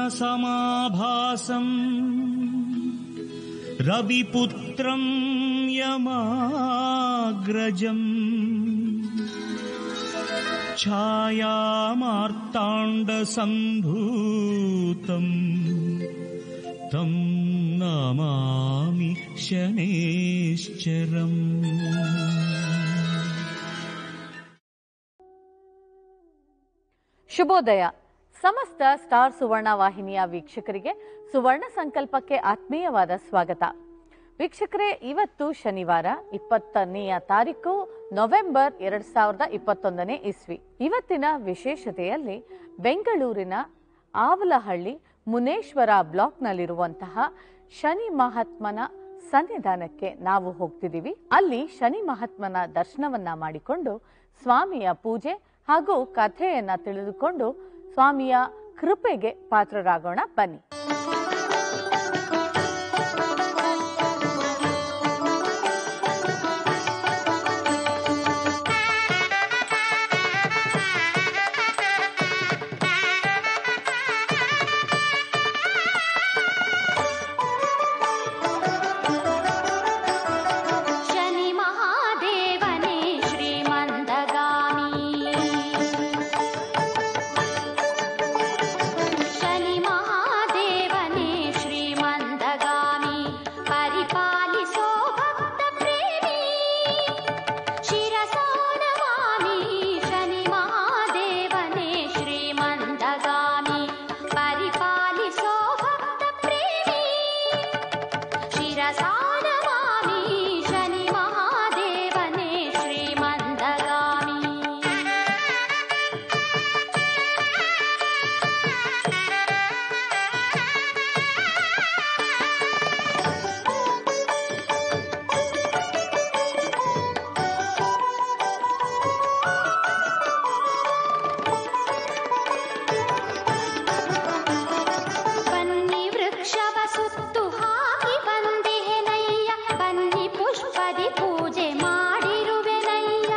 समाभासम् रविपुत्रम् यमाग्रजम् छायामार्ताण्डसम्भूतम् तं नमामि शनेश्चरम् ಶುಭೋದಯ ಸಮಸ್ತ ಸ್ಟಾರ್ ಸುವರ್ಣ ವಾಹಿನಿಯ ವೀಕ್ಷಕರಿಗೆ ಸುವರ್ಣ ಸಂಕಲ್ಪಕ್ಕೆ ಆತ್ಮೀಯವಾದ ಸ್ವಾಗತ ವೀಕ್ಷಕರೇ ಇವತ್ತು ಶನಿವಾರ ಇಪ್ಪತ್ತನೆಯ ತಾರೀಕು ನವೆಂಬರ್ ಎರಡ್ ಸಾವಿರದ ಇಪ್ಪತ್ತೊಂದನೇ ಇಸ್ವಿ ಇವತ್ತಿನ ವಿಶೇಷತೆಯಲ್ಲಿ ಬೆಂಗಳೂರಿನ ಆವಲಹಳ್ಳಿ ಮುನೇಶ್ವರ ಬ್ಲಾಕ್ನಲ್ಲಿರುವಂತಹ ಶನಿ ಮಹಾತ್ಮನ ಸನ್ನಿಧಾನಕ್ಕೆ ನಾವು ಹೋಗ್ತಿದ್ದೀವಿ ಅಲ್ಲಿ ಶನಿ ಮಹಾತ್ಮನ ದರ್ಶನವನ್ನ ಮಾಡಿಕೊಂಡು ಸ್ವಾಮಿಯ ಪೂಜೆ ಹಾಗೂ ಕಥೆಯನ್ನ ತಿಳಿದುಕೊಂಡು ಸ್ವಾಮಿಯ ಕೃಪೆಗೆ ಪಾತ್ರರಾಗೋಣ ಬನ್ನಿ ಶನಿ ಮಹಾದೇವನೇ ಶ್ರೀಮಂದಗಾಮಿ ಶನಿ ಮಹಾದೇವನೇ ಶ್ರೀಮಂದಗಾಮಿ ಪರಿಪಾಲಿಸೋ ಭಕ್ತ ಪ್ರೇಮಿ ಶಿರಸಾನಮಾಮಿ ಶನಿ ಮಹಾದೇವನೇ ಶ್ರೀಮಂದಗಾಮಿ ಪರಿಪಾಲಿಸೋ ಭಕ್ತ ಪ್ರೇಮಿ ಶಿರಸಾನಮಾಮಿ ಶನಿ ಮಹಾದೇವನೇ ಶ್ರೀಮಂದಗಾಮಿ ಬನ್ನಿ ವೃಕ್ಷವ ಸುತ್ತು ಹಾಕಿ ಬಂದಿಹೆನಯ್ಯ ಬನ್ನಿ ಪುಷ್ಪದಿ ಪೂಜೆ ಮಾಡಿರುವೆನಯ್ಯ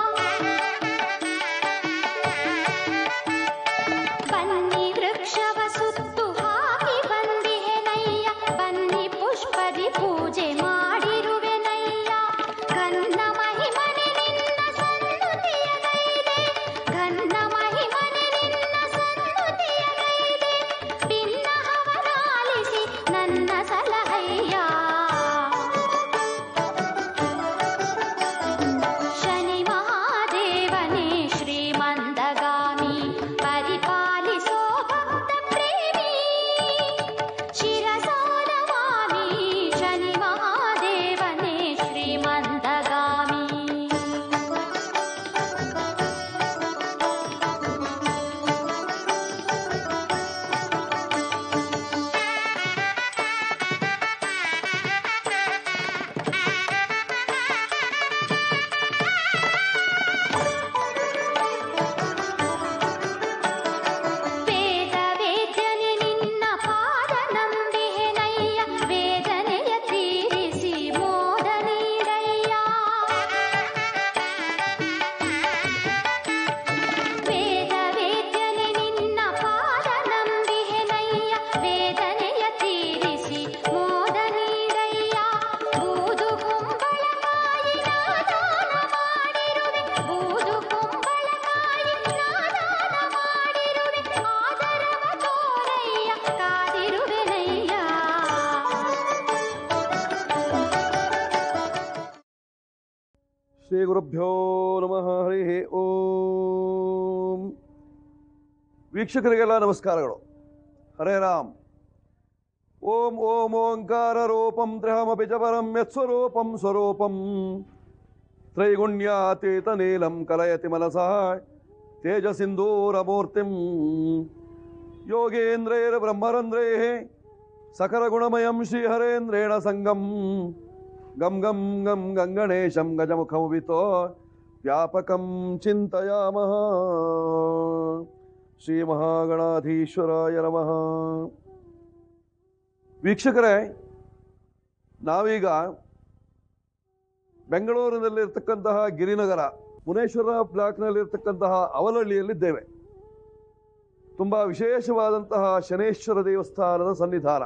ಬನ್ನಿ ವೃಕ್ಷವ ಸುತ್ತು ಹಾಕಿ ಬಂದಿಹೆನಯ್ಯ ಬನ್ನಿ ಪುಷ್ಪದಿ ಪೂಜೆ ಮಾಡಿರುವೆನಯ್ಯ ಗನ್ನ ಮಹಿಮನೆ ನಿನ್ನ ಸನ್ನುತಿಯ ಗೈದೆ ಗನ್ನ ಮಹಿಮನೆ ನಿನ್ನ ಸನ್ನುತಿಯ ಗೈದೆ ಭಿನ್ನ ಹವನಾಲಿಸಿ ನನ್ನ ಸಲಹಯ್ಯ ಶನಿ ಮಹಾದೇವನೇ ಶ್ರೀಮಂದಗಾಮಿ ಪರಿಪಾಲಿಸೋ ಭಕ್ತ ಪ್ರೇಮಿ ಶಿರಸಾನಮಾಮಿ ಶನಿ ಮಹಾದೇವನೇ ಶ್ರೀಮಂದಗಾಮಿ ವೇದ ವೇದ್ಯನೆ ನಿನ್ನ ಪಾದ ನಂಬಿಹೆನಯ್ಯ ವೇದನೆಯ ತೀರಿಸಿ ಮೋದ ನೀಡಯ್ಯ ವೇದ ವೇದ್ಯನೆ ನಿನ್ನ ಪಾದ ನಂಬಿಹೆನಯ್ಯ ವೇದನೆಯ ತೀರಿಸಿ ಮೋದ ನೀಡಯ್ಯ ಬೂದು ಕುಂಬಳಕಾಯಿ ನಾದಾನ ಮಾಡಿರುವೆ ಬೂದು ಕುಂಬಳಕಾಯಿ ನಾದಾನ ಮಾಡಿರುವೆ ಆದರವ ತೋರಯ್ಯ ಕಾದಿರುವೆನಯ್ಯ ಶ್ರೀ ಗುರುಭ್ಯೋ ನಮಃ ಹರಿ ಓಂ ವೀಕ್ಷಕರಿಗೆಲ್ಲ ನಮಸ್ಕಾರಗಳು ಹರೇ ರಾಮ್ ಓಂ ಓಂ ಓಂಕಾರ ರೂಪಂ ತ್ರಿಹಮಪಿ ಚ ಪರಂ ಯತ್ಸ್ವರೂಪಂ ಸ್ವರೂಪಂ ತ್ರೈಗುಣ್ಯಾತೀತ ನೀಲಂ ಕಲಯತಿ ಮನಸಃ ತೇಜಸಿಂಧೂರಮೂರ್ತಿಂ ಯೋಗೇಂದ್ರೈರ್ ಬ್ರಹ್ಮರಂದ್ರೈಃ ಸಕಲಗುಣಮಯಂ ಶ್ರೀಹರೇಂದ್ರೇಣ ಸಂಗಂ ಗಂ ಗಂ ಗಂ ಗಂಗಣೇಶಂ ಗಜಮುಖಮುವಿತೋ ವ್ಯಾಪಕಂ ಚಿಂತಯಾಮಃ ಶ್ರೀ ಮಹಾಗಣಾಧೀಶ್ವರಾಯ ನಮಃ ವೀಕ್ಷಕರೇ ನಾವೀಗ ಬೆಂಗಳೂರಿನಲ್ಲಿರ್ತಕ್ಕಂತಹ ಗಿರಿನಗರ ಮುನೇಶ್ವರ ಬ್ಲಾಕ್ನಲ್ಲಿರ್ತಕ್ಕಂತಹ ಅವಲಹಳ್ಳಿಯಲ್ಲಿದ್ದೇವೆ ತುಂಬ ವಿಶೇಷವಾದಂತಹ ಶನೇಶ್ವರ ದೇವಸ್ಥಾನದ ಸನ್ನಿಧಾನ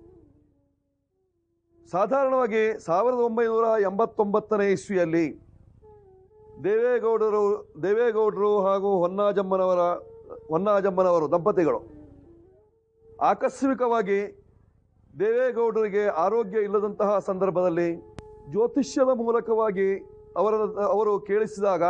ಸಾಧಾರಣವಾಗಿ ಸಾವಿರದ ಒಂಬೈನೂರ ಎಂಬತ್ತೊಂಬತ್ತನೇ ಇಸ್ವಿಯಲ್ಲಿ ದೇವೇಗೌಡರು ದೇವೇಗೌಡರು ಹಾಗೂ ಹೊನ್ನಾಜಮ್ಮನವರ ಹೊನ್ನಾಜಮ್ಮನವರು ದಂಪತಿಗಳು ಆಕಸ್ಮಿಕವಾಗಿ ದೇವೇಗೌಡರಿಗೆ ಆರೋಗ್ಯ ಇಲ್ಲದಂತಹ ಸಂದರ್ಭದಲ್ಲಿ ಜ್ಯೋತಿಷ್ಯದ ಮೂಲಕವಾಗಿ ಅವರ ಅವರು ಕೇಳಿಸಿದಾಗ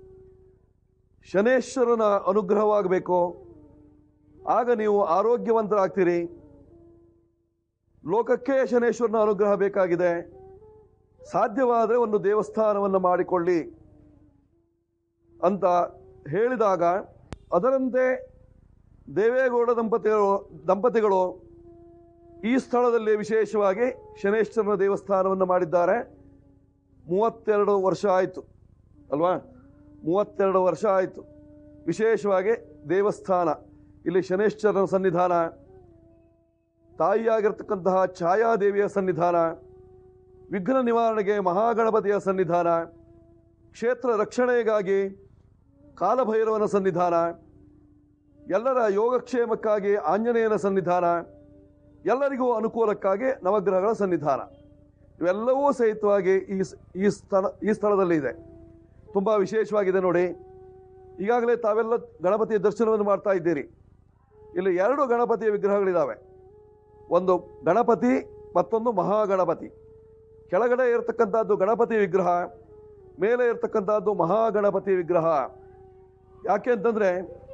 ಶನೇಶ್ವರನ ಅನುಗ್ರಹವಾಗಬೇಕು ಆಗ ನೀವು ಆರೋಗ್ಯವಂತರಾಗ್ತೀರಿ ಲೋಕಕ್ಕೆ ಶನೇಶ್ವರನ ಅನುಗ್ರಹ ಬೇಕಾಗಿದೆ ಸಾಧ್ಯವಾದರೆ ಒಂದು ದೇವಸ್ಥಾನವನ್ನು ಮಾಡಿಕೊಳ್ಳಿ ಅಂತ ಹೇಳಿದಾಗ ಅದರಂತೆ ದೇವೇಗೌಡ ದಂಪತಿಗಳು ದಂಪತಿಗಳು ಈ ಸ್ಥಳದಲ್ಲಿ ವಿಶೇಷವಾಗಿ ಶನೇಶ್ವರನ ದೇವಸ್ಥಾನವನ್ನು ಮಾಡಿದ್ದಾರೆ ಮೂವತ್ತೆರಡು ವರ್ಷ ಆಯಿತು ಅಲ್ವಾ ಮೂವತ್ತೆರಡು ವರ್ಷ ಆಯಿತು ವಿಶೇಷವಾಗಿ ದೇವಸ್ಥಾನ ಇಲ್ಲಿ ಶನೇಶ್ವರನ ಸನ್ನಿಧಾನ ತಾಯಿಯಾಗಿರ್ತಕ್ಕಂತಹ ಛಾಯಾದೇವಿಯ ಸನ್ನಿಧಾನ ವಿಘ್ನ ನಿವಾರಣೆಗೆ ಮಹಾಗಣಪತಿಯ ಸನ್ನಿಧಾನ ಕ್ಷೇತ್ರ ರಕ್ಷಣೆಗಾಗಿ ಕಾಲಭೈರವನ ಸನ್ನಿಧಾನ ಎಲ್ಲರ ಯೋಗಕ್ಷೇಮಕ್ಕಾಗಿ ಆಂಜನೇಯನ ಸನ್ನಿಧಾನ ಎಲ್ಲರಿಗೂ ಅನುಕೂಲಕ್ಕಾಗಿ ನವಗ್ರಹಗಳ ಸನ್ನಿಧಾನ ಇವೆಲ್ಲವೂ ಸಹಿತವಾಗಿ ಈ ಸ್- ಈ ಸ್ಥಳ ಈ ಸ್ಥಳದಲ್ಲಿ ಇದೆ ತುಂಬ ವಿಶೇಷವಾಗಿದೆ ನೋಡಿ ಈಗಾಗಲೇ ತಾವೆಲ್ಲ ಗಣಪತಿಯ ದರ್ಶನವನ್ನು ಮಾಡ್ತಾ ಇದ್ದೀರಿ ಇಲ್ಲಿ ಎರಡು ಗಣಪತಿಯ ವಿಗ್ರಹಗಳಿದ್ದಾವೆ ಒಂದು ಗಣಪತಿ ಮತ್ತೊಂದು ಮಹಾಗಣಪತಿ ಕೆಳಗಡೆ ಇರತಕ್ಕಂಥದ್ದು ಗಣಪತಿ ವಿಗ್ರಹ ಮೇಲೆ ಇರತಕ್ಕಂಥದ್ದು ಮಹಾಗಣಪತಿ ವಿಗ್ರಹ ಯಾಕೆ ಅಂತಂದ್ರೆ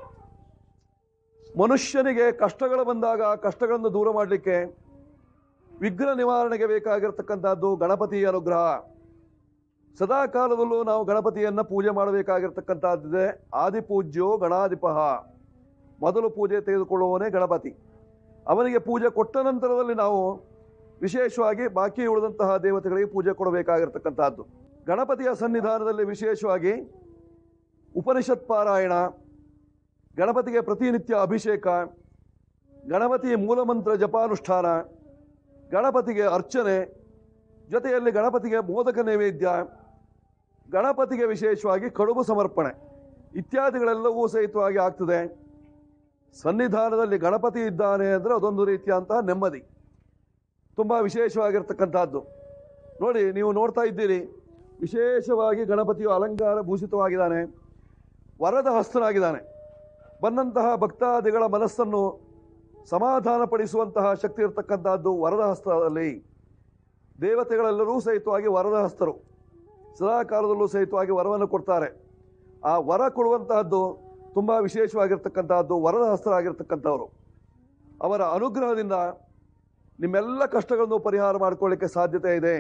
ಮನುಷ್ಯನಿಗೆ ಕಷ್ಟಗಳು ಬಂದಾಗ ಆ ಕಷ್ಟಗಳನ್ನು ದೂರ ಮಾಡಲಿಕ್ಕೆ ವಿಘ್ನ ನಿವಾರಣೆಗೆ ಬೇಕಾಗಿರ್ತಕ್ಕಂಥದ್ದು ಗಣಪತಿಯ ಅನುಗ್ರಹ ಸದಾ ಕಾಲದಲ್ಲೂ ನಾವು ಗಣಪತಿಯನ್ನ ಪೂಜೆ ಮಾಡಬೇಕಾಗಿರ್ತಕ್ಕಂಥದ್ದಿದೆ ಆದಿಪೂಜ್ಯೋ ಗಣಾಧಿಪಃ ಮೊದಲು ಪೂಜೆ ತೆಗೆದುಕೊಳ್ಳುವವನೇ ಗಣಪತಿ ಅವನಿಗೆ ಪೂಜೆ ಕೊಟ್ಟ ನಂತರದಲ್ಲಿ ನಾವು ವಿಶೇಷವಾಗಿ ಬಾಕಿ ಉಳಿದಂತಹ ದೇವತೆಗಳಿಗೆ ಪೂಜೆ ಕೊಡಬೇಕಾಗಿರ್ತಕ್ಕಂಥದ್ದು ಗಣಪತಿಯ ಸನ್ನಿಧಾನದಲ್ಲಿ ವಿಶೇಷವಾಗಿ ಉಪನಿಷತ್ ಪಾರಾಯಣ ಗಣಪತಿಗೆ ಪ್ರತಿನಿತ್ಯ ಅಭಿಷೇಕ ಗಣಪತಿ ಮೂಲಮಂತ್ರ ಜಪಾನುಷ್ಠಾನ ಗಣಪತಿಗೆ ಅರ್ಚನೆ ಜೊತೆಯಲ್ಲಿ ಗಣಪತಿಗೆ ಮೋದಕ ನೈವೇದ್ಯ ಗಣಪತಿಗೆ ವಿಶೇಷವಾಗಿ ಕಡುಬು ಸಮರ್ಪಣೆ ಇತ್ಯಾದಿಗಳೆಲ್ಲವೂ ಸಹಿತವಾಗಿ ಆಗ್ತದೆ ಸನ್ನಿಧಾನದಲ್ಲಿ ಗಣಪತಿ ಇದ್ದಾನೆ ಅಂದರೆ ಅದೊಂದು ರೀತಿಯಂತಹ ನೆಮ್ಮದಿ ತುಂಬ ವಿಶೇಷವಾಗಿರ್ತಕ್ಕಂಥದ್ದು ನೋಡಿ ನೀವು ನೋಡ್ತಾ ಇದ್ದೀರಿ ವಿಶೇಷವಾಗಿ ಗಣಪತಿಯು ಅಲಂಕಾರ ಭೂಷಿತವಾಗಿದ್ದಾನೆ ವರದ ಹಸ್ತನಾಗಿದ್ದಾನೆ ಬಂದಂತಹ ಭಕ್ತಾದಿಗಳ ಮನಸ್ಸನ್ನು ಸಮಾಧಾನಪಡಿಸುವಂತಹ ಶಕ್ತಿ ಇರತಕ್ಕಂತಹದ್ದು ವರದ ಹಸ್ತದಲ್ಲಿ ದೇವತೆಗಳೆಲ್ಲರೂ ಸಹಿತವಾಗಿ ವರದ ಹಸ್ತರು ಸದಾ ಕಾಲದಲ್ಲೂ ಸಹಿತವಾಗಿ ವರವನ್ನು ಕೊಡ್ತಾರೆ ಆ ವರ ಕೊಡುವಂತಹದ್ದು ತುಂಬ ವಿಶೇಷವಾಗಿರ್ತಕ್ಕಂತಹದ್ದು ವರದ ಹಸ್ತರಾಗಿರ್ತಕ್ಕಂಥವರು ಅವರ ಅನುಗ್ರಹದಿಂದ ನಿಮ್ಮೆಲ್ಲ ಕಷ್ಟಗಳನ್ನು ಪರಿಹಾರ ಮಾಡಿಕೊಳ್ಳಿಕ್ಕೆ ಸಾಧ್ಯತೆ ಇದೆ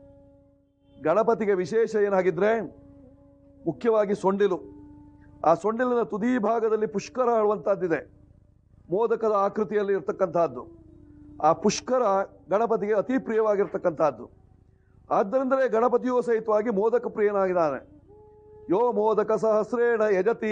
ಗಣಪತಿಗೆ ವಿಶೇಷ ಏನಾಗಿದ್ರೆ ಮುಖ್ಯವಾಗಿ ಸೊಂಡಿಲು ಆ ಸೊಂಡಿಲಿನ ತುದಿ ಭಾಗದಲ್ಲಿ ಪುಷ್ಕರ ಆಳುವಂತಹದ್ದಿದೆ ಮೋದಕದ ಆಕೃತಿಯಲ್ಲಿ ಇರ್ತಕ್ಕಂತಹದ್ದು ಆ ಪುಷ್ಕರ ಗಣಪತಿಗೆ ಅತಿ ಪ್ರಿಯವಾಗಿರ್ತಕ್ಕಂತಹದ್ದು ಆದ್ದರಿಂದಲೇ ಗಣಪತಿಯೂ ಸಹಿತವಾಗಿ ಮೋದಕ ಪ್ರಿಯನಾಗಿದ್ದಾನೆ ಯೋ ಮೋದಕ ಸಹಸ್ರೇಣ ಯಜತಿ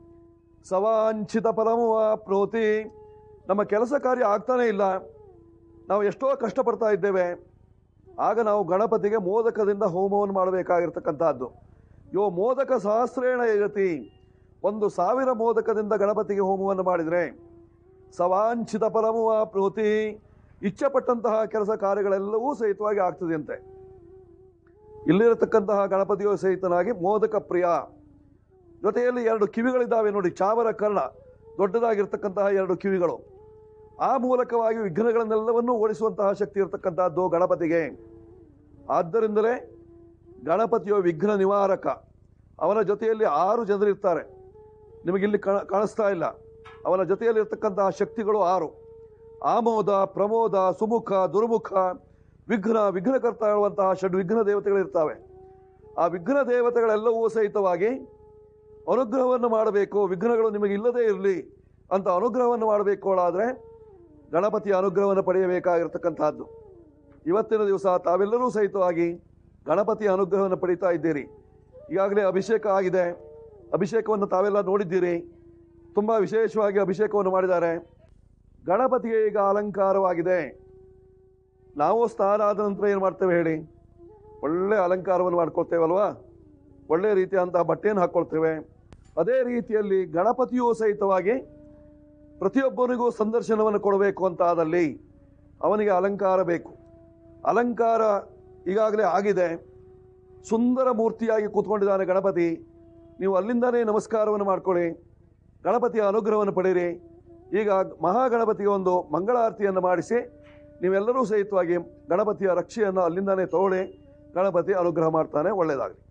ಸವಾಂಚಿತ ಫಲಮುವ ಪ್ರೋತಿ ನಮ್ಮ ಕೆಲಸ ಕಾರ್ಯ ಆಗ್ತಾನೇ ಇಲ್ಲ ನಾವು ಎಷ್ಟೋ ಕಷ್ಟಪಡ್ತಾ ಇದ್ದೇವೆ ಆಗ ನಾವು ಗಣಪತಿಗೆ ಮೋದಕದಿಂದ ಹೋಮವನ್ನು ಮಾಡಬೇಕಾಗಿರ್ತಕ್ಕಂಥದ್ದು ಯೋ ಮೋದಕ ಸಹಸ್ರೇಣ ಯಜತಿ ಒಂದು ಸಾವಿರ ಮೋದಕದಿಂದ ಗಣಪತಿಗೆ ಹೋಮವನ್ನು ಮಾಡಿದರೆ ಸವಾಂಚಿತ ಫಲಮುವ ಪ್ರೋತಿ ಇಚ್ಛೆಪಟ್ಟಂತಹ ಕೆಲಸ ಕಾರ್ಯಗಳೆಲ್ಲವೂ ಸಹಿತವಾಗಿ ಆಗ್ತದೆಯಂತೆ ಇಲ್ಲಿರತಕ್ಕಂತಹ ಗಣಪತಿಯು ಸಹಿತನಾಗಿ ಮೋದಕ ಪ್ರಿಯ ಜೊತೆಯಲ್ಲಿ ಎರಡು ಕಿವಿಗಳಿದ್ದಾವೆ ನೋಡಿ ಚಾಮರ ಕರ್ಣ ದೊಡ್ಡದಾಗಿರ್ತಕ್ಕಂತಹ ಎರಡು ಕಿವಿಗಳು ಆ ಮೂಲಕವಾಗಿ ವಿಘ್ನಗಳನ್ನೆಲ್ಲವನ್ನೂ ಓಡಿಸುವಂತಹ ಶಕ್ತಿ ಇರತಕ್ಕಂತಹದ್ದು ಗಣಪತಿಗೆ ಆದ್ದರಿಂದಲೇ ಗಣಪತಿಯು ವಿಘ್ನ ನಿವಾರಕ ಅವನ ಜೊತೆಯಲ್ಲಿ ಆರು ಜನರಿರ್ತಾರೆ ನಿಮಗಿಲ್ಲಿ ಕಾಣ ಕಾಣಿಸ್ತಾ ಇಲ್ಲ ಅವನ ಜೊತೆಯಲ್ಲಿ ಇರ್ತಕ್ಕಂತಹ ಶಕ್ತಿಗಳು ಆರು ಆಮೋದ ಪ್ರಮೋದ ಸುಮುಖ ದುರ್ಮುಖ ವಿಘ್ನ ವಿಘ್ನಕರ್ತ ಹೇಳುವಂತಹ ಷಡ್ ವಿಘ್ನ ದೇವತೆಗಳಿರ್ತಾವೆ ಆ ವಿಘ್ನ ದೇವತೆಗಳೆಲ್ಲವೂ ಸಹಿತವಾಗಿ ಅನುಗ್ರಹವನ್ನು ಮಾಡಬೇಕು ವಿಘ್ನಗಳು ನಿಮಗೆ ಇಲ್ಲದೇ ಇರಲಿ ಅಂತ ಅನುಗ್ರಹವನ್ನು ಮಾಡಬೇಕು ಆದರೆ ಗಣಪತಿಯ ಅನುಗ್ರಹವನ್ನು ಪಡೆಯಬೇಕಾಗಿರ್ತಕ್ಕಂಥದ್ದು ಇವತ್ತಿನ ದಿವಸ ತಾವೆಲ್ಲರೂ ಸಹಿತವಾಗಿ ಗಣಪತಿಯ ಅನುಗ್ರಹವನ್ನು ಪಡೀತಾ ಇದ್ದೀರಿ ಈಗಾಗಲೇ ಅಭಿಷೇಕ ಆಗಿದೆ ಅಭಿಷೇಕವನ್ನು ತಾವೆಲ್ಲ ನೋಡಿದ್ದೀರಿ ತುಂಬ ವಿಶೇಷವಾಗಿ ಅಭಿಷೇಕವನ್ನು ಮಾಡಿದ್ದಾರೆ ಗಣಪತಿಗೆ ಈಗ ಅಲಂಕಾರವಾಗಿದೆ ನಾವು ಸ್ನಾನ ಆದ ನಂತರ ಏನು ಮಾಡ್ತೇವೆ ಹೇಳಿ ಒಳ್ಳೆ ಅಲಂಕಾರವನ್ನು ಮಾಡ್ಕೊಳ್ತೇವಲ್ವಾ ಒಳ್ಳೆ ರೀತಿಯಂತಹ ಬಟ್ಟೆಯನ್ನು ಹಾಕ್ಕೊಳ್ತೇವೆ ಅದೇ ರೀತಿಯಲ್ಲಿ ಗಣಪತಿಯೂ ಸಹಿತವಾಗಿ ಪ್ರತಿಯೊಬ್ಬನಿಗೂ ಸಂದರ್ಶನವನ್ನು ಕೊಡಬೇಕು ಅಂತ ಆದಲ್ಲಿ ಅವನಿಗೆ ಅಲಂಕಾರ ಬೇಕು ಅಲಂಕಾರ ಈಗಾಗಲೇ ಆಗಿದೆ ಸುಂದರ ಮೂರ್ತಿಯಾಗಿ ಕೂತ್ಕೊಂಡಿದ್ದಾನೆ ಗಣಪತಿ ನೀವು ಅಲ್ಲಿಂದನೇ ನಮಸ್ಕಾರವನ್ನು ಮಾಡ್ಕೊಳ್ಳಿ ಗಣಪತಿಯ ಅನುಗ್ರಹವನ್ನು ಪಡೀರಿ ಈಗ ಮಹಾಗಣಪತಿಗೆ ಒಂದು ಮಂಗಳಾರತಿಯನ್ನು ಮಾಡಿಸಿ ನೀವೆಲ್ಲರೂ ಸಹಿತವಾಗಿ ಗಣಪತಿಯ ರಕ್ಷೆಯನ್ನು ಅಲ್ಲಿಂದನೇ ತಗೊಳ್ಳಿ ಗಣಪತಿ ಅನುಗ್ರಹ ಮಾಡ್ತಾನೆ ಒಳ್ಳೆಯದಾಗಲಿ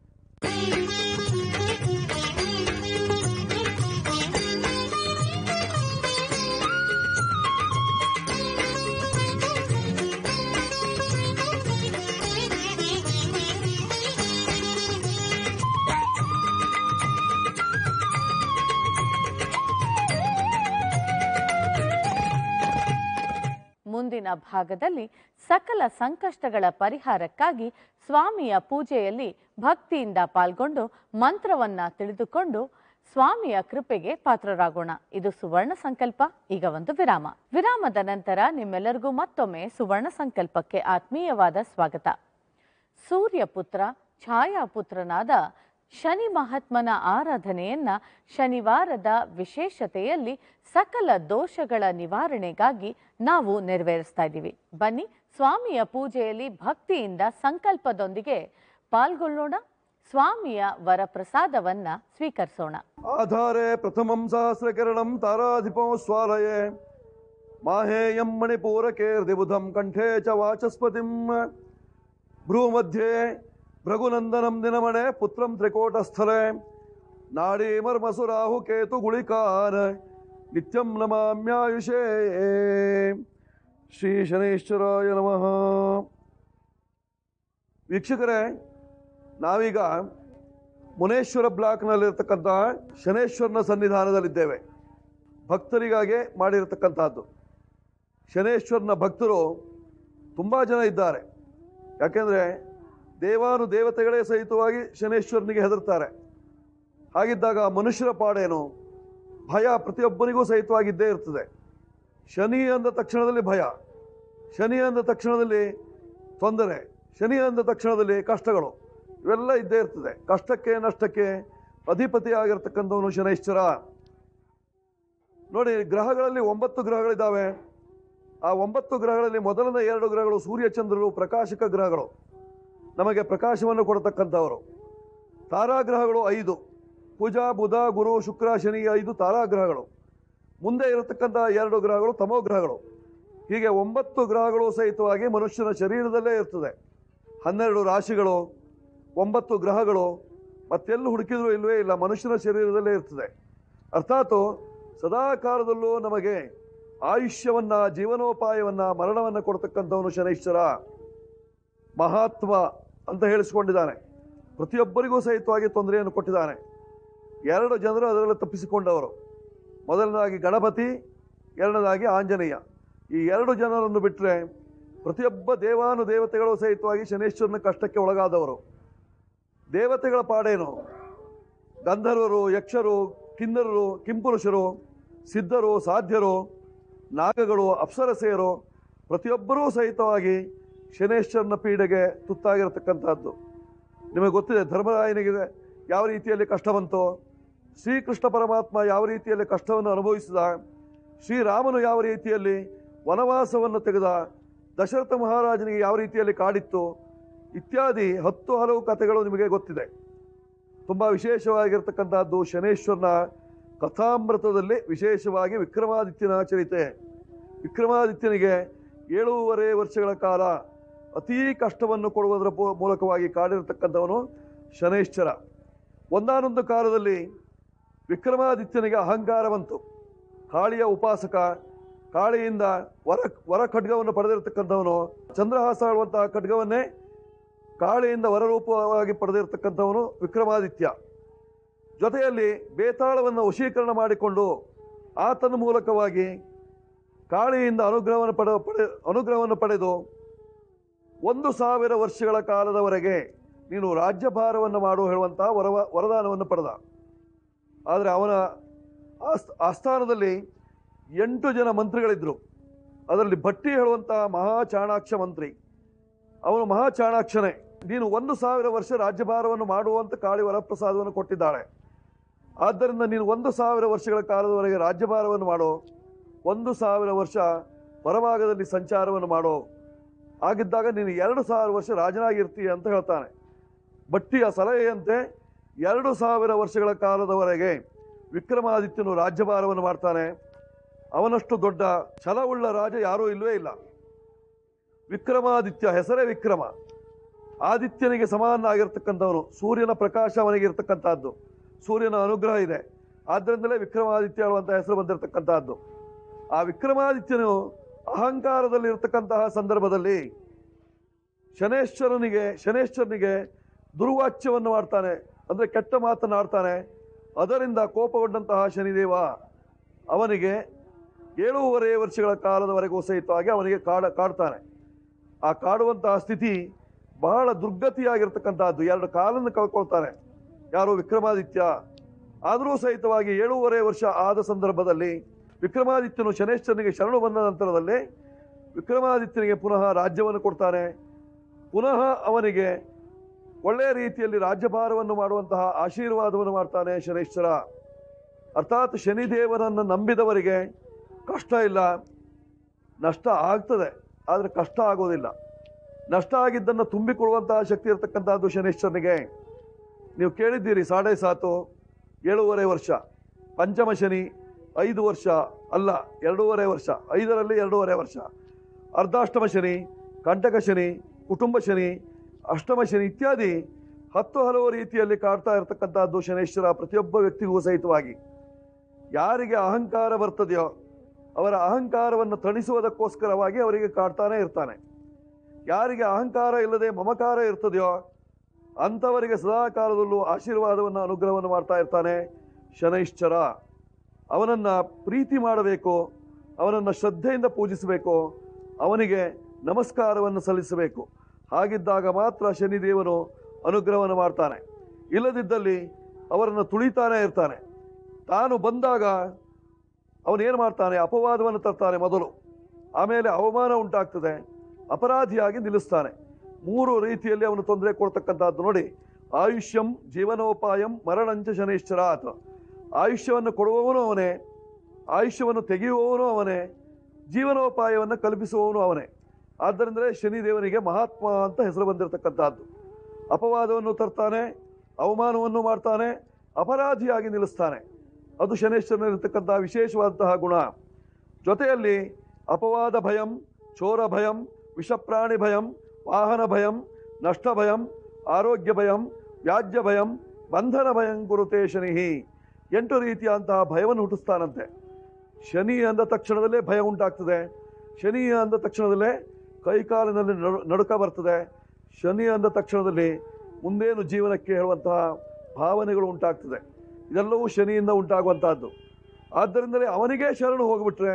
ಮುಂದಿನ ಭಾಗದಲ್ಲಿ ಸಕಲ ಸಂಕಷ್ಟಗಳ ಪರಿಹಾರಕ್ಕಾಗಿ ಸ್ವಾಮಿಯ ಪೂಜೆಯಲ್ಲಿ ಭಕ್ತಿಯಿಂದ ಪಾಲ್ಗೊಂಡು ಮಂತ್ರವನ್ನ ತಿಳಿದುಕೊಂಡು ಸ್ವಾಮಿಯ ಕೃಪೆಗೆ ಪಾತ್ರರಾಗೋಣ ಇದು ಸುವರ್ಣ ಸಂಕಲ್ಪ ಈಗ ಒಂದು ವಿರಾಮ ವಿರಾಮದ ನಂತರ ನಿಮ್ಮೆಲ್ಲರಿಗೂ ಮತ್ತೊಮ್ಮೆ ಸುವರ್ಣ ಸಂಕಲ್ಪಕ್ಕೆ ಆತ್ಮೀಯವಾದ ಸ್ವಾಗತ ಸೂರ್ಯಪುತ್ರ ಛಾಯಾಪುತ್ರನಾದ ಶನಿ ಮಹಾತ್ಮನ ಆರಾಧನೆಯನ್ನ ಶನಿವಾರದ ವಿಶೇಷತೆಯಲ್ಲಿ ಸಕಲ ದೋಷಗಳ ನಿವಾರಣೆಗಾಗಿ ನಾವು ನೆರವೇರಿಸ್ತಾ ಇದ್ದೀವಿ ಬನ್ನಿ ಸ್ವಾಮಿಯ ಪೂಜೆಯಲ್ಲಿ ಭಕ್ತಿಯಿಂದ ಸಂಕಲ್ಪದೊಂದಿಗೆ ಪಾಲ್ಗೊಳ್ಳೋಣ ಸ್ವಾಮಿಯ ವರಪ್ರಸಾದವನ್ನ ಸ್ವೀಕರಿಸೋಣ ಆಧಾರೆ ಪ್ರಥಮಂ ಸಹಸ್ರಕಿರಣಂ ತಾರಾಧಿಪೋ ಸ್ವಾಲಯೇ ಮಾಹೇಯಂ ಮಣಿಪೂರಕೇರ್ದಿಬುಧಂ ಕಂಠೇ ಚ ವಾಚಸ್ಪತಿಂ ಭ್ರೂಮಧ್ಯೆ ಭೃಗುನಂದನಂ ದಿನಮಣೆ ಪುತ್ರಂ ತ್ರಿಕೋಟಸ್ಥಲೆ ನಾಡೀಮರ್ಮಸುರಾಹು ಕೇತು ಗುಳಿಕಾನ್ ನಿತ್ಯಂ ನಮಾಮ್ಯಾಯುಷೇ ಶ್ರೀ ಶನೇಶ್ವರಾಯ ನಮಃ ವೀಕ್ಷಕರೇ ನಾವೀಗ ಮುನೇಶ್ವರ ಬ್ಲಾಕ್ನಲ್ಲಿರ್ತಕ್ಕಂಥ ಶನೇಶ್ವರನ ಸನ್ನಿಧಾನದಲ್ಲಿದ್ದೇವೆ ಭಕ್ತರಿಗಾಗಿ ಮಾಡಿರತಕ್ಕಂಥದ್ದು ಶನೇಶ್ವರನ ಭಕ್ತರು ತುಂಬ ಜನ ಇದ್ದಾರೆ ಯಾಕೆಂದರೆ ದೇವಾನು ದೇವತೆಗಳೇ ಸಹಿತವಾಗಿ ಶನೇಶ್ವರನಿಗೆ ಹೆದರ್ತಾರೆ ಹಾಗಿದ್ದಾಗ ಮನುಷ್ಯರ ಪಾಡೇನು ಭಯ ಪ್ರತಿಯೊಬ್ಬನಿಗೂ ಸಹಿತವಾಗಿದ್ದೇ ಇರ್ತದೆ ಶನಿ ಅಂದ ತಕ್ಷಣದಲ್ಲಿ ಭಯ ಶನಿ ಅಂದ ತಕ್ಷಣದಲ್ಲಿ ತೊಂದರೆ ಶನಿ ಅಂದ ತಕ್ಷಣದಲ್ಲಿ ಕಷ್ಟಗಳು ಇವೆಲ್ಲ ಇದ್ದೇ ಇರ್ತದೆ ಕಷ್ಟಕ್ಕೆ ನಷ್ಟಕ್ಕೆ ಅಧಿಪತಿ ಆಗಿರ್ತಕ್ಕಂಥವನು ಶನೈಶ್ವರ ನೋಡಿ ಗ್ರಹಗಳಲ್ಲಿ ಒಂಬತ್ತು ಗ್ರಹಗಳಿದ್ದಾವೆ ಆ ಒಂಬತ್ತು ಗ್ರಹಗಳಲ್ಲಿ ಮೊದಲನೇ ಎರಡು ಗ್ರಹಗಳು ಸೂರ್ಯಚಂದ್ರರು ಪ್ರಕಾಶಕ ಗ್ರಹಗಳು ನಮಗೆ ಪ್ರಕಾಶವನ್ನು ಕೊಡತಕ್ಕಂಥವರು ತಾರಾಗ್ರಹಗಳು ಐದು ಕುಜ ಬುಧ ಗುರು ಶುಕ್ರ ಶನಿ ಐದು ತಾರಾಗ್ರಹಗಳು ಮುಂದೆ ಇರತಕ್ಕಂಥ ಎರಡು ಗ್ರಹಗಳು ತಮೋ ಗ್ರಹಗಳು ಹೀಗೆ ಒಂಬತ್ತು ಗ್ರಹಗಳು ಸಹಿತವಾಗಿ ಮನುಷ್ಯನ ಶರೀರದಲ್ಲೇ ಇರ್ತದೆ ಹನ್ನೆರಡು ರಾಶಿಗಳು ಒಂಬತ್ತು ಗ್ರಹಗಳು ಮತ್ತೆಲ್ಲೂ ಹುಡುಕಿದ್ರು ಇಲ್ವೇ ಇಲ್ಲ ಮನುಷ್ಯನ ಶರೀರದಲ್ಲೇ ಇರ್ತದೆ ಅರ್ಥಾತ್ ಸದಾ ಕಾಲದಲ್ಲೂ ನಮಗೆ ಆಯುಷ್ಯವನ್ನ ಜೀವನೋಪಾಯವನ್ನ ಮರಣವನ್ನ ಕೊಡ್ತಕ್ಕಂಥವನು ಶನೈಶ್ವರ ಮಹಾತ್ಮ ಅಂತ ಹೇಳಿಸಿಕೊಂಡಿದ್ದಾನೆ ಪ್ರತಿಯೊಬ್ಬರಿಗೂ ಸಹಿತವಾಗಿ ತೊಂದರೆಯನ್ನು ಕೊಟ್ಟಿದ್ದಾನೆ ಎರಡು ಜನರು ಅದರಲ್ಲಿ ತಪ್ಪಿಸಿಕೊಂಡವರು ಮೊದಲನೇದಾಗಿ ಗಣಪತಿ ಎರಡನೇದಾಗಿ ಆಂಜನೇಯ ಈ ಎರಡು ಜನರನ್ನು ಬಿಟ್ಟರೆ ಪ್ರತಿಯೊಬ್ಬ ದೇವಾನು ದೇವತೆಗಳು ಸಹಿತವಾಗಿ ಶನೇಶ್ವರನ ಕಷ್ಟಕ್ಕೆ ಒಳಗಾದವರು ದೇವತೆಗಳ ಪಾಡೇನು ಗಂಧರ್ವರು ಯಕ್ಷರು ಕಿನ್ನರರು ಕಿಂಪುರುಷರು ಸಿದ್ಧರು ಸಾಧ್ಯರು ನಾಗಗಳು ಅಪ್ಸರಸೆಯರು ಪ್ರತಿಯೊಬ್ಬರೂ ಸಹಿತವಾಗಿ ಶನೇಶ್ವರನ ಪೀಡೆಗೆ ತುತ್ತಾಗಿರತಕ್ಕಂಥದ್ದು ನಿಮಗೆ ಗೊತ್ತಿದೆ ಧರ್ಮರಾಯನಿಗೆ ಯಾವ ರೀತಿಯಲ್ಲಿ ಕಷ್ಟ ಬಂತೋ ಶ್ರೀಕೃಷ್ಣ ಪರಮಾತ್ಮ ಯಾವ ರೀತಿಯಲ್ಲಿ ಕಷ್ಟವನ್ನು ಅನುಭವಿಸಿದ ಶ್ರೀರಾಮನು ಯಾವ ರೀತಿಯಲ್ಲಿ ವನವಾಸವನ್ನು ತೆಗೆದ ದಶರಥ ಮಹಾರಾಜನಿಗೆ ಯಾವ ರೀತಿಯಲ್ಲಿ ಕಾಡಿತ್ತು ಇತ್ಯಾದಿ ಹತ್ತು ಹಲವು ಕಥೆಗಳು ನಿಮಗೆ ಗೊತ್ತಿದೆ ತುಂಬ ವಿಶೇಷವಾಗಿರ್ತಕ್ಕಂಥದ್ದು ಶನೇಶ್ವರನ ಕಥಾಮೃತದಲ್ಲಿ ವಿಶೇಷವಾಗಿ ವಿಕ್ರಮಾದಿತ್ಯನ ಚರಿತೆ ವಿಕ್ರಮಾದಿತ್ಯನಿಗೆ ಏಳೂವರೆ ವರ್ಷಗಳ ಕಾಲ ಅತೀ ಕಷ್ಟವನ್ನು ಕೊಡುವುದರ ಪೂ- ಮೂಲಕವಾಗಿ ಕಾಡಿರತಕ್ಕಂಥವನು ಶನೇಶ್ವರ ಒಂದಾನೊಂದು ಕಾಲದಲ್ಲಿ ವಿಕ್ರಮಾದಿತ್ಯನಿಗೆ ಅಹಂಕಾರ ಬಂತು ಕಾಳಿಯ ಉಪಾಸಕ ಕಾಳಿಯಿಂದ ವರ ವರ ಖಡ್ಗವನ್ನು ಪಡೆದಿರತಕ್ಕಂಥವನು ಚಂದ್ರಹಾಸ ಆಳುವಂತಹ ಖಡ್ಗವನ್ನೇ ಕಾಳಿಯಿಂದ ವರರೂಪವಾಗಿ ಪಡೆದಿರತಕ್ಕಂಥವನು ವಿಕ್ರಮಾದಿತ್ಯ ಜೊತೆಯಲ್ಲಿ ಬೇತಾಳವನ್ನು ವಶೀಕರಣ ಮಾಡಿಕೊಂಡು ಆತನ ಮೂಲಕವಾಗಿ ಕಾಳಿಯಿಂದ ಅನುಗ್ರಹವನ್ನು ಪಡೆ ಪಡೆ ಅನುಗ್ರಹವನ್ನು ಪಡೆದು ಒಂದು ಸಾವಿರ ವರ್ಷಗಳ ಕಾಲದವರೆಗೆ ನೀನು ರಾಜ್ಯಭಾರವನ್ನು ಮಾಡು ಹೇಳುವಂತಹ ವರವ ವರದಾನವನ್ನು ಪಡೆದ ಆದರೆ ಅವನ ಆಸ್- ಆಸ್ಥಾನದಲ್ಲಿ ಎಂಟು ಜನ ಮಂತ್ರಿಗಳಿದ್ರು ಅದರಲ್ಲಿ ಭಟ್ಟಿ ಹೇಳುವಂತಹ ಮಹಾ ಚಾಣಾಕ್ಷ ಮಂತ್ರಿ ಅವನು ಮಹಾ ಚಾಣಾಕ್ಷನೇ ನೀನು ಒಂದು ಸಾವಿರ ವರ್ಷ ರಾಜ್ಯಭಾರವನ್ನು ಮಾಡುವಂತ ಕಾಳಿ ವರಪ್ರಸಾದವನ್ನು ಕೊಟ್ಟಿದ್ದಾಳೆ ಆದ್ದರಿಂದ ನೀನು ಒಂದು ಸಾವಿರ ವರ್ಷಗಳ ಕಾಲದವರೆಗೆ ರಾಜ್ಯಭಾರವನ್ನು ಮಾಡು ಒಂದು ಸಾವಿರ ವರ್ಷ ಹೊರಭಾಗದಲ್ಲಿ ಸಂಚಾರವನ್ನು ಮಾಡೋ ಆಗಿದ್ದಾಗ ನೀನು ಎರಡು ಸಾವಿರ ವರ್ಷ ರಾಜನಾಗಿರ್ತೀಯ ಅಂತ ಹೇಳ್ತಾನೆ ಬಟ್ಟಿಯ ಸಲಹೆಯಂತೆ ಎರಡು ಸಾವಿರ ವರ್ಷಗಳ ಕಾಲದವರೆಗೆ ವಿಕ್ರಮಾದಿತ್ಯನು ರಾಜ್ಯಭಾರವನ್ನು ಮಾಡ್ತಾನೆ ಅವನಷ್ಟು ದೊಡ್ಡ ಛಲವುಳ್ಳ ರಾಜ ಯಾರೂ ಇಲ್ಲವೇ ಇಲ್ಲ ವಿಕ್ರಮಾದಿತ್ಯ ಹೆಸರೇ ವಿಕ್ರಮ ಆದಿತ್ಯನಿಗೆ ಸಮಾನಾಗಿರ್ತಕ್ಕಂಥವನು ಸೂರ್ಯನ ಪ್ರಕಾಶ ಅವನಿಗೆ ಇರ್ತಕ್ಕಂಥದ್ದು ಸೂರ್ಯನ ಅನುಗ್ರಹ ಇದೆ ಆದ್ದರಿಂದಲೇ ವಿಕ್ರಮಾದಿತ್ಯ ಅನ್ನುವಂಥ ಹೆಸರು ಬಂದಿರತಕ್ಕಂತಹದ್ದು ಆ ವಿಕ್ರಮಾದಿತ್ಯನು ಅಹಂಕಾರದಲ್ಲಿ ಇರತಕ್ಕಂತಹ ಸಂದರ್ಭದಲ್ಲಿ ಶನೇಶ್ವರನಿಗೆ ಶನೇಶ್ವರನಿಗೆ ದುರ್ವಾಚ್ಯವನ್ನು ಮಾಡ್ತಾನೆ ಅಂದ್ರೆ ಕೆಟ್ಟ ಮಾತನಾಡ್ತಾನೆ ಅದರಿಂದ ಕೋಪಗೊಂಡಂತಹ ಶನಿದೇವ ಅವನಿಗೆ ಏಳೂವರೆ ವರ್ಷಗಳ ಕಾಲದವರೆಗೂ ಸಹಿತವಾಗಿ ಅವನಿಗೆ ಕಾಡ ಕಾಡ್ತಾನೆ ಆ ಕಾಡುವಂತಹ ಸ್ಥಿತಿ ಬಹಳ ದುರ್ಗತಿಯಾಗಿರ್ತಕ್ಕಂತಹದ್ದು ಎರಡು ಕಾಲನ್ನು ಕಳ್ಕೊಳ್ತಾನೆ ಯಾರು ವಿಕ್ರಮಾದಿತ್ಯ ಆದರೂ ಸಹಿತವಾಗಿ ಏಳೂವರೆ ವರ್ಷ ಆದ ಸಂದರ್ಭದಲ್ಲಿ ವಿಕ್ರಮಾದಿತ್ಯನು ಶನೇಶ್ವರನಿಗೆ ಶರಣು ಬಂದ ನಂತರದಲ್ಲಿ ವಿಕ್ರಮಾದಿತ್ಯನಿಗೆ ಪುನಃ ರಾಜ್ಯವನ್ನು ಕೊಡ್ತಾನೆ ಪುನಃ ಅವನಿಗೆ ಒಳ್ಳೆಯ ರೀತಿಯಲ್ಲಿ ರಾಜ್ಯಭಾರವನ್ನು ಮಾಡುವಂತಹ ಆಶೀರ್ವಾದವನ್ನು ಮಾಡ್ತಾನೆ ಶನೇಶ್ವರ ಅರ್ಥಾತ್ ಶನಿದೇವನನ್ನು ನಂಬಿದವರಿಗೆ ಕಷ್ಟ ಇಲ್ಲ ನಷ್ಟ ಆಗ್ತದೆ ಆದರೆ ಕಷ್ಟ ಆಗೋದಿಲ್ಲ ನಷ್ಟ ಆಗಿದ್ದನ್ನು ತುಂಬಿಕೊಡುವಂತಹ ಶಕ್ತಿ ಇರತಕ್ಕಂತಹದ್ದು ಶನೇಶ್ವರನಿಗೆ ನೀವು ಕೇಳಿದ್ದೀರಿ ಸಾಡೆ ಸಾತು ಏಳೂವರೆ ವರ್ಷ ಪಂಚಮ ಶನಿ ಐದು ವರ್ಷ ಅಲ್ಲ ಎರಡೂವರೆ ವರ್ಷ ಐದರಲ್ಲಿ ಎರಡೂವರೆ ವರ್ಷ ಅರ್ಧಾಷ್ಟಮ ಶನಿ ಕಂಟಕ ಶನಿ ಕುಟುಂಬ ಶನಿ ಅಷ್ಟಮ ಶನಿ ಇತ್ಯಾದಿ ಹತ್ತು ಹಲವು ರೀತಿಯಲ್ಲಿ ಕಾಡ್ತಾ ಇರತಕ್ಕಂತಹದ್ದು ಶನೇಶ್ವರ ಪ್ರತಿಯೊಬ್ಬ ವ್ಯಕ್ತಿಗೂ ಸಹಿತವಾಗಿ ಯಾರಿಗೆ ಅಹಂಕಾರ ಬರ್ತದೆಯೋ ಅವರ ಅಹಂಕಾರವನ್ನು ತಣಿಸುವುದಕ್ಕೋಸ್ಕರವಾಗಿ ಅವರಿಗೆ ಕಾಡ್ತಾನೆ ಇರ್ತಾನೆ ಯಾರಿಗೆ ಅಹಂಕಾರ ಇಲ್ಲದೆ ಮಮಕಾರ ಇರ್ತದೆಯೋ ಅಂಥವರಿಗೆ ಸದಾ ಕಾಲದಲ್ಲೂ ಆಶೀರ್ವಾದವನ್ನು ಅನುಗ್ರಹವನ್ನು ಮಾಡ್ತಾ ಇರ್ತಾನೆ ಶನೈಶ್ಚರ ಅವನನ್ನು ಪ್ರೀತಿ ಮಾಡಬೇಕು ಅವನನ್ನು ಶ್ರದ್ಧೆಯಿಂದ ಪೂಜಿಸಬೇಕು ಅವನಿಗೆ ನಮಸ್ಕಾರವನ್ನು ಸಲ್ಲಿಸಬೇಕು ಹಾಗಿದ್ದಾಗ ಮಾತ್ರ ಶನಿದೇವನು ಅನುಗ್ರಹವನ್ನು ಮಾಡ್ತಾನೆ ಇಲ್ಲದಿದ್ದಲ್ಲಿ ಅವರನ್ನು ತುಳಿತಾನೆ ಇರ್ತಾನೆ ತಾನು ಬಂದಾಗ ಅವನೇನು ಮಾಡ್ತಾನೆ ಅಪವಾದವನ್ನು ತರ್ತಾನೆ ಮೊದಲು ಆಮೇಲೆ ಅವಮಾನ ಉಂಟಾಗ್ತದೆ ಅಪರಾಧಿಯಾಗಿ ನಿಲ್ಲಿಸ್ತಾನೆ ಮೂರು ರೀತಿಯಲ್ಲಿ ಅವನು ತೊಂದರೆ ಕೊಡ್ತಕ್ಕಂಥದ್ದು ನೋಡಿ ಆಯುಷ್ಯಂ ಜೀವನೋಪಾಯಂ ಮರಣಂಚ ಶನೇಶ್ವರಾತ್ ಆಯುಷ್ಯವನ್ನು ಕೊಡುವವನು ಅವನೇ ಆಯುಷ್ಯವನ್ನು ತೆಗೆಯುವವನು ಅವನೇ ಜೀವನೋಪಾಯವನ್ನು ಕಲ್ಪಿಸುವವನು ಅವನೇ ಆದ್ದರಿಂದಲೇ ಶನಿದೇವನಿಗೆ ಮಹಾತ್ಮ ಅಂತ ಹೆಸರು ಬಂದಿರತಕ್ಕಂಥದ್ದು ಅಪವಾದವನ್ನು ತರ್ತಾನೆ ಅವಮಾನವನ್ನು ಮಾಡ್ತಾನೆ ಅಪರಾಧಿಯಾಗಿ ನಿಲ್ಲಿಸ್ತಾನೆ ಅದು ಶನೇಶ್ವರನಲ್ಲಿರ್ತಕ್ಕಂತಹ ವಿಶೇಷವಾದಂತಹ ಗುಣ ಜೊತೆಯಲ್ಲಿ ಅಪವಾದ ಭಯಂ ಚೋರ ಭಯಂ ವಿಷಪ್ರಾಣಿ ಭಯಂ ವಾಹನ ಭಯಂ ನಷ್ಟ ಭಯಂ ಆರೋಗ್ಯ ಭಯಂ ವ್ಯಾಜ್ಯ ಭಯಂ ಬಂಧನ ಭಯಂ ಗುರುತೇ ಶನಿಹಿ ಎಂಟು ರೀತಿಯಾದಂತಹ ಭಯವನ್ನು ಹುಟ್ಟಿಸ್ತಾನಂತೆ ಶನಿ ಅಂದ ತಕ್ಷಣದಲ್ಲೇ ಭಯ ಉಂಟಾಗ್ತದೆ ಶನಿ ಅಂದ ತಕ್ಷಣದಲ್ಲೇ ಕೈಕಾಲಿನಲ್ಲಿ ನಡು ನಡುಕ ಬರ್ತದೆ ಶನಿ ಅಂದ ತಕ್ಷಣದಲ್ಲಿ ಮುಂದೇನು ಜೀವನಕ್ಕೆ ಹೇಳುವಂತಹ ಭಾವನೆಗಳು ಉಂಟಾಗ್ತದೆ ಇದೆಲ್ಲವೂ ಶನಿಯಿಂದ ಉಂಟಾಗುವಂತಹದ್ದು ಆದ್ದರಿಂದಲೇ ಅವನಿಗೆ ಶರಣು ಹೋಗ್ಬಿಟ್ರೆ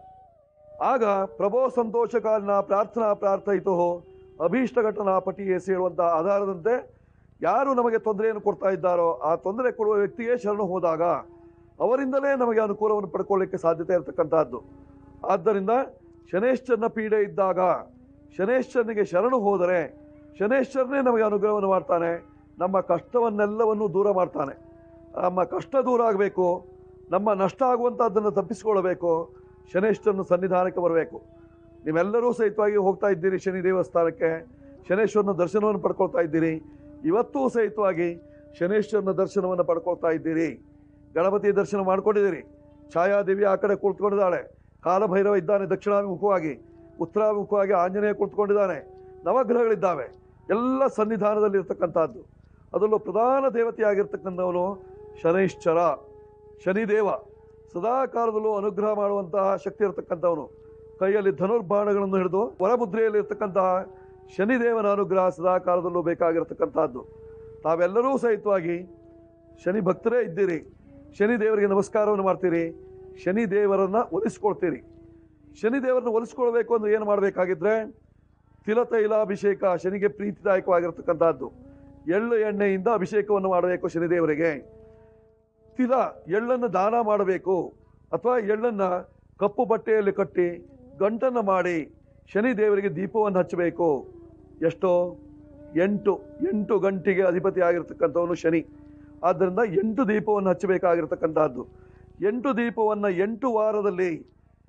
ಆಗ ಪ್ರಭೋ ಸಂತೋಷಕಾಲಿನ ಪ್ರಾರ್ಥನಾ ಪ್ರಾರ್ಥಯಿತು ಅಭೀಷ್ಟ ಘಟನಾ ಪಟಿಯೇಸಿ ಹೇಳುವಂತಹ ಆಧಾರದಂತೆ ಯಾರು ನಮಗೆ ತೊಂದರೆಯನ್ನು ಕೊಡ್ತಾ ಇದ್ದಾರೋ ಆ ತೊಂದರೆ ಕೊಡುವ ವ್ಯಕ್ತಿಗೆ ಶರಣು ಹೋದಾಗ ಅವರಿಂದಲೇ ನಮಗೆ ಅನುಕೂಲವನ್ನು ಪಡ್ಕೊಳ್ಳಿಕ್ಕೆ ಸಾಧ್ಯತೆ ಇರತಕ್ಕಂತಹದ್ದು ಆದ್ದರಿಂದ ಶನೇಶ್ವರನ ಪೀಡೆ ಇದ್ದಾಗ ಶನೇಶ್ವರನಿಗೆ ಶರಣು ಹೋದರೆ ಶನೇಶ್ವರನೇ ನಮಗೆ ಅನುಗ್ರಹವನ್ನು ಮಾಡ್ತಾನೆ ನಮ್ಮ ಕಷ್ಟವನ್ನೆಲ್ಲವನ್ನು ದೂರ ಮಾಡ್ತಾನೆ ನಮ್ಮ ಕಷ್ಟ ದೂರ ಆಗಬೇಕು ನಮ್ಮ ನಷ್ಟ ಆಗುವಂಥದ್ದನ್ನು ತಪ್ಪಿಸಿಕೊಳ್ಳಬೇಕು ಶನೇಶ್ವರನ ಸನ್ನಿಧಾನಕ್ಕೆ ಬರಬೇಕು ನೀವೆಲ್ಲರೂ ಸಹಿತವಾಗಿ ಹೋಗ್ತಾ ಇದ್ದೀರಿ ಶನಿ ದೇವಸ್ಥಾನಕ್ಕೆ ಶನೇಶ್ವರನ ದರ್ಶನವನ್ನು ಪಡ್ಕೊಳ್ತಾ ಇದ್ದೀರಿ ಇವತ್ತೂ ಸಹಿತವಾಗಿ ಶನೇಶ್ವರನ ದರ್ಶನವನ್ನು ಪಡ್ಕೊಳ್ತಾ ಇದ್ದೀರಿ ಗಣಪತಿ ದರ್ಶನ ಮಾಡ್ಕೊಂಡಿದ್ದೀರಿ ಛಾಯಾದೇವಿ ಆ ಕಡೆ ಕುಳಿತುಕೊಂಡಿದ್ದಾಳೆ ಕಾಲಭೈರವ ಇದ್ದಾನೆ ದಕ್ಷಿಣಾಭಿಮುಖವಾಗಿ ಉತ್ತರಾಭಿಮುಖವಾಗಿ ಆಂಜನೇಯ ಕುಳಿತುಕೊಂಡಿದ್ದಾನೆ ನವಗ್ರಹಗಳಿದ್ದಾವೆ ಎಲ್ಲ ಸನ್ನಿಧಾನದಲ್ಲಿ ಇರ್ತಕ್ಕಂಥದ್ದು ಅದರಲ್ಲೂ ಪ್ರಧಾನ ದೇವತೆಯಾಗಿರ್ತಕ್ಕಂಥವನು ಶನೈಶ್ಚರ ಶನಿದೇವ ಸದಾ ಕಾಲದಲ್ಲೂ ಅನುಗ್ರಹ ಮಾಡುವಂತಹ ಶಕ್ತಿ ಇರತಕ್ಕಂಥವನು ಕೈಯಲ್ಲಿ ಧನುರ್ಬಾಣಗಳನ್ನು ಹಿಡಿದು ಹೊರಮುದ್ರೆಯಲ್ಲಿ ಇರ್ತಕ್ಕಂತಹ ಶನಿದೇವನ ಅನುಗ್ರಹ ಸದಾ ಕಾಲದಲ್ಲೂ ಬೇಕಾಗಿರತಕ್ಕಂತಹದ್ದು ತಾವೆಲ್ಲರೂ ಸಹಿತವಾಗಿ ಶನಿ ಭಕ್ತರೇ ಇದ್ದೀರಿ ಶನಿ ದೇವರಿಗೆ ನಮಸ್ಕಾರವನ್ನು ಮಾಡ್ತೀರಿ ಶನಿ ದೇವರನ್ನ ಒಲಿಸ್ಕೊಳ್ತೀರಿ ಶನಿ ದೇವರನ್ನ ಒಲಿಸ್ಕೊಳ್ಬೇಕು ಅಂದ್ರೆ ಏನು ಮಾಡಬೇಕಾಗಿದ್ರೆ ತಿಲ ತೈಲಾಭಿಷೇಕ ಶನಿಗೆ ಪ್ರೀತಿದಾಯಕವಾಗಿರ್ತಕ್ಕಂಥದ್ದು ಎಳ್ಳು ಎಣ್ಣೆಯಿಂದ ಅಭಿಷೇಕವನ್ನು ಮಾಡಬೇಕು ಶನಿದೇವರಿಗೆ ತಿಲ ಎಳ್ಳನ್ನು ದಾನ ಮಾಡಬೇಕು ಅಥವಾ ಎಳ್ಳನ್ನ ಕಪ್ಪು ಬಟ್ಟೆಯಲ್ಲಿ ಕಟ್ಟಿ ಗಂಟನ್ನು ಮಾಡಿ ಶನಿ ದೇವರಿಗೆ ದೀಪವನ್ನು ಹಚ್ಚಬೇಕು ಎಷ್ಟೋ ಎಂಟು ಎಂಟು ಗಂಟೆಗೆ ಅಧಿಪತಿ ಆಗಿರ್ತಕ್ಕಂಥವನು ಶನಿ ಆದ್ದರಿಂದ ಎಂಟು ದೀಪವನ್ನು ಹಚ್ಚಬೇಕಾಗಿರ್ತಕ್ಕಂತಹದ್ದು ಎಂಟು ದೀಪವನ್ನು ಎಂಟು ವಾರದಲ್ಲಿ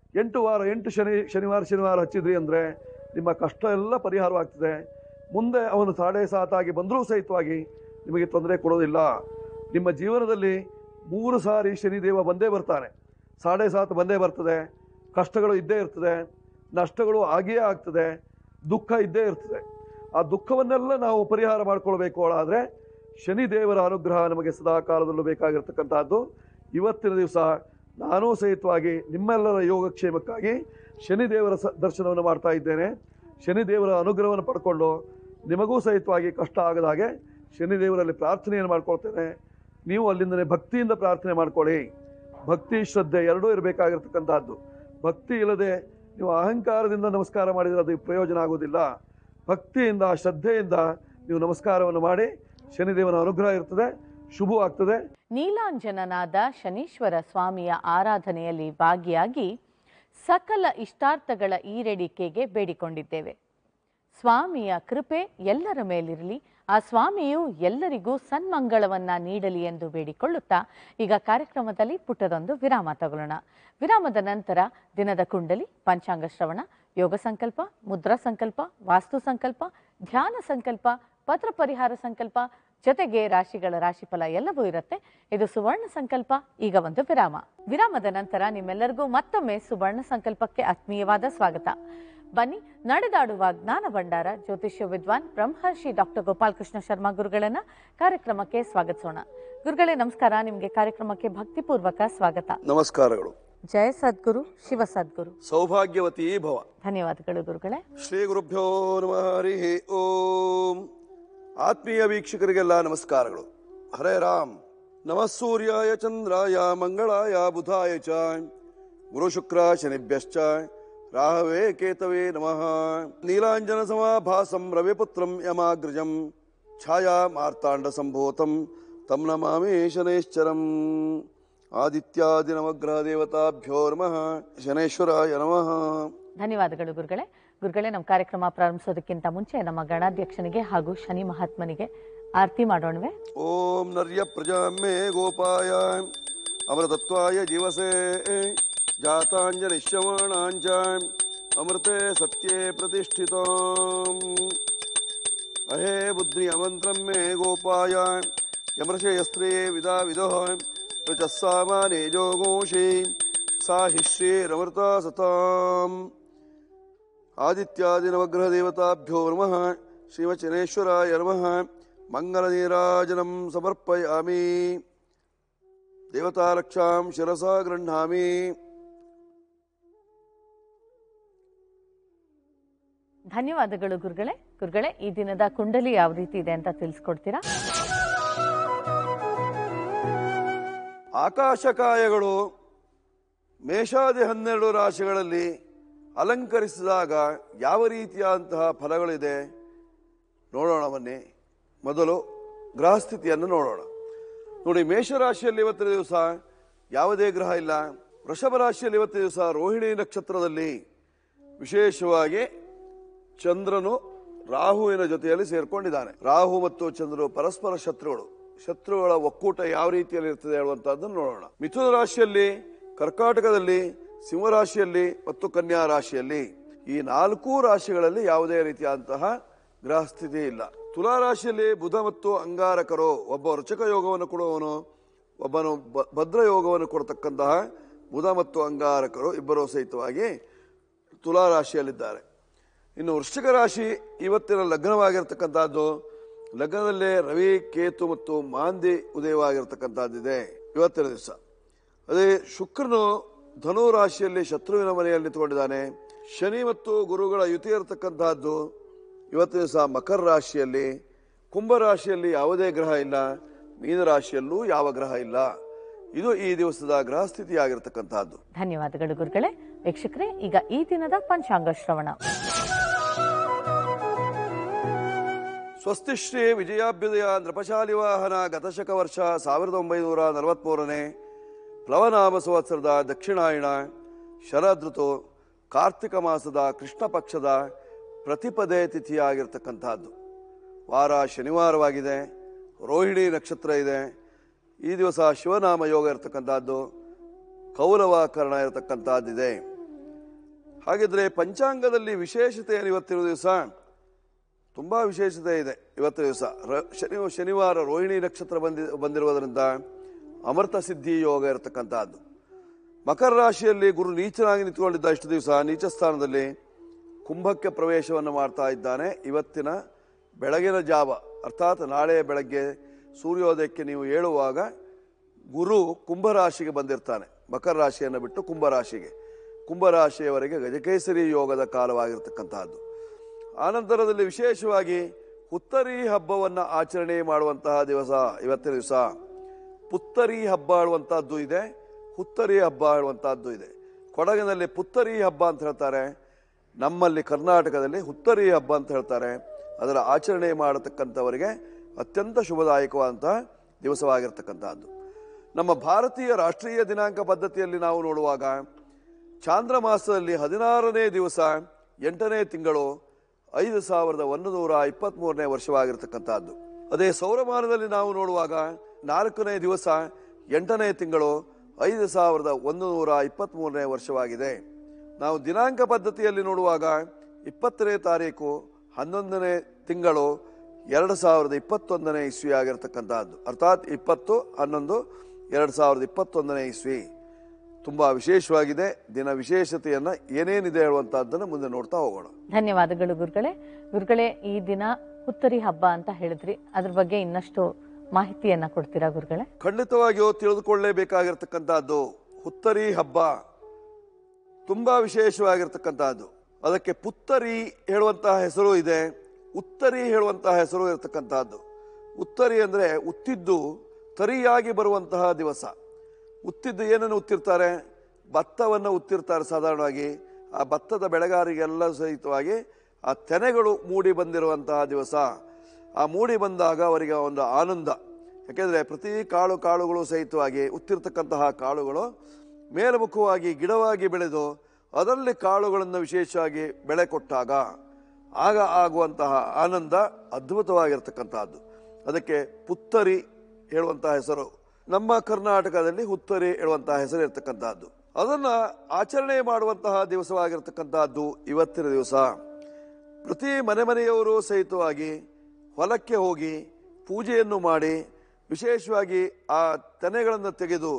ಎಂಟು ವಾರ ಎಂಟು ಶನಿ ಶನಿವಾರ ಶನಿವಾರ ಹಚ್ಚಿದ್ರಿ ಅಂದರೆ ನಿಮ್ಮ ಕಷ್ಟ ಎಲ್ಲ ಪರಿಹಾರವಾಗ್ತದೆ ಮುಂದೆ ಅವನು ಸಾಡೆ ಸಾತಾಗಿ ಬಂದರೂ ಸಹಿತವಾಗಿ ನಿಮಗೆ ತೊಂದರೆ ಕೊಡೋದಿಲ್ಲ ನಿಮ್ಮ ಜೀವನದಲ್ಲಿ ಮೂರು ಸಾರಿ ಶನಿದೇವ ಬಂದೇ ಬರ್ತಾನೆ ಸಾಡೆ ಸಾತ್ ಬಂದೇ ಬರ್ತದೆ ಕಷ್ಟಗಳು ಇದ್ದೇ ಇರ್ತದೆ ನಷ್ಟಗಳು ಆಗಿಯೇ ಆಗ್ತದೆ ದುಃಖ ಇದ್ದೇ ಇರ್ತದೆ ಆ ದುಃಖವನ್ನೆಲ್ಲ ನಾವು ಪರಿಹಾರ ಮಾಡ್ಕೊಳ್ಬೇಕು ಆದರೆ ಶನಿದೇವರ ಅನುಗ್ರಹ ನಮಗೆ ಸದಾ ಕಾಲದಲ್ಲೂ ಬೇಕಾಗಿರ್ತಕ್ಕಂಥದ್ದು ಇವತ್ತಿನ ದಿವಸ ನಾನೂ ಸಹಿತವಾಗಿ ನಿಮ್ಮೆಲ್ಲರ ಯೋಗಕ್ಷೇಮಕ್ಕಾಗಿ ಶನಿದೇವರ ಸ ದರ್ಶನವನ್ನು ಮಾಡ್ತಾ ಇದ್ದೇನೆ ಶನಿದೇವರ ಅನುಗ್ರಹವನ್ನು ಪಡ್ಕೊಂಡು ನಿಮಗೂ ಸಹಿತವಾಗಿ ಕಷ್ಟ ಆಗದ ಹಾಗೆ ಶನಿದೇವರಲ್ಲಿ ಪ್ರಾರ್ಥನೆಯನ್ನು ಮಾಡ್ಕೊಳ್ತೇನೆ ನೀವು ಅಲ್ಲಿಂದಲೇ ಭಕ್ತಿಯಿಂದ ಪ್ರಾರ್ಥನೆ ಮಾಡ್ಕೊಳ್ಳಿ ಭಕ್ತಿ ಶ್ರದ್ಧೆ ಎರಡೂ ಇರಬೇಕಾಗಿರ್ತಕ್ಕಂಥದ್ದು ಭಕ್ತಿ ಇಲ್ಲದೆ ನೀವು ಅಹಂಕಾರದಿಂದ ನಮಸ್ಕಾರ ಮಾಡಿದರೆ ಅದು ಪ್ರಯೋಜನ ಆಗೋದಿಲ್ಲ ಭಕ್ತಿಯಿಂದ ಶ್ರದ್ಧೆಯಿಂದ ನೀವು ನಮಸ್ಕಾರವನ್ನು ಮಾಡಿ ಶನಿದೇವನ ಅನುಗ್ರಹ ಇರ್ತದೆ ಶುಭವಾಗ್ತದೆ ನೀಲಾಂಜನನಾದ ಶನೀಶ್ವರ ಸ್ವಾಮಿಯ ಆರಾಧನೆಯಲ್ಲಿ ಭಾಗಿಯಾಗಿ ಸಕಲ ಇಷ್ಟಾರ್ಥಗಳ ಈಡೇರಿಕೆಗೆ ಬೇಡಿಕೊಂಡಿದ್ದೇವೆ ಸ್ವಾಮಿಯ ಕೃಪೆ ಎಲ್ಲರ ಮೇಲಿರಲಿ ಆ ಸ್ವಾಮಿಯು ಎಲ್ಲರಿಗೂ ಸನ್ಮಂಗಳವನ್ನ ನೀಡಲಿ ಎಂದು ಬೇಡಿಕೊಳ್ಳುತ್ತಾ ಈಗ ಕಾರ್ಯಕ್ರಮದಲ್ಲಿ ಪುಟ್ಟದೊಂದು ವಿರಾಮ ತಗೊಳ್ಳೋಣ ವಿರಾಮದ ನಂತರ ದಿನದ ಕುಂಡಲಿ ಪಂಚಾಂಗ ಶ್ರವಣ ಯೋಗ ಸಂಕಲ್ಪ ಮುದ್ರಾ ಸಂಕಲ್ಪ ವಾಸ್ತು ಸಂಕಲ್ಪ ಧ್ಯಾನ ಸಂಕಲ್ಪ ಪತ್ರ ಪರಿಹಾರ ಸಂಕಲ್ಪ ಜೊತೆಗೆ ರಾಶಿಗಳ ರಾಶಿಫಲ ಎಲ್ಲವೂ ಇರುತ್ತೆ ಇದು ಸುವರ್ಣ ಸಂಕಲ್ಪ ಈಗ ಒಂದು ವಿರಾಮ ವಿರಾಮದ ನಂತರ ನಿಮ್ಮೆಲ್ಲರಿಗೂ ಮತ್ತೊಮ್ಮೆ ಸುವರ್ಣ ಸಂಕಲ್ಪಕ್ಕೆ ಆತ್ಮೀಯವಾದ ಸ್ವಾಗತ ಬನ್ನಿ ನಡೆದಾಡುವ ಜ್ಞಾನ ಭಂಡಾರ ಜ್ಯೋತಿಷ್ಯ ವಿದ್ವಾನ್ ಬ್ರಹ್ಮರ್ಷಿ ಡಾಕ್ಟರ್ ಗೋಪಾಲಕೃಷ್ಣ ಶರ್ಮಾ ಗುರುಗಳನ್ನ ಕಾರ್ಯಕ್ರಮಕ್ಕೆ ಸ್ವಾಗತಿಸೋಣ ಗುರುಗಳೇ ನಮಸ್ಕಾರ ನಿಮ್ಗೆ ಕಾರ್ಯಕ್ರಮಕ್ಕೆ ಭಕ್ತಿಪೂರ್ವಕ ಸ್ವಾಗತ ನಮಸ್ಕಾರಗಳು ಜಯ ಸದ್ಗುರು ಶಿವ ಸದ್ಗುರು ಸೌಭಾಗ್ಯವತಿ ಭವ ಧನ್ಯವಾದಗಳು ಗುರುಗಳೇ ಶ್ರೀ ಗುರುಭ್ಯೋ ನಮಃ ಹರಿ ಓಂ ಆತ್ಮೀಯ ವೀಕ್ಷಕರಿಗೆಲ್ಲ ನಮಸ್ಕಾರಗಳು ಹರೇ ರಾಮ್ ನಮಃ ಸೂರ್ಯಾಯ ಚಂದ್ರಾಯ ಮಂಗಳಾಯ ಬುಧಾಯ ಚ ಗುರು ಶುಕ್ರ ಶನಿಭ್ಯಶ್ಚ ರಾಹವೇ ಕೇತವೇ ನಮಃ ನೀಲಾಂಜನ ಸಮಾಭಾಸಂ ರವಿಪುತ್ರಂ ಯಮಾಗ್ರಜಂ ಛಾಯಾ ಮಾರ್ತಾಂಡ ಸಂಭೂತಂ ತಂ ನಮಾಮಿ ಶನೇಶ್ಚರಂ ಆದಿತ್ಯಾದಿ ನವಗ್ರಹ ದೇವತಾಭ್ಯೋ ನಮಃ ಶನೇಶ್ವರಾಯ ನಮಃ ಧನ್ಯವಾದಗಳು ಗುರುಗಳೇ ಗುರುಗಳೇ ನಮ್ಮ ಕಾರ್ಯಕ್ರಮ ಪ್ರಾರಂಭಿಸೋದಕ್ಕಿಂತ ಮುಂಚೆ ನಮ್ಮ ಗಣಾಧ್ಯಕ್ಷನಿಗೆ ಹಾಗೂ ಶನಿ ಮಹಾತ್ಮನಿಗೆ ಆರತಿ ಮಾಡೋಣವೆ ಓಂ ನರ್ಯ ಪ್ರಜಾ ಮೇ ಗೋಪಾಯ ಅಮೃತತ್ವಾಯ ಜೀವಸೆ ಜಾತಾಂಜನಿಶ್ಯಮಾಣಾಂಚ ಅಮೃತೆ ಸತ್ಯೇ ಪ್ರತಿಷ್ಠಿತಾಂ ಅಹೇ ಬುದ್ಧಿ ಅಮಂತ್ರಂ ಮೇ ಗೋಪಾಯ ಯಮೃಷಯಸ್ತ್ರೇ ವಿದಾ ವಿದೋ ಪ್ರಚಸ್ಸಾಮಾನೇ ಜೋಗೋಷಿ ಸಾ ಹಿಶ್ರೇರಮೃತ ಸತಾಂ ಆದಿತ್ಯಾದಿ ನವಗ್ರಹ ದೇವತಾಭ್ಯೋ ನಮಃ ಶ್ರೀಮಚನೇಶ್ವರಾಯ ನಮಃ ಮಂಗಲ ನೀರಾಜನಂ ಸಮರ್ಪಯಾಮಿ ದೇವತಾರಕ್ಷಾಂ ಶಿರಸಾ ಗೃಹ್ಣಾಮಿ ಧನ್ಯವಾದಗಳು ಗುರುಗಳೇ ಗುರುಗಳೇ ಈ ದಿನದ ಕುಂಡಲಿ ಯಾವ ರೀತಿ ಇದೆ ಅಂತ ತಿಳಿಸ್ಕೊಡ್ತೀರಾ ಆಕಾಶಕಾಯಗಳು ಮೇಷಾದಿ ಹನ್ನೆರಡು ರಾಶಿಗಳಲ್ಲಿ ಅಲಂಕರಿಸಿದಾಗ ಯಾವ ರೀತಿಯಾದಂತಹ ಫಲಗಳಿದೆ ನೋಡೋಣ ಬನ್ನಿ ಮೊದಲು ಗ್ರಹಸ್ಥಿತಿಯನ್ನು ನೋಡೋಣ ನೋಡಿ ಮೇಷರಾಶಿಯಲ್ಲಿ ಇವತ್ತಿನ ದಿವಸ ಯಾವುದೇ ಗ್ರಹ ಇಲ್ಲ ವೃಷಭ ರಾಶಿಯಲ್ಲಿ ಇವತ್ತಿನ ದಿವಸ ರೋಹಿಣಿ ನಕ್ಷತ್ರದಲ್ಲಿ ವಿಶೇಷವಾಗಿ ಚಂದ್ರನು ರಾಹುವಿನ ಜೊತೆಯಲ್ಲಿ ಸೇರ್ಕೊಂಡಿದ್ದಾನೆ ರಾಹು ಮತ್ತು ಚಂದ್ರರು ಪರಸ್ಪರ ಶತ್ರುಗಳು ಶತ್ರುಗಳ ಒಕ್ಕೂಟ ಯಾವ ರೀತಿಯಲ್ಲಿ ಇರ್ತದೆ ಹೇಳುವಂತಹದ್ದನ್ನು ನೋಡೋಣ ಮಿಥುನ ರಾಶಿಯಲ್ಲಿ ಕರ್ಕಾಟಕದಲ್ಲಿ ಸಿಂಹರಾಶಿಯಲ್ಲಿ ಮತ್ತು ಕನ್ಯಾ ರಾಶಿಯಲ್ಲಿ ಈ ನಾಲ್ಕೂ ರಾಶಿಗಳಲ್ಲಿ ಯಾವುದೇ ರೀತಿಯಾದಂತಹ ಗ್ರಹ ಸ್ಥಿತಿ ಇಲ್ಲ ತುಲಾ ರಾಶಿಯಲ್ಲಿ ಬುಧ ಮತ್ತು ಅಂಗಾರಕರು ಒಬ್ಬ ರುಚಕ ಯೋಗವನ್ನು ಕೊಡುವವನು ಒಬ್ಬನು ಬ- ಭದ್ರ ಯೋಗವನ್ನು ಕೊಡತಕ್ಕಂತಹ ಬುಧ ಮತ್ತು ಅಂಗಾರಕರು ಇಬ್ಬರೂ ಸಹಿತವಾಗಿ ತುಲಾ ರಾಶಿಯಲ್ಲಿದ್ದಾರೆ ಇನ್ನು ವೃಶ್ಚಿಕ ರಾಶಿ ಇವತ್ತಿನ ಲಗ್ನವಾಗಿರ್ತಕ್ಕಂಥದ್ದು ಲಗ್ನದಲ್ಲೇ ರವಿ ಕೇತು ಮತ್ತು ಮಾಂದಿ ಉದಯವಾಗಿರ್ತಕ್ಕಂಥದ್ದಿದೆ ಇವತ್ತಿನ ದಿವಸ ಅದೇ ಶುಕ್ರನು ಧನು ರಾಶಿಯಲ್ಲಿ ಶತ್ರುವಿನ ಮನೆಯಲ್ಲಿ ನಿಂತುಕೊಂಡಿದ್ದಾನೆ ಶನಿ ಮತ್ತು ಗುರುಗಳ ಯುತಿ ಇರತಕ್ಕಂತಹದ್ದು ಇವತ್ತಿನ ದಿವಸ ಮಕರ ರಾಶಿಯಲ್ಲಿ ಕುಂಭ ರಾಶಿಯಲ್ಲಿ ಯಾವುದೇ ಗ್ರಹ ಇಲ್ಲ ಮೀನ ರಾಶಿಯಲ್ಲೂ ಯಾವ ಗ್ರಹ ಇಲ್ಲ ಇದು ಈ ದಿವಸದ ಗ್ರಹ ಸ್ಥಿತಿ ಆಗಿರತಕ್ಕಂತಹದ್ದು ಧನ್ಯವಾದಗಳು ಗುರುಗಳೇ ವೀಕ್ಷಕರೇ ಈಗ ಈ ದಿನದ ಪಂಚಾಂಗ ಶ್ರವಣ ಸ್ವಸ್ತಿ ಶ್ರೀ ವಿಜಯಾಭ್ಯುದಯ ನೃಪಶಾಲಿ ವಾಹನ ಗತಶಕ ವರ್ಷ ಸಾವಿರದ ಒಂಬೈನೂರ ನಲವತ್ಮೂರನೇ ಪ್ಲವನಾಮ ಸಂವತ್ಸರದ ದಕ್ಷಿಣಾಯಣ ಶರದೃತು ಕಾರ್ತಿಕ ಮಾಸದ ಕೃಷ್ಣ ಪಕ್ಷದ ಪ್ರತಿಪದೇ ತಿಥಿಯಾಗಿರ್ತಕ್ಕಂಥದ್ದು ವಾರ ಶನಿವಾರವಾಗಿದೆ ರೋಹಿಣಿ ನಕ್ಷತ್ರ ಇದೆ ಈ ದಿವಸ ಶಿವನಾಮ ಯೋಗ ಇರತಕ್ಕಂಥದ್ದು ಕೌರವ ಕರ್ಣ ಇರತಕ್ಕಂಥದ್ದಿದೆ ಹಾಗಿದ್ರೆ ಪಂಚಾಂಗದಲ್ಲಿ ವಿಶೇಷತೆ ಏನು ಇವತ್ತಿನ ದಿವಸ ತುಂಬಾ ವಿಶೇಷತೆ ಇದೆ ಇವತ್ತಿನ ದಿವಸ ರ- ಶನಿ ಶನಿವಾರ ರೋಹಿಣಿ ನಕ್ಷತ್ರ ಬಂದಿ ಬಂದಿರುವುದರಿಂದ ಅಮೃತ ಸಿದ್ಧಿ ಯೋಗ ಇರತಕ್ಕಂತಹದ್ದು ಮಕರ ರಾಶಿಯಲ್ಲಿ ಗುರು ನೀಚನಾಗಿ ನಿಂತುಕೊಂಡಿದ್ದ ಇಷ್ಟು ದಿವಸ ನೀಚ ಸ್ಥಾನದಲ್ಲಿ ಕುಂಭಕ್ಕೆ ಪ್ರವೇಶವನ್ನು ಮಾಡ್ತಾ ಇದ್ದಾನೆ ಇವತ್ತಿನ ಬೆಳಗಿನ ಜಾವ ಅರ್ಥಾತ್ ನಾಳೆ ಬೆಳಗ್ಗೆ ಸೂರ್ಯೋದಯಕ್ಕೆ ನೀವು ಏಳುವಾಗ ಗುರು ಕುಂಭರಾಶಿಗೆ ಬಂದಿರ್ತಾನೆ ಮಕರ ರಾಶಿಯನ್ನು ಬಿಟ್ಟು ಕುಂಭರಾಶಿಗೆ ಕುಂಭರಾಶಿಯವರೆಗೆ ಗಜಕೇಸರಿ ಯೋಗದ ಕಾಲವಾಗಿರ್ತಕ್ಕಂತಹದ್ದು ಆನಂತರದಲ್ಲಿ ವಿಶೇಷವಾಗಿ ಹುತ್ತರಿ ಹಬ್ಬವನ್ನು ಆಚರಣೆ ಮಾಡುವಂತಹ ದಿವಸ ಇವತ್ತಿನ ದಿವಸ ಪುತ್ತರಿ ಹಬ್ಬ ಆಡುವಂತಹದ್ದು ಇದೆ ಹುತ್ತರಿ ಹಬ್ಬ ಆಡುವಂತಹದ್ದು ಇದೆ ಕೊಡಗಿನಲ್ಲಿ ಪುತ್ತರಿ ಹಬ್ಬ ಅಂತ ಹೇಳ್ತಾರೆ ನಮ್ಮಲ್ಲಿ ಕರ್ನಾಟಕದಲ್ಲಿ ಹುತ್ತರಿ ಹಬ್ಬ ಅಂತ ಹೇಳ್ತಾರೆ ಅದರ ಆಚರಣೆ ಮಾಡತಕ್ಕಂಥವರಿಗೆ ಅತ್ಯಂತ ಶುಭದಾಯಕವಾದಂತಹ ದಿವಸವಾಗಿರ್ತಕ್ಕಂಥದ್ದು ನಮ್ಮ ಭಾರತೀಯ ರಾಷ್ಟ್ರೀಯ ದಿನಾಂಕ ಪದ್ಧತಿಯಲ್ಲಿ ನಾವು ನೋಡುವಾಗ ಚಾಂದ್ರ ಮಾಸದಲ್ಲಿ ಹದಿನಾರನೇ ದಿವಸ ಎಂಟನೇ ತಿಂಗಳು ಐದು ಸಾವಿರದ ಒಂದು ನೂರ ಇಪ್ಪತ್ತ್ಮೂರನೇ ವರ್ಷವಾಗಿರ್ತಕ್ಕಂಥದ್ದು ಅದೇ ಸೌರಮಾನದಲ್ಲಿ ನಾವು ನೋಡುವಾಗ ನಾಲ್ಕನೇ ದಿವಸ ಎಂಟನೇ ತಿಂಗಳು ಐದು ಸಾವಿರದ ಒಂದು ನೂರ ಇಪ್ಪತ್ತ್ಮೂರನೇ ವರ್ಷವಾಗಿದೆ ನಾವು ದಿನಾಂಕ ಪದ್ಧತಿಯಲ್ಲಿ ನೋಡುವಾಗ ಇಪ್ಪತ್ತನೇ ತಾರೀಕು ಹನ್ನೊಂದನೇ ತಿಂಗಳು ಎರಡು ಸಾವಿರದ ಇಪ್ಪತ್ತೊಂದನೇ ಇಸ್ವಿ ಆಗಿರ್ತಕ್ಕಂಥದ್ದು ಅರ್ಥಾತ್ ಇಪ್ಪತ್ತು ಹನ್ನೊಂದು ಎರಡು ಸಾವಿರದ ಇಪ್ಪತ್ತೊಂದನೇ ಇಸ್ವಿ ತುಂಬಾ ವಿಶೇಷವಾಗಿದೆ ದಿನ ವಿಶೇಷತೆಯನ್ನ ಏನೇನಿದೆ ಹೇಳುವಂತಹದ್ದನ್ನು ಮುಂದೆ ನೋಡ್ತಾ ಹೋಗೋಣ ಧನ್ಯವಾದಗಳು ಗುರುಗಳೇ ಗುರುಗಳೇ ಈ ದಿನ ಹುತ್ತರಿ ಹಬ್ಬ ಅಂತ ಹೇಳಿದ್ರಿ ಅದ್ರ ಬಗ್ಗೆ ಇನ್ನಷ್ಟು ಮಾಹಿತಿಯನ್ನ ಕೊಡ್ತೀರಾ ಗುರುಗಳೇ ಖಂಡಿತವಾಗಿಯೂ ತಿಳಿದುಕೊಳ್ಳಲೇಬೇಕಾಗಿರ್ತಕ್ಕಂಥದ್ದು ಹುತ್ತರಿ ಹಬ್ಬ ತುಂಬಾ ವಿಶೇಷವಾಗಿರ್ತಕ್ಕಂಥದ್ದು ಅದಕ್ಕೆ ಪುತ್ತರಿ ಹೇಳುವಂತಹ ಹೆಸರು ಇದೆ ಉತ್ತರಿ ಹೇಳುವಂತಹ ಹೆಸರು ಇರತಕ್ಕಂತಹದ್ದು ಉತ್ತರಿ ಅಂದ್ರೆ ಉತ್ತಿದ್ದು ತರಿಯಾಗಿ ಬರುವಂತಹ ದಿವಸ ಉತ್ತಿದ್ದು ಏನನ್ನು ಉತ್ತಿರ್ತಾರೆ ಭತ್ತವನ್ನು ಉತ್ತಿರ್ತಾರೆ ಸಾಧಾರಣವಾಗಿ ಆ ಭತ್ತದ ಬೆಳೆಗಾರಿಗೆಲ್ಲ ಸಹಿತವಾಗಿ ಆ ತೆನೆಗಳು ಮೂಡಿ ಬಂದಿರುವಂತಹ ದಿವಸ ಆ ಮೂಡಿ ಬಂದಾಗ ಅವರಿಗೆ ಒಂದು ಆನಂದ ಯಾಕೆಂದ್ರೆ ಪ್ರತಿ ಕಾಳು ಕಾಳುಗಳು ಸಹಿತವಾಗಿ ಉತ್ತಿರ್ತಕ್ಕಂತಹ ಕಾಳುಗಳು ಮೇಲ್ಮುಖವಾಗಿ ಗಿಡವಾಗಿ ಬೆಳೆದು ಅದರಲ್ಲಿ ಕಾಳುಗಳನ್ನು ವಿಶೇಷವಾಗಿ ಬೆಳೆ ಕೊಟ್ಟಾಗ ಆಗ ಆಗುವಂತಹ ಆನಂದ ಅದ್ಭುತವಾಗಿರ್ತಕ್ಕಂತಹದ್ದು ಅದಕ್ಕೆ ಪುತ್ತರಿ ಹೇಳುವಂತಹ ಹೆಸರು ನಮ್ಮ ಕರ್ನಾಟಕದಲ್ಲಿ ಹುತ್ತರಿ ಹೇಳುವಂತಹ ಹೆಸರು ಇರ್ತಕ್ಕಂತಹದ್ದು ಅದನ್ನ ಆಚರಣೆ ಮಾಡುವಂತಹ ದಿವಸವಾಗಿರ್ತಕ್ಕಂತಹದ್ದು ಇವತ್ತಿನ ದಿವಸ ಪ್ರತಿ ಮನೆ ಮನೆಯವರು ಸಹಿತವಾಗಿ ಹೊಲಕ್ಕೆ ಹೋಗಿ ಪೂಜೆಯನ್ನು ಮಾಡಿ ವಿಶೇಷವಾಗಿ ಆ ತೆನೆಗಳನ್ನು ತೆಗೆದು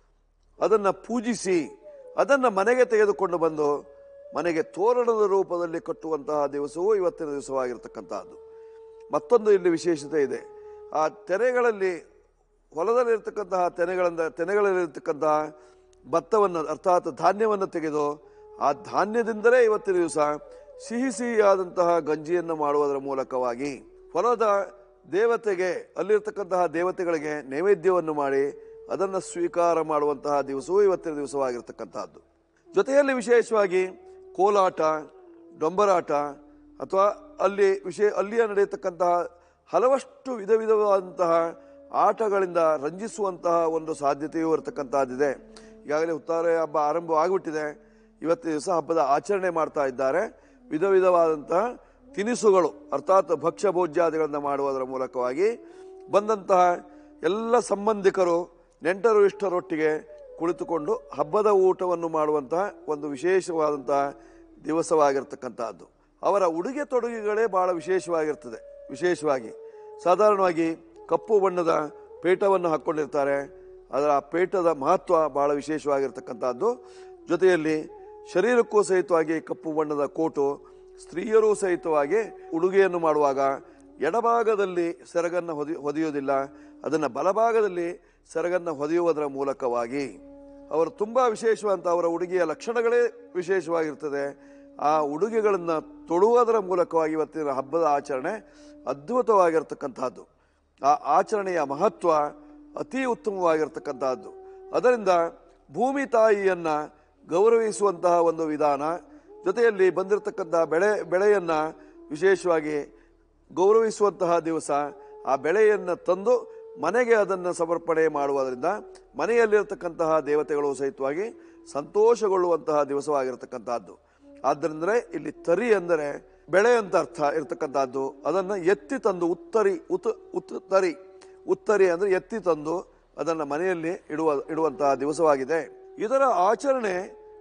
ಅದನ್ನು ಪೂಜಿಸಿ ಅದನ್ನು ಮನೆಗೆ ತೆಗೆದುಕೊಂಡು ಬಂದು ಮನೆಗೆ ತೋರಣದ ರೂಪದಲ್ಲಿ ಕಟ್ಟುವಂತಹ ದಿವಸವೂ ಇವತ್ತಿನ ದಿವಸವಾಗಿರ್ತಕ್ಕಂತಹದ್ದು ಮತ್ತೊಂದು ಇಲ್ಲಿ ವಿಶೇಷತೆ ಇದೆ ಆ ತೆನೆಗಳಲ್ಲಿ ಹೊಲದಲ್ಲಿರ್ತಕ್ಕಂತಹ ತೆನೆಗಳಿಂದ ತೆನೆಗಳಲ್ಲಿರ್ತಕ್ಕಂತಹ ಭತ್ತವನ್ನು ಅರ್ಥಾತ್ ಧಾನ್ಯವನ್ನು ತೆಗೆದು ಆ ಧಾನ್ಯದಿಂದಲೇ ಇವತ್ತಿನ ದಿವಸ ಸಿಹಿ ಸಿಹಿಯಾದಂತಹ ಗಂಜಿಯನ್ನು ಮಾಡುವುದರ ಮೂಲಕವಾಗಿ ಹೊಲದ ದೇವತೆಗೆ ಅಲ್ಲಿರ್ತಕ್ಕಂತಹ ದೇವತೆಗಳಿಗೆ ನೈವೇದ್ಯವನ್ನು ಮಾಡಿ ಅದನ್ನು ಸ್ವೀಕಾರ ಮಾಡುವಂತಹ ದಿವಸವೂ ಇವತ್ತಿನ ದಿವಸವಾಗಿರ್ತಕ್ಕಂತಹದ್ದು ಜೊತೆಯಲ್ಲಿ ವಿಶೇಷವಾಗಿ ಕೋಲಾಟ ಡೊಂಬರಾಟ ಅಥವಾ ಅಲ್ಲಿ ವಿಶೇ ಅಲ್ಲಿಯ ನಡೆಯತಕ್ಕಂತಹ ಹಲವಷ್ಟು ವಿಧ ವಿಧವಾದಂತಹ ಆಟಗಳಿಂದ ರಂಜಿಸುವಂತಹ ಒಂದು ಸಾಧ್ಯತೆಯೂ ಇರತಕ್ಕಂತಹದ್ದಿದೆ ಈಗಾಗಲೇ ಹುತ್ತಾರೆ ಹಬ್ಬ ಆರಂಭವಾಗಿಬಿಟ್ಟಿದೆ ಇವತ್ತು ದಿವಸ ಹಬ್ಬದ ಆಚರಣೆ ಮಾಡ್ತಾ ಇದ್ದಾರೆ ವಿಧ ವಿಧವಾದಂತಹ ತಿನಿಸುಗಳು ಅರ್ಥಾತ್ ಭಕ್ಷ್ಯ ಭೋಜ್ಯಾದಿಗಳನ್ನು ಮಾಡುವುದರ ಮೂಲಕವಾಗಿ ಬಂದಂತಹ ಎಲ್ಲ ಸಂಬಂಧಿಕರು ನೆಂಟರು ಇಷ್ಟರೊಟ್ಟಿಗೆ ಕುಳಿತುಕೊಂಡು ಹಬ್ಬದ ಊಟವನ್ನು ಮಾಡುವಂತಹ ಒಂದು ವಿಶೇಷವಾದಂತಹ ದಿವಸವಾಗಿರ್ತಕ್ಕಂತಹದ್ದು ಅವರ ಉಡುಗೆ ತೊಡುಗೆಗಳೇ ಬಹಳ ವಿಶೇಷವಾಗಿರ್ತದೆ ವಿಶೇಷವಾಗಿ ಸಾಧಾರಣವಾಗಿ ಕಪ್ಪು ಬಣ್ಣದ ಪೇಟವನ್ನು ಹಾಕ್ಕೊಂಡಿರ್ತಾರೆ ಅದರ ಆ ಪೇಟದ ಮಹತ್ವ ಬಹಳ ವಿಶೇಷವಾಗಿರ್ತಕ್ಕಂಥದ್ದು ಜೊತೆಯಲ್ಲಿ ಶರೀರಕ್ಕೂ ಸಹಿತವಾಗಿ ಕಪ್ಪು ಬಣ್ಣದ ಕೋಟು ಸ್ತ್ರೀಯರೂ ಸಹಿತವಾಗಿ ಉಡುಗೆಯನ್ನು ಮಾಡುವಾಗ ಎಡಭಾಗದಲ್ಲಿ ಸೆರಗನ್ನು ಹೊದಿ ಹೊದೆಯುವುದಿಲ್ಲ ಅದನ್ನು ಬಲಭಾಗದಲ್ಲಿ ಸೆರಗನ್ನು ಹೊದೆಯುವುದರ ಮೂಲಕವಾಗಿ ಅವರು ತುಂಬಾ ವಿಶೇಷವಂತ ಅವರ ಉಡುಗೆಯ ಲಕ್ಷಣಗಳೇ ವಿಶೇಷವಾಗಿರ್ತದೆ ಆ ಉಡುಗೆಗಳನ್ನು ತೊಡುವುದರ ಮೂಲಕವಾಗಿ ಇವತ್ತಿನ ಹಬ್ಬದ ಆಚರಣೆ ಅದ್ಭುತವಾಗಿರ್ತಕ್ಕಂತಹದ್ದು ಆ ಆಚರಣೆಯ ಮಹತ್ವ ಅತಿ ಉತ್ತಮವಾಗಿರ್ತಕ್ಕಂತಹದ್ದು ಅದರಿಂದ ಭೂಮಿ ತಾಯಿಯನ್ನ ಗೌರವಿಸುವಂತಹ ಒಂದು ವಿಧಾನ ಜೊತೆಯಲ್ಲಿ ಬಂದಿರತಕ್ಕಂತಹ ಬೆಳೆ ಬೆಳೆಯನ್ನ ವಿಶೇಷವಾಗಿ ಗೌರವಿಸುವಂತಹ ದಿವಸ ಆ ಬೆಳೆಯನ್ನು ತಂದು ಮನೆಗೆ ಅದನ್ನು ಸಮರ್ಪಣೆ ಮಾಡುವುದರಿಂದ ಮನೆಯಲ್ಲಿರತಕ್ಕಂತಹ ದೇವತೆಗಳು ಸಹಿತವಾಗಿ ಸಂತೋಷಗೊಳ್ಳುವಂತಹ ದಿವಸವಾಗಿರತಕ್ಕಂತಹದ್ದು ಆದ್ದರಿಂದ ಇಲ್ಲಿ ತರಿ ಅಂದರೆ ಬೆಳೆ ಅಂತ ಅರ್ಥ ಇರತಕ್ಕಂತಹದ್ದು ಅದನ್ನು ಎತ್ತಿ ತಂದು ಉತ್ತರಿ ಉತ್ ಉತ್ತರಿ ಉತ್ತರಿ ಅಂದ್ರೆ ಎತ್ತಿ ತಂದು ಅದನ್ನು ಮನೆಯಲ್ಲಿ ಇಡುವ ಇಡುವಂತಹ ದಿವಸವಾಗಿದೆ ಇದರ ಆಚರಣೆ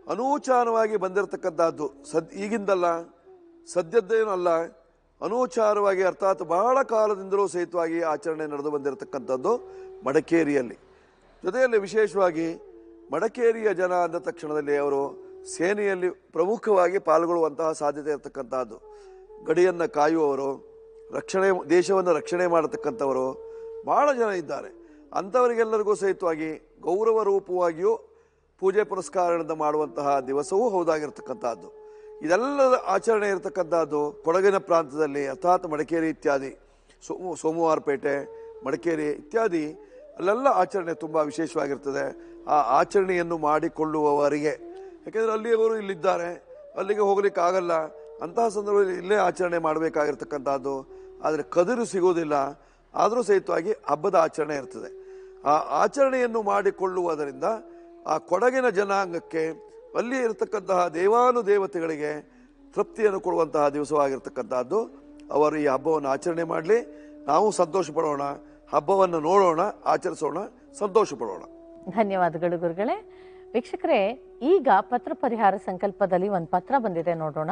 ಅನೂಚಾರವಾಗಿ ಬಂದಿರತಕ್ಕಂಥದ್ದು ಸದ್ ಈಗಿಂದಲ್ಲ ಸದ್ಯದ್ದೇನೂ ಅಲ್ಲ ಅನೂಚಾರವಾಗಿ ಅರ್ಥಾತ್ ಬಹಳ ಕಾಲದಿಂದಲೂ ಸಹಿತವಾಗಿ ಆಚರಣೆ ನಡೆದು ಬಂದಿರತಕ್ಕಂಥದ್ದು ಮಡಕೇರಿಯಲ್ಲಿ ಜೊತೆಯಲ್ಲಿ ವಿಶೇಷವಾಗಿ ಮಡಕೇರಿಯ ಜನ ಅಂದ ತಕ್ಷಣದಲ್ಲಿ ಅವರು ಸೇನೆಯಲ್ಲಿ ಪ್ರಮುಖವಾಗಿ ಪಾಲ್ಗೊಳ್ಳುವಂತಹ ಸಾಧ್ಯತೆ ಇರತಕ್ಕಂತಹದ್ದು ಗಡಿಯನ್ನು ಕಾಯುವವರು ರಕ್ಷಣೆ ದೇಶವನ್ನು ರಕ್ಷಣೆ ಮಾಡತಕ್ಕಂಥವರು ಬಹಳ ಜನ ಇದ್ದಾರೆ ಅಂಥವರಿಗೆಲ್ಲರಿಗೂ ಸಹಿತವಾಗಿ ಗೌರವ ರೂಪವಾಗಿಯೂ ಪೂಜೆ ಪುರಸ್ಕಾರಗಳನ್ನು ಮಾಡುವಂತಹ ದಿವಸವೂ ಹೌದಾಗಿರ್ತಕ್ಕಂಥದ್ದು ಇದೆಲ್ಲದ ಆಚರಣೆ ಇರತಕ್ಕಂಥದ್ದು ಕೊಡಗಿನ ಪ್ರಾಂತದಲ್ಲಿ ಅರ್ಥಾತ್ ಮಡಿಕೇರಿ ಇತ್ಯಾದಿ ಸೋಮು ಸೋಮವಾರಪೇಟೆ ಮಡಿಕೇರಿ ಇತ್ಯಾದಿ ಅಲ್ಲೆಲ್ಲ ಆಚರಣೆ ತುಂಬ ವಿಶೇಷವಾಗಿರ್ತದೆ ಆ ಆಚರಣೆಯನ್ನು ಮಾಡಿಕೊಳ್ಳುವವರಿಗೆ ಯಾಕೆಂದರೆ ಅಲ್ಲಿಯವರು ಇಲ್ಲಿದ್ದಾರೆ ಅಲ್ಲಿಗೆ ಹೋಗ್ಲಿಕ್ಕೆ ಆಗಲ್ಲ ಅಂತಹ ಸಂದರ್ಭದಲ್ಲಿ ಇಲ್ಲೇ ಆಚರಣೆ ಮಾಡಬೇಕಾಗಿರ್ತಕ್ಕಂಥದ್ದು ಆದರೆ ಕದಿರು ಸಿಗೋದಿಲ್ಲ ಆದರೂ ಸಹಿತವಾಗಿ ಹಬ್ಬದ ಆಚರಣೆ ಇರ್ತದೆ ಆ ಆಚರಣೆಯನ್ನು ಮಾಡಿಕೊಳ್ಳುವುದರಿಂದ ಆ ಕೊಡಗಿನ ಜನಾಂಗಕ್ಕೆ ಅಲ್ಲಿ ಇರತಕ್ಕಂತಹ ದೇವಾನುದೇವತೆಗಳಿಗೆ ತೃಪ್ತಿಯನ್ನು ಕೊಡುವಂತಹ ದಿವಸವಾಗಿರ್ತಕ್ಕಂತಹದ್ದು ಅವರು ಈ ಹಬ್ಬವನ್ನು ಆಚರಣೆ ಮಾಡಲಿ ನಾವು ಸಂತೋಷ ಪಡೋಣ ಹಬ್ಬವನ್ನು ನೋಡೋಣ ಆಚರಿಸೋಣ ಸಂತೋಷ ಪಡೋಣ ಧನ್ಯವಾದಗಳು ಗುರುಗಳೇ ವೀಕ್ಷಕರೇ ಈಗ ಪತ್ರ ಪರಿಹಾರ ಸಂಕಲ್ಪದಲ್ಲಿ ಒಂದು ಪತ್ರ ಬಂದಿದೆ ನೋಡೋಣ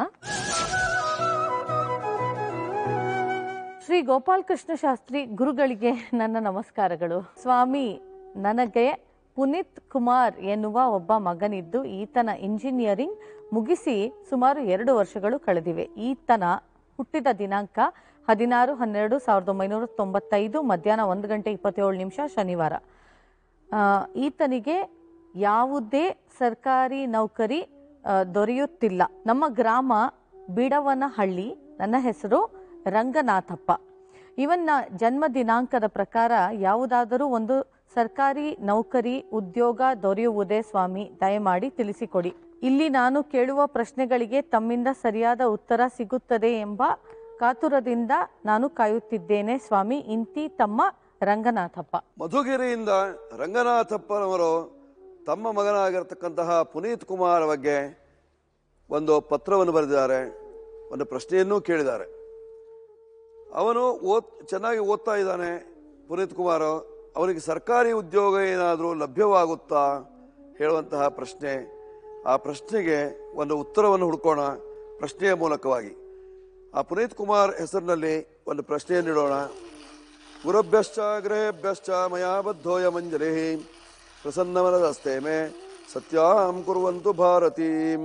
ಶ್ರೀ ಗೋಪಾಲ್ ಕೃಷ್ಣ ಶಾಸ್ತ್ರಿ ಗುರುಗಳಿಗೆ ನನ್ನ ನಮಸ್ಕಾರಗಳು ಸ್ವಾಮಿ ನನಗೆ ಪುನೀತ್ ಕುಮಾರ್ ಎನ್ನುವ ಒಬ್ಬ ಮಗನಿದ್ದು ಈತನ ಇಂಜಿನಿಯರಿಂಗ್ ಮುಗಿಸಿ ಸುಮಾರು ಎರಡು ವರ್ಷಗಳು ಕಳೆದಿವೆ ಈತನ ಹುಟ್ಟಿದ ದಿನಾಂಕ ಹದಿನಾರು ಹನ್ನೆರಡು ಸಾವಿರದ ಒಂಬೈನೂರ ತೊಂಬತ್ತೈದು ಮಧ್ಯಾಹ್ನ ಒಂದು ಗಂಟೆ ಇಪ್ಪತ್ತೇಳು ನಿಮಿಷ ಶನಿವಾರ ಆ, ಈತನಿಗೆ ಯಾವುದೇ ಸರ್ಕಾರಿ ನೌಕರಿ ಆ, ದೊರೆಯುತ್ತಿಲ್ಲ ನಮ್ಮ ಗ್ರಾಮ ಬಿಡವನಹಳ್ಳಿ ನನ್ನ ಹೆಸರು ರಂಗನಾಥಪ್ಪ ಇವನ್ನ ಜನ್ಮ ದಿನಾಂಕದ ಪ್ರಕಾರ ಯಾವುದಾದರೂ ಒಂದು ಸರ್ಕಾರಿ ನೌಕರಿ ಉದ್ಯೋಗ ದೊರೆಯುವುದೇ ಸ್ವಾಮಿ ದಯಮಾಡಿ ತಿಳಿಸಿಕೊಡಿ ಇಲ್ಲಿ ನಾನು ಕೇಳುವ ಪ್ರಶ್ನೆಗಳಿಗೆ ತಮ್ಮಿಂದ ಸರಿಯಾದ ಉತ್ತರ ಸಿಗುತ್ತದೆ ಎಂಬ ಕಾತುರದಿಂದ ನಾನು ಕಾಯುತ್ತಿದ್ದೇನೆ ಸ್ವಾಮಿ ಇಂತಿ ತಮ್ಮ ರಂಗನಾಥಪ್ಪ ಮಧುಗಿರಿಯಿಂದ ರಂಗನಾಥಪ್ಪನವರು ತಮ್ಮ ಮಗನಾಗಿರ್ತಕ್ಕಂತಹ ಪುನೀತ್ ಕುಮಾರ್ ಬಗ್ಗೆ ಒಂದು ಪತ್ರವನ್ನು ಬರೆದಿದ್ದಾರೆ ಒಂದು ಪ್ರಶ್ನೆಯನ್ನೂ ಕೇಳಿದ್ದಾರೆ ಅವನು ಓದ್ ಚೆನ್ನಾಗಿ ಓದ್ತಾ ಇದ್ದಾನೆ ಪುನೀತ್ ಕುಮಾರ್ ಅವನಿಗೆ ಸರ್ಕಾರಿ ಉದ್ಯೋಗ ಏನಾದರೂ ಲಭ್ಯವಾಗುತ್ತಾ ಹೇಳುವಂತಹ ಪ್ರಶ್ನೆ ಆ ಪ್ರಶ್ನೆಗೆ ಒಂದು ಉತ್ತರವನ್ನು ಹುಡ್ಕೋಣ ಪ್ರಶ್ನೆಯ ಮೂಲಕವಾಗಿ ಆ ಪುನೀತ್ ಕುಮಾರ್ ಹೆಸರಿನಲ್ಲಿ ಒಂದು ಪ್ರಶ್ನೆಯನ್ನಿಡೋಣ ಗುರುಭ್ಯಶ್ಚ ಗೃಹೇಭ್ಯಶ್ಚ ಮಯಾ ಬದ್ಧೋಯ ಮಂಜಲಿ ಪ್ರಸನ್ನವನದಸ್ತೆ ಮೇ ಸತ್ಯಾಂ ಕುರುವಂತು ಭಾರತೀಂ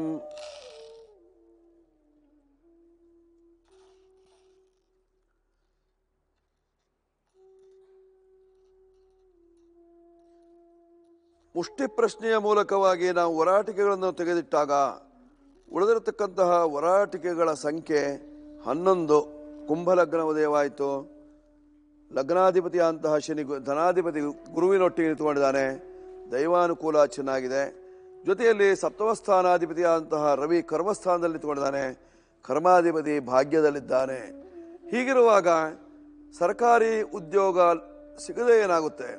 ಮುಷ್ಟಿ ಪ್ರಶ್ನೆಯ ಮೂಲಕವಾಗಿ ನಾವು ಹೋರಾಟಿಕೆಗಳನ್ನು ತೆಗೆದಿಟ್ಟಾಗ ಉಳಿದಿರತಕ್ಕಂತಹ ಹೋರಾಟಿಕೆಗಳ ಸಂಖ್ಯೆ ಹನ್ನೊಂದು ಕುಂಭಲಗ್ನ ಉದಯವಾಯಿತು ಲಗ್ನಾಧಿಪತಿ ಅಂತಹ ಶನಿ ಗು- ಧನಾಧಿಪತಿ ಗುರುವಿನೊಟ್ಟಿಗೆ ನಿಂತುಕೊಂಡಿದ್ದಾನೆ ದೈವಾನುಕೂಲ ಚೆನ್ನಾಗಿದೆ ಜೊತೆಯಲ್ಲಿ ಸಪ್ತಮ ಸ್ಥಾನಾಧಿಪತಿಯಾದಂತಹ ರವಿ ಕರ್ಮಸ್ಥಾನದಲ್ಲಿ ನಿಂತುಕೊಂಡಿದ್ದಾನೆ ಕರ್ಮಾಧಿಪತಿ ಭಾಗ್ಯದಲ್ಲಿದ್ದಾನೆ ಹೀಗಿರುವಾಗ ಸರ್ಕಾರಿ ಉದ್ಯೋಗ ಸಿಗದೆ ಏನಾಗುತ್ತೆ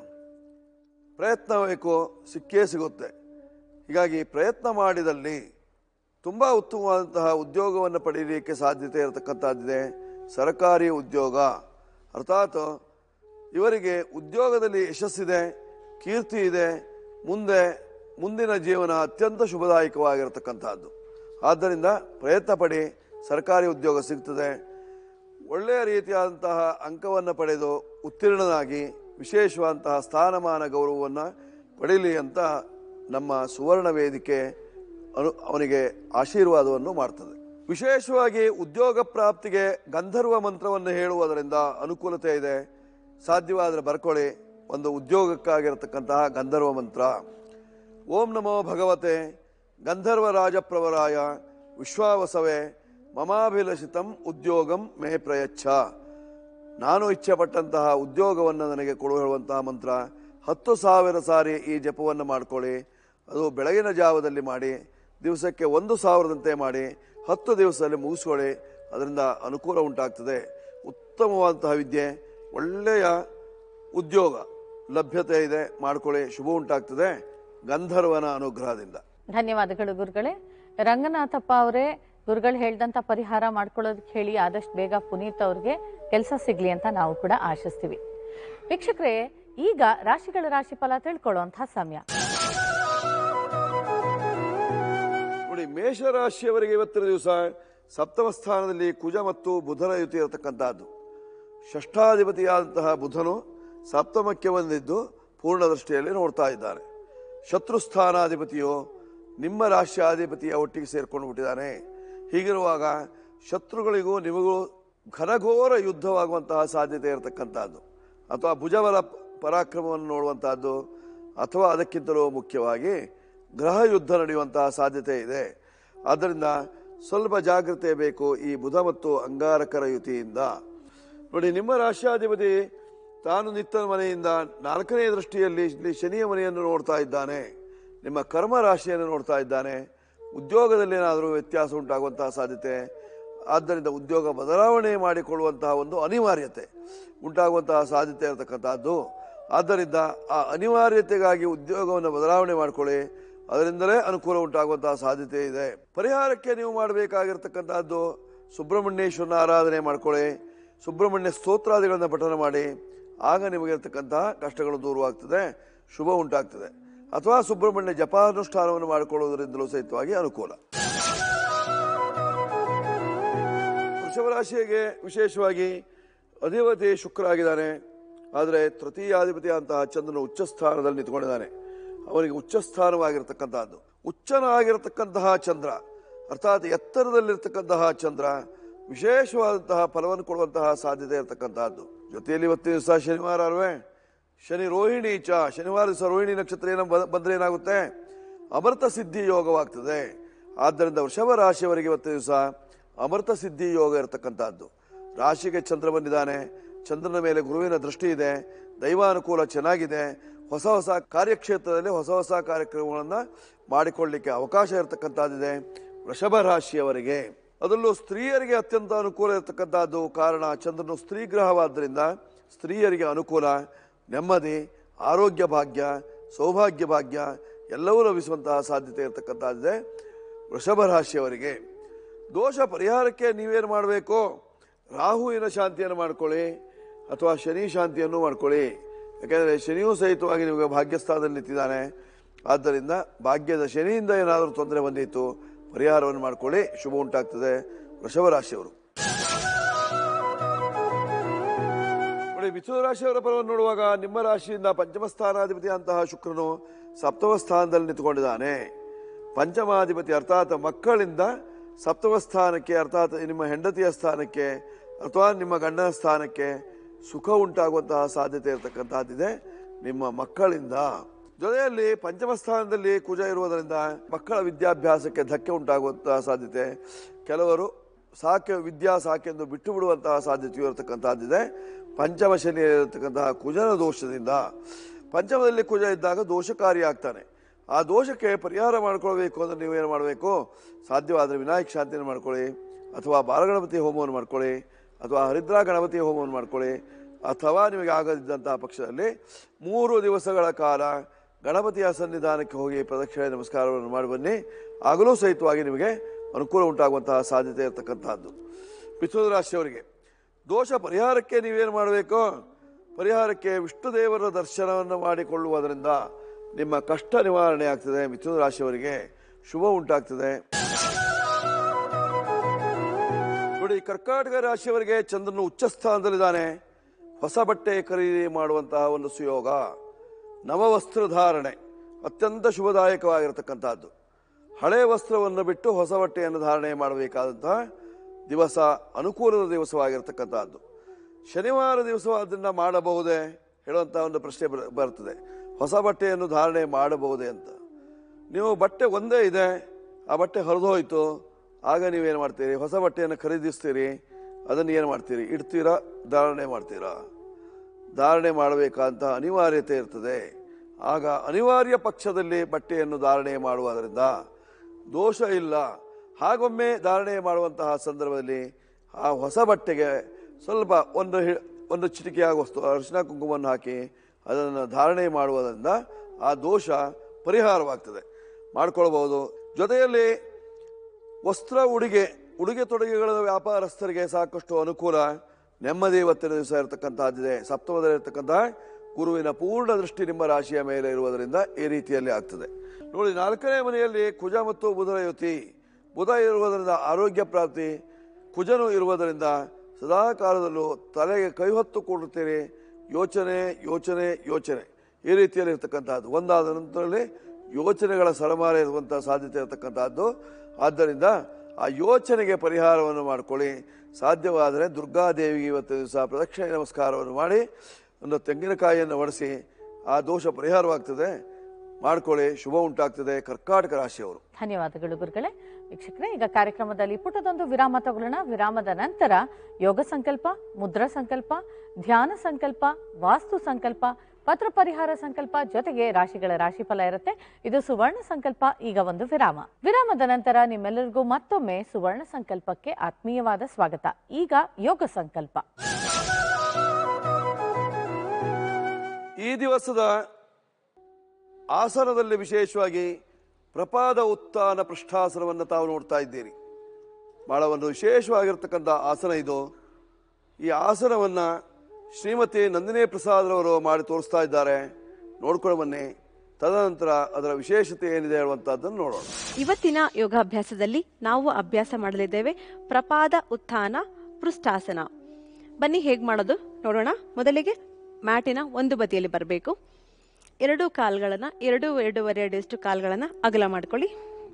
ಪ್ರಯತ್ನ ಬೇಕು ಸಿಕ್ಕೇ ಸಿಗುತ್ತೆ ಹೀಗಾಗಿ ಪ್ರಯತ್ನ ಮಾಡಿದಲ್ಲಿ ತುಂಬ ಉತ್ತಮವಾದಂತಹ ಉದ್ಯೋಗವನ್ನು ಪಡೆಯಲಿಕ್ಕೆ ಸಾಧ್ಯತೆ ಇರತಕ್ಕಂಥದ್ದಿದೆ ಸರ್ಕಾರಿ ಉದ್ಯೋಗ ಅರ್ಥಾತ್ ಇವರಿಗೆ ಉದ್ಯೋಗದಲ್ಲಿ ಯಶಸ್ಸಿದೆ ಕೀರ್ತಿ ಇದೆ ಮುಂದೆ ಮುಂದಿನ ಜೀವನ ಅತ್ಯಂತ ಶುಭದಾಯಕವಾಗಿರತಕ್ಕಂಥದ್ದು ಆದ್ದರಿಂದ ಪ್ರಯತ್ನ ಪಡಿ ಸರ್ಕಾರಿ ಉದ್ಯೋಗ ಸಿಗ್ತದೆ ಒಳ್ಳೆಯ ರೀತಿಯಾದಂತಹ ಅಂಕವನ್ನು ಪಡೆದು ಉತ್ತೀರ್ಣನಾಗಿ ವಿಶೇಷವಾದಂತಹ ಸ್ಥಾನಮಾನ ಗೌರವವನ್ನು ಪಡೀಲಿ ಅಂತ ನಮ್ಮ ಸುವರ್ಣ ವೇದಿಕೆ ಅನು ಅವನಿಗೆ ಆಶೀರ್ವಾದವನ್ನು ಮಾಡ್ತದೆ ವಿಶೇಷವಾಗಿ ಉದ್ಯೋಗ ಪ್ರಾಪ್ತಿಗೆ ಗಂಧರ್ವ ಮಂತ್ರವನ್ನು ಹೇಳುವುದರಿಂದ ಅನುಕೂಲತೆ ಇದೆ ಸಾಧ್ಯವಾದರೆ ಬರ್ಕೊಳ್ಳಿ ಒಂದು ಉದ್ಯೋಗಕ್ಕಾಗಿರತಕ್ಕಂತಹ ಗಂಧರ್ವ ಮಂತ್ರ ಓಂ ನಮೋ ಭಗವತೆ ಗಂಧರ್ವ ರಾಜಪ್ರವರಾಯ ವಿಶ್ವಾವಸವೇ ಮಮಾಭಿಲಷಿತಂ ಉದ್ಯೋಗಂ ಮೇ ಪ್ರಯಚ್ಛ ನಾನು ಇಚ್ಛೆಪಟ್ಟಂತಹ ಉದ್ಯೋಗವನ್ನು ನನಗೆ ಕೊಡು ಹೇಳುವಂತಹ ಮಂತ್ರ ಹತ್ತು ಸಾವಿರ ಸಾರಿ ಈ ಜಪವನ್ನು ಮಾಡ್ಕೊಳ್ಳಿ ಅದು ಬೆಳಗಿನ ಜಾವದಲ್ಲಿ ಮಾಡಿ ದಿವಸಕ್ಕೆ ಒಂದು ಸಾವಿರದಂತೆ ಮಾಡಿ ಹತ್ತು ದಿವಸದಲ್ಲಿ ಮುಗಿಸ್ಕೊಳ್ಳಿ ಅದರಿಂದ ಅನುಕೂಲ ಉಂಟಾಗ್ತದೆ ಉತ್ತಮವಾದಂತಹ ವಿದ್ಯೆ ಒಳ್ಳೆಯ ಉದ್ಯೋಗ ಲಭ್ಯತೆ ಇದೆ ಮಾಡ್ಕೊಳ್ಳಿ ಶುಭ ಉಂಟಾಗ್ತದೆ ಗಂಧರ್ವನ ಅನುಗ್ರಹದಿಂದ ಧನ್ಯವಾದಗಳು ಗುರುಗಳೇ ರಂಗನಾಥಪ್ಪ ಅವರೇ ಗುರುಗಳು ಹೇಳ್ದಂತ ಪರಿಹಾರ ಮಾಡ್ಕೊಳ್ಳೋದಕ್ಕೆ ಹೇಳಿ ಆದಷ್ಟು ಬೇಗ ಪುನೀತ್ ಅವ್ರಿಗೆ ಕೆಲಸ ಸಿಗ್ಲಿ ಅಂತ ನಾವು ಕೂಡ ಆಶಿಸ್ತೀವಿ ವೀಕ್ಷಕರೇ ಈಗ ರಾಶಿಗಳ ರಾಶಿಫಲ ತಿಳ್ಕೊಳ್ಳುವಂತಹ ಸಮಯ ಮೇಷರಾಶಿಯವರಿಗೆ ಇವತ್ತಿನ ದಿವಸ ಸಪ್ತಮ ಸ್ಥಾನದಲ್ಲಿ ಕುಜ ಮತ್ತು ಬುಧನ ಯುತಿ ಇರತಕ್ಕಂತಹದ್ದು ಷಷ್ಠಾಧಿಪತಿಯಾದಂತಹ ಬುಧನು ಸಪ್ತಮಕ್ಕೆ ಬಂದಿದ್ದು ಪೂರ್ಣ ದೃಷ್ಟಿಯಲ್ಲಿ ನೋಡ್ತಾ ಇದ್ದಾನೆ ಶತ್ರುಸ್ಥಾನಾಧಿಪತಿಯು ನಿಮ್ಮ ರಾಶ್ಯಾಧಿಪತಿಯ ಒಟ್ಟಿಗೆ ಸೇರ್ಕೊಂಡು ಬಿಟ್ಟಿದ್ದಾನೆ ಹೀಗಿರುವಾಗ ಶತ್ರುಗಳಿಗೂ ನಿಮಗೂ ಘನಘೋರ ಯುದ್ಧವಾಗುವಂತಹ ಸಾಧ್ಯತೆ ಇರತಕ್ಕಂಥದ್ದು ಅಥವಾ ಭುಜಬಲ ಪರಾಕ್ರಮವನ್ನು ನೋಡುವಂತಹದ್ದು ಅಥವಾ ಅದಕ್ಕಿಂತಲೂ ಮುಖ್ಯವಾಗಿ ಗ್ರಹ ಯುದ್ಧ ನಡೆಯುವಂತಹ ಸಾಧ್ಯತೆ ಇದೆ ಆದ್ದರಿಂದ ಸ್ವಲ್ಪ ಜಾಗ್ರತೆ ಬೇಕು ಈ ಬುಧ ಮತ್ತು ಅಂಗಾರಕರ ಯುತಿಯಿಂದ ನೋಡಿ ನಿಮ್ಮ ರಾಷ್ಟ್ರಾಧಿಪತಿ ತಾನು ನಿತ್ತ ಮನೆಯಿಂದ ನಾಲ್ಕನೇ ದೃಷ್ಟಿಯಲ್ಲಿ ಇಲ್ಲಿ ಶನಿಯ ಮನೆಯನ್ನು ನೋಡ್ತಾ ಇದ್ದಾನೆ ನಿಮ್ಮ ಕರ್ಮ ರಾಶಿಯನ್ನು ನೋಡ್ತಾ ಇದ್ದಾನೆ ಉದ್ಯೋಗದಲ್ಲಿ ಏನಾದರೂ ವ್ಯತ್ಯಾಸ ಉಂಟಾಗುವಂತಹ ಸಾಧ್ಯತೆ ಆದ್ದರಿಂದ ಉದ್ಯೋಗ ಬದಲಾವಣೆ ಮಾಡಿಕೊಳ್ಳುವಂತಹ ಒಂದು ಅನಿವಾರ್ಯತೆ ಉಂಟಾಗುವಂತಹ ಸಾಧ್ಯತೆ ಇರತಕ್ಕಂಥದ್ದು ಆದ್ದರಿಂದ ಆ ಅನಿವಾರ್ಯತೆಗಾಗಿ ಉದ್ಯೋಗವನ್ನು ಬದಲಾವಣೆ ಮಾಡಿಕೊಳ್ಳಿ ಅದರಿಂದಲೇ ಅನುಕೂಲ ಉಂಟಾಗುವಂತಹ ಸಾಧ್ಯತೆ ಇದೆ ಪರಿಹಾರಕ್ಕೆ ನೀವು ಮಾಡಬೇಕಾಗಿರ್ತಕ್ಕಂಥದ್ದು ಸುಬ್ರಹ್ಮಣ್ಯೇಶ್ವರನ ಆರಾಧನೆ ಮಾಡ್ಕೊಳ್ಳಿ ಸುಬ್ರಹ್ಮಣ್ಯ ಸ್ತೋತ್ರಾದಿಗಳನ್ನು ಪಠನ ಮಾಡಿ ಆಗ ನಿಮಗಿರ್ತಕ್ಕಂತಹ ಕಷ್ಟಗಳು ದೂರವಾಗ್ತದೆ ಶುಭ ಉಂಟಾಗ್ತದೆ ಅಥವಾ ಸುಬ್ರಹ್ಮಣ್ಯ ಜಪಾನುಷ್ಠಾನವನ್ನು ಮಾಡಿಕೊಳ್ಳುವುದರಿಂದಲೂ ಸಹಿತವಾಗಿ ಅನುಕೂಲ ವೃಷಭ ರಾಶಿಗೆ ವಿಶೇಷವಾಗಿ ಅಧಿಪತಿ ಶುಕ್ರ ಆಗಿದ್ದಾನೆ ಆದರೆ ತೃತೀಯಾಧಿಪತಿ ಅಂತಹ ಚಂದ್ರನು ಉಚ್ಚ ಸ್ಥಾನದಲ್ಲಿ ನಿಂತ್ಕೊಂಡಿದ್ದಾನೆ ಅವನಿಗೆ ಉಚ್ಚ ಸ್ಥಾನವಾಗಿರ್ತಕ್ಕಂತಹದ್ದು ಉಚ್ಚನಾಗಿರತಕ್ಕಂತಹ ಚಂದ್ರ ಅರ್ಥಾತ್ ಎತ್ತರದಲ್ಲಿರ್ತಕ್ಕಂತಹ ಚಂದ್ರ ವಿಶೇಷವಾದಂತಹ ಫಲವನ್ನು ಕೊಡುವಂತಹ ಸಾಧ್ಯತೆ ಇರತಕ್ಕಂತಹದ್ದು ಜೊತೆಯಲ್ಲಿ ಇವತ್ತಿನ ದಿವಸ ಶನಿವಾರ ಅಲ್ವೇ ಶನಿ ರೋಹಿಣಿ ಚ ಶನಿವಾರ ದಿವಸ ರೋಹಿಣಿ ನಕ್ಷತ್ರ ಏನ ಬಂದ್ರೆ ಏನಾಗುತ್ತೆ ಅಮೃತ ಸಿದ್ಧಿ ಯೋಗವಾಗ್ತದೆ ಆದ್ದರಿಂದ ವೃಷಭ ರಾಶಿಯವರಿಗೆ ಇವತ್ತಿನ ದಿವಸ ಅಮೃತ ಸಿದ್ಧಿ ಯೋಗ ಇರತಕ್ಕಂತಹದ್ದು ರಾಶಿಗೆ ಚಂದ್ರ ಬಂದಿದ್ದಾನೆ ಚಂದ್ರನ ಮೇಲೆ ಗುರುವಿನ ದೃಷ್ಟಿ ಇದೆ ದೈವಾನುಕೂಲ ಚೆನ್ನಾಗಿದೆ ಹೊಸ ಹೊಸ ಕಾರ್ಯಕ್ಷೇತ್ರದಲ್ಲಿ ಹೊಸ ಹೊಸ ಕಾರ್ಯಕ್ರಮಗಳನ್ನು ಮಾಡಿಕೊಳ್ಳಲಿಕ್ಕೆ ಅವಕಾಶ ಇರತಕ್ಕಂಥದ್ದಿದೆ ವೃಷಭ ರಾಶಿಯವರಿಗೆ ಅದರಲ್ಲೂ ಸ್ತ್ರೀಯರಿಗೆ ಅತ್ಯಂತ ಅನುಕೂಲ ಇರತಕ್ಕಂಥದ್ದು ಕಾರಣ ಚಂದ್ರನು ಸ್ತ್ರೀ ಗ್ರಹವಾದ್ದರಿಂದ ಸ್ತ್ರೀಯರಿಗೆ ಅನುಕೂಲ ನೆಮ್ಮದಿ ಆರೋಗ್ಯ ಭಾಗ್ಯ ಸೌಭಾಗ್ಯ ಭಾಗ್ಯ ಎಲ್ಲವೂ ಲಭಿಸುವಂತಹ ಸಾಧ್ಯತೆ ಇರತಕ್ಕಂಥದ್ದಿದೆ ವೃಷಭ ರಾಶಿಯವರಿಗೆ ದೋಷ ಪರಿಹಾರಕ್ಕೆ ನೀವೇನು ಮಾಡಬೇಕು ರಾಹುವಿನ ಶಾಂತಿಯನ್ನು ಮಾಡ್ಕೊಳ್ಳಿ ಅಥವಾ ಶನಿ ಶಾಂತಿಯನ್ನು ಮಾಡ್ಕೊಳ್ಳಿ ಯಾಕೆಂದರೆ ಶನಿಯೂ ಸಹಿತವಾಗಿ ನಿಮಗೆ ಭಾಗ್ಯಸ್ಥಾನದಲ್ಲಿ ನಿಂತಿದ್ದಾನೆ ಆದ್ದರಿಂದ ಭಾಗ್ಯದ ಶನಿಯಿಂದ ಏನಾದರೂ ತೊಂದರೆ ಬಂದಿತ್ತು ಪರಿಹಾರವನ್ನು ಮಾಡ್ಕೊಳ್ಳಿ ಶುಭ ಉಂಟಾಗ್ತದೆ ವೃಷಭ ರಾಶಿಯವರು ನೋಡಿ ಮಿಥುನ ರಾಶಿಯವರ ಫಲವನ್ನು ನೋಡುವಾಗ ನಿಮ್ಮ ರಾಶಿಯಿಂದ ಪಂಚಮ ಸ್ಥಾನಾಧಿಪತಿ ಅಂತಹ ಶುಕ್ರನು ಸಪ್ತಮ ಸ್ಥಾನದಲ್ಲಿ ನಿಂತುಕೊಂಡಿದ್ದಾನೆ ಪಂಚಮಾಧಿಪತಿ ಅರ್ಥಾತ್ ಮಕ್ಕಳಿಂದ ಸಪ್ತಮ ಸ್ಥಾನಕ್ಕೆ ಅರ್ಥಾತ್ ನಿಮ್ಮ ಹೆಂಡತಿಯ ಸ್ಥಾನಕ್ಕೆ ಅಥವಾ ನಿಮ್ಮ ಗಂಡನ ಸ್ಥಾನಕ್ಕೆ ಸುಖ ಉಂಟಾಗುವಂತಹ ಸಾಧ್ಯತೆ ಇರತಕ್ಕಂತಹದ್ದಿದೆ ನಿಮ್ಮ ಮಕ್ಕಳಿಂದ ಜೊತೆಯಲ್ಲಿ ಪಂಚಮ ಸ್ಥಾನದಲ್ಲಿ ಕುಜ ಇರುವುದರಿಂದ ಮಕ್ಕಳ ವಿದ್ಯಾಭ್ಯಾಸಕ್ಕೆ ಧಕ್ಕೆ ಉಂಟಾಗುವಂತಹ ಸಾಧ್ಯತೆ ಕೆಲವರು ಸಾಕೆ ವಿದ್ಯಾ ಸಾಕೆಂದು ಬಿಟ್ಟು ಬಿಡುವಂತಹ ಸಾಧ್ಯತೆಯೂ ಇರತಕ್ಕಂತಹದ್ದಿದೆ ಪಂಚಮ ಶನಿ ಇರತಕ್ಕಂತಹ ಕುಜನ ದೋಷದಿಂದ ಪಂಚಮದಲ್ಲಿ ಕುಜ ಇದ್ದಾಗ ದೋಷಕಾರಿ ಆಗ್ತಾನೆ ಆ ದೋಷಕ್ಕೆ ಪರಿಹಾರ ಮಾಡ್ಕೊಳ್ಬೇಕು ಅಂದ್ರೆ ನೀವೇನು ಮಾಡಬೇಕು ಸಾಧ್ಯವಾದರೆ ವಿನಾಯಕ ಶಾಂತಿಯನ್ನು ಮಾಡ್ಕೊಳ್ಳಿ ಅಥವಾ ಬಾಲಗಣಪತಿ ಹೋಮವನ್ನು ಮಾಡ್ಕೊಳ್ಳಿ ಅಥವಾ ಹರಿದ್ರಾ ಗಣಪತಿ ಹೋಮವನ್ನು ಮಾಡ್ಕೊಳ್ಳಿ ಅಥವಾ ನಿಮಗೆ ಆಗದಿದ್ದಂತಹ ಪಕ್ಷದಲ್ಲಿ ಮೂರು ದಿವಸಗಳ ಕಾಲ ಗಣಪತಿಯ ಸನ್ನಿಧಾನಕ್ಕೆ ಹೋಗಿ ಪ್ರದಕ್ಷಿಣೆ ನಮಸ್ಕಾರವನ್ನು ಮಾಡಿ ಬನ್ನಿ ಆಗಲೂ ಸಹಿತವಾಗಿ ನಿಮಗೆ ಅನುಕೂಲ ಉಂಟಾಗುವಂತಹ ಸಾಧ್ಯತೆ ಇರತಕ್ಕಂತಹದ್ದು ಮಿಥುನ ರಾಶಿಯವರಿಗೆ ದೋಷ ಪರಿಹಾರಕ್ಕೆ ನೀವೇನು ಮಾಡಬೇಕು ಪರಿಹಾರಕ್ಕೆ ವಿಷ್ಣು ದೇವರ ದರ್ಶನವನ್ನು ಮಾಡಿಕೊಳ್ಳುವುದರಿಂದ ನಿಮ್ಮ ಕಷ್ಟ ನಿವಾರಣೆ ಆಗ್ತದೆ ಮಿಥುನ ರಾಶಿಯವರಿಗೆ ಶುಭ ಉಂಟಾಗ್ತದೆ ನೋಡಿ ಕರ್ನಾಟಕ ರಾಶಿಯವರಿಗೆ ಚಂದ್ರನು ಉಚ್ಚ ಸ್ಥಾನದಲ್ಲಿದ್ದಾನೆ ಹೊಸ ಬಟ್ಟೆ ಖರೀದಿ ಮಾಡುವಂತಹ ಒಂದು ಸುಯೋಗ ನವವಸ್ತ್ರ ಧಾರಣೆ ಅತ್ಯಂತ ಶುಭದಾಯಕವಾಗಿರತಕ್ಕಂತಹದ್ದು ಹಳೆ ವಸ್ತ್ರವನ್ನು ಬಿಟ್ಟು ಹೊಸ ಬಟ್ಟೆಯನ್ನು ಧಾರಣೆ ಮಾಡಬೇಕಾದಂತಹ ದಿವಸ ಅನುಕೂಲದ ದಿವಸವಾಗಿರತಕ್ಕಂತಹದ್ದು ಶನಿವಾರ ದಿವಸ ಅದನ್ನು ಮಾಡಬಹುದೇ ಹೇಳುವಂತಹ ಒಂದು ಪ್ರಶ್ನೆ ಬರ್- ಬರ್ತದೆ ಹೊಸ ಬಟ್ಟೆಯನ್ನು ಧಾರಣೆ ಮಾಡಬಹುದೇ ಅಂತ ನೀವು ಬಟ್ಟೆ ಒಂದೇ ಇದೆ ಆ ಬಟ್ಟೆ ಹರಿದೋಯ್ತು ಆಗ ನೀವೇನು ಮಾಡ್ತೀರಿ ಹೊಸ ಬಟ್ಟೆಯನ್ನು ಖರೀದಿಸ್ತೀರಿ ಅದನ್ನು ಏನು ಮಾಡ್ತೀರಿ ಇಡ್ತೀರಾ ಧಾರಣೆ ಮಾಡ್ತೀರಾ ಧಾರಣೆ ಮಾಡಬೇಕಾದಂತಹ ಅನಿವಾರ್ಯತೆ ಇರ್ತದೆ ಆಗ ಅನಿವಾರ್ಯ ಪಕ್ಷದಲ್ಲಿ ಬಟ್ಟೆಯನ್ನು ಧಾರಣೆ ಮಾಡುವುದರಿಂದ ದೋಷ ಇಲ್ಲ ಹಾಗೊಮ್ಮೆ ಧಾರಣೆ ಮಾಡುವಂತಹ ಸಂದರ್ಭದಲ್ಲಿ ಆ ಹೊಸ ಬಟ್ಟೆಗೆ ಸ್ವಲ್ಪ ಒಂದು ಹಿ- ಒಂದು ಚಿಟಿಕೆಯಾಗ ವಸ್ತು ಅರಿಶಿನ ಕುಂಕುಮವನ್ನು ಹಾಕಿ ಅದನ್ನು ಧಾರಣೆ ಮಾಡುವುದರಿಂದ ಆ ದೋಷ ಪರಿಹಾರವಾಗ್ತದೆ ಮಾಡ್ಕೊಳ್ಬಹುದು ಜೊತೆಯಲ್ಲಿ ವಸ್ತ್ರ ಉಡುಗೆ ಉಡುಗೆ ತೊಡುಗೆಗಳ ವ್ಯಾಪಾರಸ್ಥರಿಗೆ ಸಾಕಷ್ಟು ಅನುಕೂಲ ನೆಮ್ಮದಿ ಇವತ್ತಿನ ದಿವಸ ಇರತಕ್ಕಂತಹದ್ದಿದೆ ಸಪ್ತಮದಲ್ಲಿರ್ತಕ್ಕಂತಹ ಗುರುವಿನ ಪೂರ್ಣ ದೃಷ್ಟಿ ನಿಮ್ಮ ರಾಶಿಯ ಮೇಲೆ ಇರುವುದರಿಂದ ಈ ರೀತಿಯಲ್ಲಿ ಆಗ್ತದೆ ನೋಡಿ ನಾಲ್ಕನೇ ಮನೆಯಲ್ಲಿ ಕುಜ ಮತ್ತು ಬುಧರ ಯುತಿ ಬುಧ ಇರುವುದರಿಂದ ಆರೋಗ್ಯ ಪ್ರಾಪ್ತಿ ಕುಜನು ಇರುವುದರಿಂದ ಸದಾ ಕಾಲದಲ್ಲೂ ತಲೆಗೆ ಕೈ ಹೊತ್ತು ಕೊಡುತ್ತೀರಿ ಯೋಚನೆ ಯೋಚನೆ ಯೋಚನೆ ಈ ರೀತಿಯಲ್ಲಿ ಇರ್ತಕ್ಕಂಥದ್ದು ಒಂದಾದ ನಂತರದಲ್ಲಿ ಯೋಚನೆಗಳ ಸರಮಾರ ಇರುವಂಥ ಸಾಧ್ಯತೆ ಇರತಕ್ಕಂಥದ್ದು ಆದ್ದರಿಂದ ಆ ಯೋಚನೆಗೆ ಪರಿಹಾರವನ್ನು ಮಾಡಿಕೊಳ್ಳಿ ಸಾಧ್ಯವಾದರೆ ದುರ್ಗಾದೇವಿಗೆ ಇವತ್ತು ದಿವಸ ಪ್ರದಕ್ಷಿಣೆ ನಮಸ್ಕಾರವನ್ನು ಮಾಡಿ ಒಂದು ತೆಂಗಿನಕಾಯಿಯನ್ನು ಒಡಿಸಿ ಆ ದೋಷ ಪರಿಹಾರವಾಗ್ತದೆ ಮಾಡ್ಕೊಳ್ಳಿ ಶುಭ ಉಂಟಾಗ್ತದೆ ಕರ್ಕಾಟಕ ರಾಶಿಯವರು ಧನ್ಯವಾದಗಳು ಗುರುಗಳೇ ವೀಕ್ಷಕರೇ ಈಗ ಕಾರ್ಯಕ್ರಮದಲ್ಲಿ ಪುಟದೊಂದು ವಿರಾಮ ತಗೊಳ್ಳೋಣ ವಿರಾಮದ ನಂತರ ಯೋಗ ಸಂಕಲ್ಪ ಮುದ್ರಾ ಸಂಕಲ್ಪ ಧ್ಯಾನ ಸಂಕಲ್ಪ ವಾಸ್ತು ಸಂಕಲ್ಪ ಪತ್ರ ಪರಿಹಾರ ಸಂಕಲ್ಪ ಜೊತೆಗೆ ರಾಶಿಗಳ ರಾಶಿಫಲ ಇರುತ್ತೆ ಇದು ಸುವರ್ಣ ಸಂಕಲ್ಪ ಈಗ ಒಂದು ವಿರಾಮ ವಿರಾಮದ ನಂತರ ನಿಮ್ಮೆಲ್ಲರಿಗೂ ಮತ್ತೊಮ್ಮೆ ಸುವರ್ಣ ಸಂಕಲ್ಪಕ್ಕೆ ಆತ್ಮೀಯವಾದ ಸ್ವಾಗತ ಈಗ ಯೋಗ ಸಂಕಲ್ಪ ಈ ದಿವಸದ ಆಸನದಲ್ಲಿ ವಿಶೇಷವಾಗಿ ಪ್ರಪಾದ ಉತ್ಥಾನ ಪೃಷ್ಠಾಸನವನ್ನು ತಾವು ನೋಡ್ತಾ ಇದ್ದೀರಿ ಬಹಳ ಒಂದು ವಿಶೇಷವಾಗಿರ್ತಕ್ಕಂಥ ಆಸನ ಇದು ಈ ಆಸನವನ್ನು ಶ್ರೀಮತಿ ನಂದಿನಿ ಪ್ರಸಾದ್ರವರು ಮಾಡಿ ತೋರಿಸ್ತಾ ಇದ್ದಾರೆ ನೋಡ್ಕೊಂಡು ಬನ್ನಿ ತದನಂತರ ಅದರ ವಿಶೇಷತೆ ಏನಿದೆ ಹೇಳುವಂತಹದ್ದನ್ನು ನೋಡೋಣ ಇವತ್ತಿನ ಯೋಗಾಭ್ಯಾಸದಲ್ಲಿ ನಾವು ಅಭ್ಯಾಸ ಮಾಡಲಿದ್ದೇವೆ ಪ್ರಪಾದ ಉತ್ಥಾನ ಪೃಷ್ಠಾಸನ ಬನ್ನಿ ಹೇಗೆ ಮಾಡೋದು ನೋಡೋಣ ಮೊದಲಿಗೆ ಮ್ಯಾಟಿನ ಒಂದು ಬದಿಯಲ್ಲಿ ಬರಬೇಕು ಎರಡು ಕಾಲ್ಗಳನ್ನು ಎರಡು ಎರಡೂವರೆ ಅಡಿಯಷ್ಟು ಕಾಲ್ಗಳನ್ನು ಅಗಲ ಮಾಡ್ಕೊಳ್ಳಿ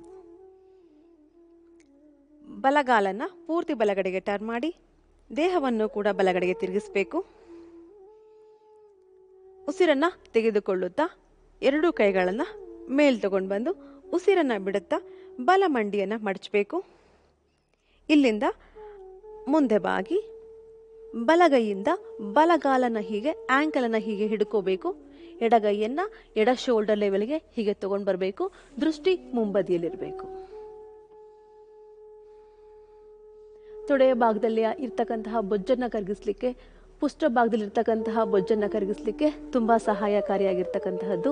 ಬಲಗಾಲನ್ನು ಪೂರ್ತಿ ಬಲಗಡೆಗೆ ಟರ್ನ್ ಮಾಡಿ ದೇಹವನ್ನು ಕೂಡ ಬಲಗಡೆಗೆ ತಿರುಗಿಸಬೇಕು ಉಸಿರನ್ನ ತೆಗೆದುಕೊಳ್ಳುತ್ತಾ ಎರಡೂ ಕೈಗಳನ್ನು ಮೇಲ್ ತಗೊಂಡು ಬಂದು ಉಸಿರನ್ನ ಬಿಡುತ್ತಾ ಬಲ ಮಂಡಿಯನ್ನು ಮಡಚಬೇಕು ಇಲ್ಲಿಂದ ಮುಂದೆ ಬಾಗಿ ಬಲಗೈಯಿಂದ ಬಲಗಾಲನ ಹೀಗೆ ಆ್ಯಂಕಲನ್ನು ಹೀಗೆ ಹಿಡ್ಕೋಬೇಕು ಎಡಗೈಯನ್ನ ಎಡ ಶೋಲ್ಡರ್ ಲೆವೆಲ್ಗೆ ಹೀಗೆ ತಗೊಂಡು ಬರಬೇಕು ದೃಷ್ಟಿ ಮುಂಬದಿಯಲ್ಲಿರಬೇಕು ತೊಡೆಯ ಭಾಗದಲ್ಲಿ ಇರ್ತಕ್ಕಂತಹ ಬೊಜ್ಜನ್ನು ಕರಗಿಸ್ಲಿಕ್ಕೆ ಪುಷ್ಟ ಭಾಗದಲ್ಲಿ ಇರ್ತಕ್ಕಂತಹ ಬೊಜ್ಜನ್ನು ಕರಗಿಸ್ಲಿಕ್ಕೆ ತುಂಬ ಸಹಾಯಕಾರಿಯಾಗಿರ್ತಕ್ಕಂತಹದ್ದು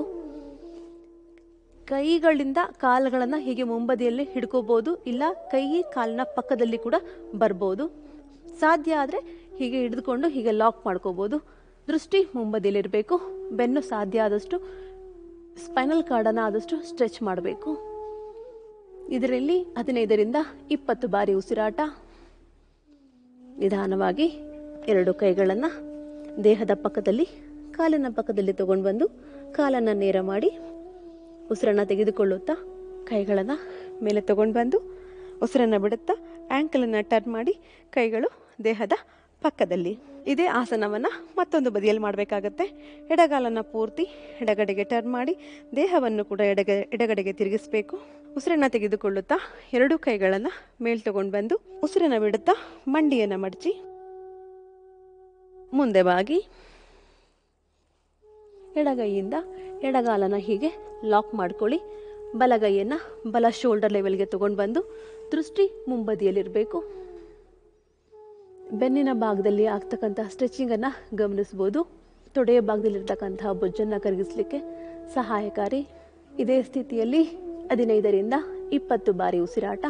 ಕೈಗಳಿಂದ ಕಾಲುಗಳನ್ನು ಹೀಗೆ ಮುಂಬದಿಯಲ್ಲಿ ಹಿಡ್ಕೋಬಹುದು ಇಲ್ಲ ಕೈ ಕಾಲಿನ ಪಕ್ಕದಲ್ಲಿ ಕೂಡ ಬರ್ಬೋದು ಸಾಧ್ಯ ಆದರೆ ಹೀಗೆ ಹಿಡಿದುಕೊಂಡು ಹೀಗೆ ಲಾಕ್ ಮಾಡ್ಕೋಬಹುದು ದೃಷ್ಟಿ ಮುಂಬದಿಯಲ್ಲಿರಬೇಕು ಬೆನ್ನು ಸಾಧ್ಯ ಆದಷ್ಟು ಸ್ಪೈನಲ್ ಕಾರ್ಡನ್ನು ಆದಷ್ಟು ಸ್ಟ್ರೆಚ್ ಮಾಡಬೇಕು ಇದರಲ್ಲಿ ಹದಿನೈದರಿಂದ ಇಪ್ಪತ್ತು ಬಾರಿ ಉಸಿರಾಟ ನಿಧಾನವಾಗಿ ಎರಡು ಕೈಗಳನ್ನು ದೇಹದ ಪಕ್ಕದಲ್ಲಿ ಕಾಲಿನ ಪಕ್ಕದಲ್ಲಿ ತಗೊಂಡು ಬಂದು ಕಾಲನ್ನು ನೇರ ಮಾಡಿ ಉಸಿರನ್ನು ತೆಗೆದುಕೊಳ್ಳುತ್ತಾ ಕೈಗಳನ್ನು ಮೇಲೆ ತಗೊಂಡು ಬಂದು ಉಸಿರನ್ನು ಬಿಡುತ್ತಾ ಆ್ಯಂಕಲನ್ನು ಟರ್ನ್ ಮಾಡಿ ಕೈಗಳು ದೇಹದ ಪಕ್ಕದಲ್ಲಿ ಇದೇ ಆಸನವನ್ನು ಮತ್ತೊಂದು ಬದಿಯಲ್ಲಿ ಮಾಡಬೇಕಾಗತ್ತೆ ಎಡಗಾಲನ್ನು ಪೂರ್ತಿ ಎಡಗಡೆಗೆ ಟರ್ನ್ ಮಾಡಿ ದೇಹವನ್ನು ಕೂಡ ಎಡಗ ಎಡಗಡೆಗೆ ತಿರುಗಿಸಬೇಕು ಉಸಿರನ್ನು ತೆಗೆದುಕೊಳ್ಳುತ್ತಾ ಎರಡೂ ಕೈಗಳನ್ನು ಮೇಲ್ ತಗೊಂಡು ಬಂದು ಉಸಿರನ್ನು ಬಿಡುತ್ತಾ ಮಂಡಿಯನ್ನು ಮಡಚಿ ಮುಂದೆ ಬಾಗಿ ಎಡಗೈಯಿಂದ ಎಡಗಾಲನ ಹೀಗೆ ಲಾಕ್ ಮಾಡ್ಕೊಳ್ಳಿ ಬಲಗೈಯನ್ನು ಬಲ ಶೋಲ್ಡರ್ ಲೆವೆಲ್ಗೆ ತಗೊಂಡು ಬಂದು ದೃಷ್ಟಿ ಮುಂಬದಿಯಲ್ಲಿರಬೇಕು ಬೆನ್ನಿನ ಭಾಗದಲ್ಲಿ ಆಗ್ತಕ್ಕಂತಹ ಸ್ಟ್ರೆಚಿಂಗನ್ನು ಗಮನಿಸ್ಬೋದು ತೊಡೆಯ ಭಾಗದಲ್ಲಿರ್ತಕ್ಕಂತಹ ಬೊಜ್ಜನ್ನು ಕರಗಿಸಲಿಕ್ಕೆ ಸಹಾಯಕಾರಿ ಇದೇ ಸ್ಥಿತಿಯಲ್ಲಿ ಹದಿನೈದರಿಂದ ಇಪ್ಪತ್ತು ಬಾರಿ ಉಸಿರಾಟ